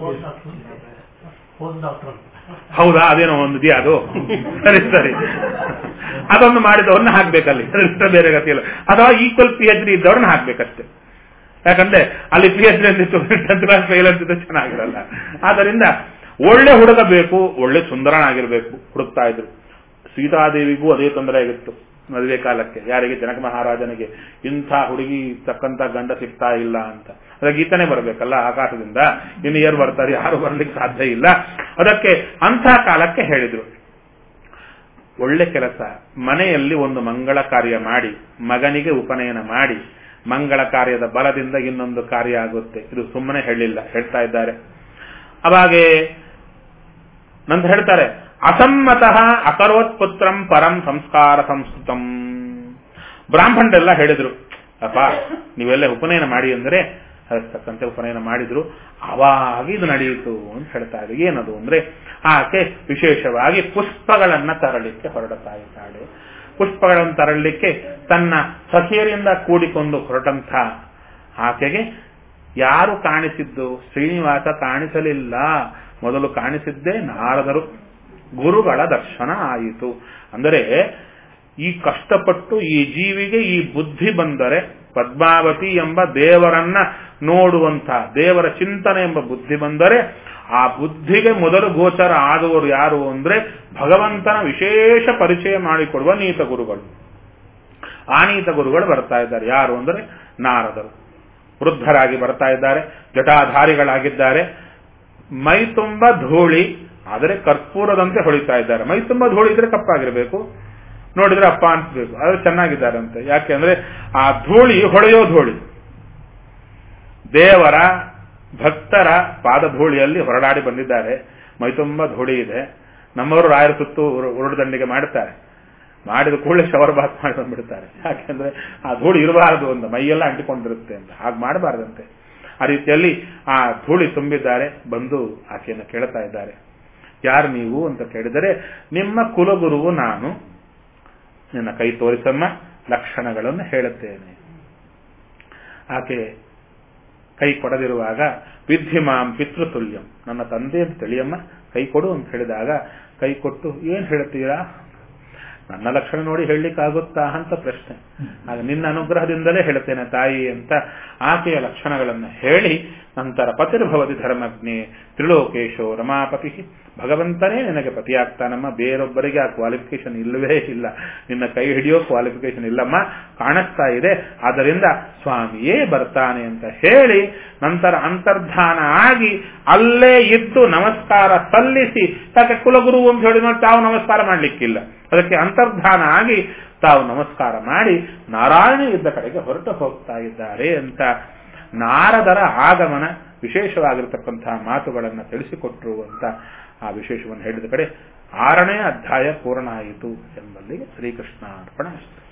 ಹೌದಾ ಅದೇನೋ ಒಂದು ಇದೆಯಾ ಅದು ಸರಿ ಸರಿ ಅದೊಂದು ಮಾಡಿದವ್ರನ್ನ ಹಾಕ್ಬೇಕಲ್ಲಿ ಅದರಿಂದ ಬೇರೆ ಗತಿ ಇಲ್ಲ ಅಥವಾ ಈಕ್ವಲ್ ಪಿ ಎಚ್ ಡಿ ಇದ್ದವ್ರನ್ನ ಹಾಕ್ಬೇಕಷ್ಟೇ ಯಾಕಂದ್ರೆ ಅಲ್ಲಿ ಪಿ ಎಚ್ ಡಿ ಅಂತಿತ್ತು ಟೆಂತ್ ಕ್ಲಾಸ್ ಫೇಲ್ ಅಂತಿದ್ದು ಚೆನ್ನಾಗಿರಲ್ಲ ಆದ್ದರಿಂದ ಒಳ್ಳೆ ಹುಡುಗ ಬೇಕು ಒಳ್ಳೆ ಸುಂದರನಾಗಿರ್ಬೇಕು ಹುಡುಕ್ತಾ ಇದ್ರು ಸೀತಾದೇವಿಗೂ ಅದೇ ತೊಂದರೆ ಆಗಿತ್ತು ಮದುವೆ ಕಾಲಕ್ಕೆ ಯಾರಿಗೆ ಜನಕ ಮಹಾರಾಜನಿಗೆ ಇಂಥ ಹುಡುಗಿ ತಕ್ಕಂತ ಗಂಡ ಸಿಗ್ತಾ ಇಲ್ಲ ಅಂತ ಅದ ಗೀತನೇ ಬರಬೇಕಲ್ಲ ಆಕಾಶದಿಂದ ಇನ್ನು ಯಾರು ಬರ್ತಾರೆ ಯಾರು ಬರ್ಲಿಕ್ಕೆ ಸಾಧ್ಯ ಇಲ್ಲ ಅದಕ್ಕೆ ಅಂಥ ಕಾಲಕ್ಕೆ ಹೇಳಿದ್ರು ಒಳ್ಳೆ ಕೆಲಸ ಮನೆಯಲ್ಲಿ ಒಂದು ಮಂಗಳ ಕಾರ್ಯ ಮಾಡಿ ಮಗನಿಗೆ ಉಪನಯನ ಮಾಡಿ ಮಂಗಳ ಕಾರ್ಯದ ಬಲದಿಂದ ಇನ್ನೊಂದು ಕಾರ್ಯ ಆಗುತ್ತೆ ಇದು ಸುಮ್ಮನೆ ಹೇಳಿಲ್ಲ ಹೇಳ್ತಾ ಇದ್ದಾರೆ ಅವಾಗೆ ನಂತ ಹೇಳ್ತಾರೆ ಅಸಮ್ಮತಃ ಅಕರೋತ್ಪುತ್ರಂ ಪರಂ ಸಂಸ್ಕಾರ ಸಂಸ್ಕೃತಂ ಬ್ರಾಹ್ಮಣರೆಲ್ಲ ಹೇಳಿದ್ರು ಅಪ್ಪ ನೀವೆಲ್ಲ ಉಪನಯನ ಮಾಡಿ ಅಂದರೆ ತಕ್ಕಂತೆ ಉಪನಯನ ಮಾಡಿದ್ರು ಅವಾಗ ಇದು ನಡೆಯಿತು ಅಂತ ಹೇಳ್ತಾ ಇದ್ರು ಏನದು ಅಂದ್ರೆ ಆಕೆ ವಿಶೇಷವಾಗಿ ಪುಷ್ಪಗಳನ್ನ ತರಲಿಕ್ಕೆ ಹೊರಡುತ್ತಾ ಇದ್ದಾಳೆ ಪುಷ್ಪಗಳನ್ನು ತರಲಿಕ್ಕೆ ತನ್ನ ಸಖಿಯರಿಂದ ಕೂಡಿಕೊಂಡು ಹೊರಟಂಥ ಆಕೆಗೆ ಯಾರು ಕಾಣಿಸಿದ್ದು ಶ್ರೀನಿವಾಸ ಕಾಣಿಸಲಿಲ್ಲ ಮೊದಲು ಕಾಣಿಸಿದ್ದೇ ನಾರದರು ಗುರುಗಳ ದರ್ಶನ ಆಯಿತು ಅಂದರೆ ಈ ಕಷ್ಟಪಟ್ಟು ಈ ಜೀವಿಗೆ ಈ ಬುದ್ಧಿ ಬಂದರೆ ಪದ್ಮಾವತಿ ಎಂಬ ದೇವರನ್ನ ನೋಡುವಂತ ದೇವರ ಚಿಂತನೆ ಎಂಬ ಬುದ್ಧಿ ಬಂದರೆ ಆ ಬುದ್ಧಿಗೆ ಮೊದಲು ಗೋಚರ ಆದವರು ಯಾರು ಅಂದ್ರೆ ಭಗವಂತನ ವಿಶೇಷ ಪರಿಚಯ ಮಾಡಿಕೊಡುವ ನೀತ ಗುರುಗಳು ಆ ನೀತ ಗುರುಗಳು ಬರ್ತಾ ಇದ್ದಾರೆ ಯಾರು ಅಂದ್ರೆ ನಾರದರು ವೃದ್ಧರಾಗಿ ಬರ್ತಾ ಇದ್ದಾರೆ ಜಟಾಧಾರಿಗಳಾಗಿದ್ದಾರೆ ಮೈ ತುಂಬ ಧೂಳಿ ಆದರೆ ಕರ್ಪೂರದಂತೆ ಹೊಳಿತಾ ಇದ್ದಾರೆ ಮೈ ತುಂಬ ಧೂಳಿ ಇದ್ರೆ ಕಪ್ಪಾಗಿರ್ಬೇಕು ನೋಡಿದ್ರೆ ಅಪ್ಪ ಅನ್ಸ್ಬೇಕು ಆದ್ರೆ ಚೆನ್ನಾಗಿದ್ದಾರಂತೆ ಯಾಕೆ ಅಂದ್ರೆ ಆ ಧೂಳಿ ಹೊಳೆಯೋ ಧೂಳಿ ದೇವರ ಭಕ್ತರ ಪಾದಧೂಳಿಯಲ್ಲಿ ಹೊರಡಾಡಿ ಬಂದಿದ್ದಾರೆ ಮೈತುಂಬ ಧೂಳಿ ಇದೆ ನಮ್ಮವರು ರಾಯರ ಸುತ್ತು ಉರುಳುದಂಡಿಗೆ ಮಾಡ್ತಾರೆ ಮಾಡಿದ ಕೂಡಲೇ ಶವರ್ ಬಾತ್ ಮಾಡಿ ಬಂದ್ಬಿಡ್ತಾರೆ ಯಾಕೆಂದ್ರೆ ಆ ಧೂಳಿ ಇರಬಾರದು ಅಂತ ಮೈಯೆಲ್ಲ ಅಂಟಿಕೊಂಡಿರುತ್ತೆ ಅಂತ ಹಾಗೆ ಮಾಡಬಾರ್ದಂತೆ ಆ ರೀತಿಯಲ್ಲಿ ಆ ಧೂಳಿ ತುಂಬಿದ್ದಾರೆ ಬಂದು ಆಕೆಯನ್ನು ಕೇಳ್ತಾ ಇದ್ದಾರೆ ಯಾರು ನೀವು ಅಂತ ಕೇಳಿದರೆ ನಿಮ್ಮ ಕುಲಗುರುವು ನಾನು ನಿನ್ನ ಕೈ ತೋರಿಸಮ್ಮ ಲಕ್ಷಣಗಳನ್ನು ಹೇಳುತ್ತೇನೆ ಆಕೆ ಕೈ ಕೊಡದಿರುವಾಗ ವಿದ್ಯಮಾಂ ಪಿತೃತುಲ್ಯಂ ನನ್ನ ತಂದೆ ಅಂತ ತಿಳಿಯಮ್ಮ ಕೈ ಕೊಡು ಅಂತ ಹೇಳಿದಾಗ ಕೈ ಕೊಟ್ಟು ಏನ್ ಹೇಳ್ತೀರಾ ನನ್ನ ಲಕ್ಷಣ ನೋಡಿ ಹೇಳಲಿಕ್ಕಾಗುತ್ತಾ ಅಂತ ಪ್ರಶ್ನೆ ಆಗ ನಿನ್ನ ಅನುಗ್ರಹದಿಂದಲೇ ಹೇಳ್ತೇನೆ ತಾಯಿ ಅಂತ ಆಕೆಯ ಲಕ್ಷಣಗಳನ್ನು ಹೇಳಿ ನಂತರ ಪತಿರ್ಭವತಿ ಧರ್ಮಜ್ಞೆ ತ್ರಿಲೋಕೇಶೋ ರಮಾಪತಿ ಭಗವಂತನೇ ನಿನಗೆ ಪತಿಯಾಗ್ತಾನಮ್ಮ ಬೇರೊಬ್ಬರಿಗೆ ಆ ಕ್ವಾಲಿಫಿಕೇಶನ್ ಇಲ್ಲವೇ ಇಲ್ಲ ನಿನ್ನ ಕೈ ಹಿಡಿಯೋ ಕ್ವಾಲಿಫಿಕೇಶನ್ ಇಲ್ಲಮ್ಮ ಕಾಣಿಸ್ತಾ ಇದೆ ಆದ್ದರಿಂದ ಸ್ವಾಮಿಯೇ ಬರ್ತಾನೆ ಅಂತ ಹೇಳಿ ನಂತರ ಅಂತರ್ಧಾನ ಆಗಿ ಅಲ್ಲೇ ಇದ್ದು ನಮಸ್ಕಾರ ಸಲ್ಲಿಸಿ ಯಾಕೆ ಕುಲಗುರು ಅಂತ ಹೇಳಿ ತಾವು ನಮಸ್ಕಾರ ಮಾಡ್ಲಿಕ್ಕಿಲ್ಲ ಅದಕ್ಕೆ ಅಂತರ್ಧಾನ ಆಗಿ ತಾವು ನಮಸ್ಕಾರ ಮಾಡಿ ನಾರಾಯಣ ಇದ್ದ ಕಡೆಗೆ ಹೊರಟು ಹೋಗ್ತಾ ಇದ್ದಾರೆ ಅಂತ ನಾರದರ ಆಗಮನ ವಿಶೇಷವಾಗಿರತಕ್ಕಂತಹ ಮಾತುಗಳನ್ನು ತಿಳಿಸಿಕೊಟ್ರು ಅಂತ ಆ ವಿಶೇಷವನ್ನು ಹೇಳಿದ ಕಡೆ ಆರನೇ ಅಧ್ಯಾಯ ಪೂರ್ಣ ಆಯಿತು ಎಂಬಲ್ಲಿಗೆ ಶ್ರೀಕೃಷ್ಣ ಅರ್ಪಣ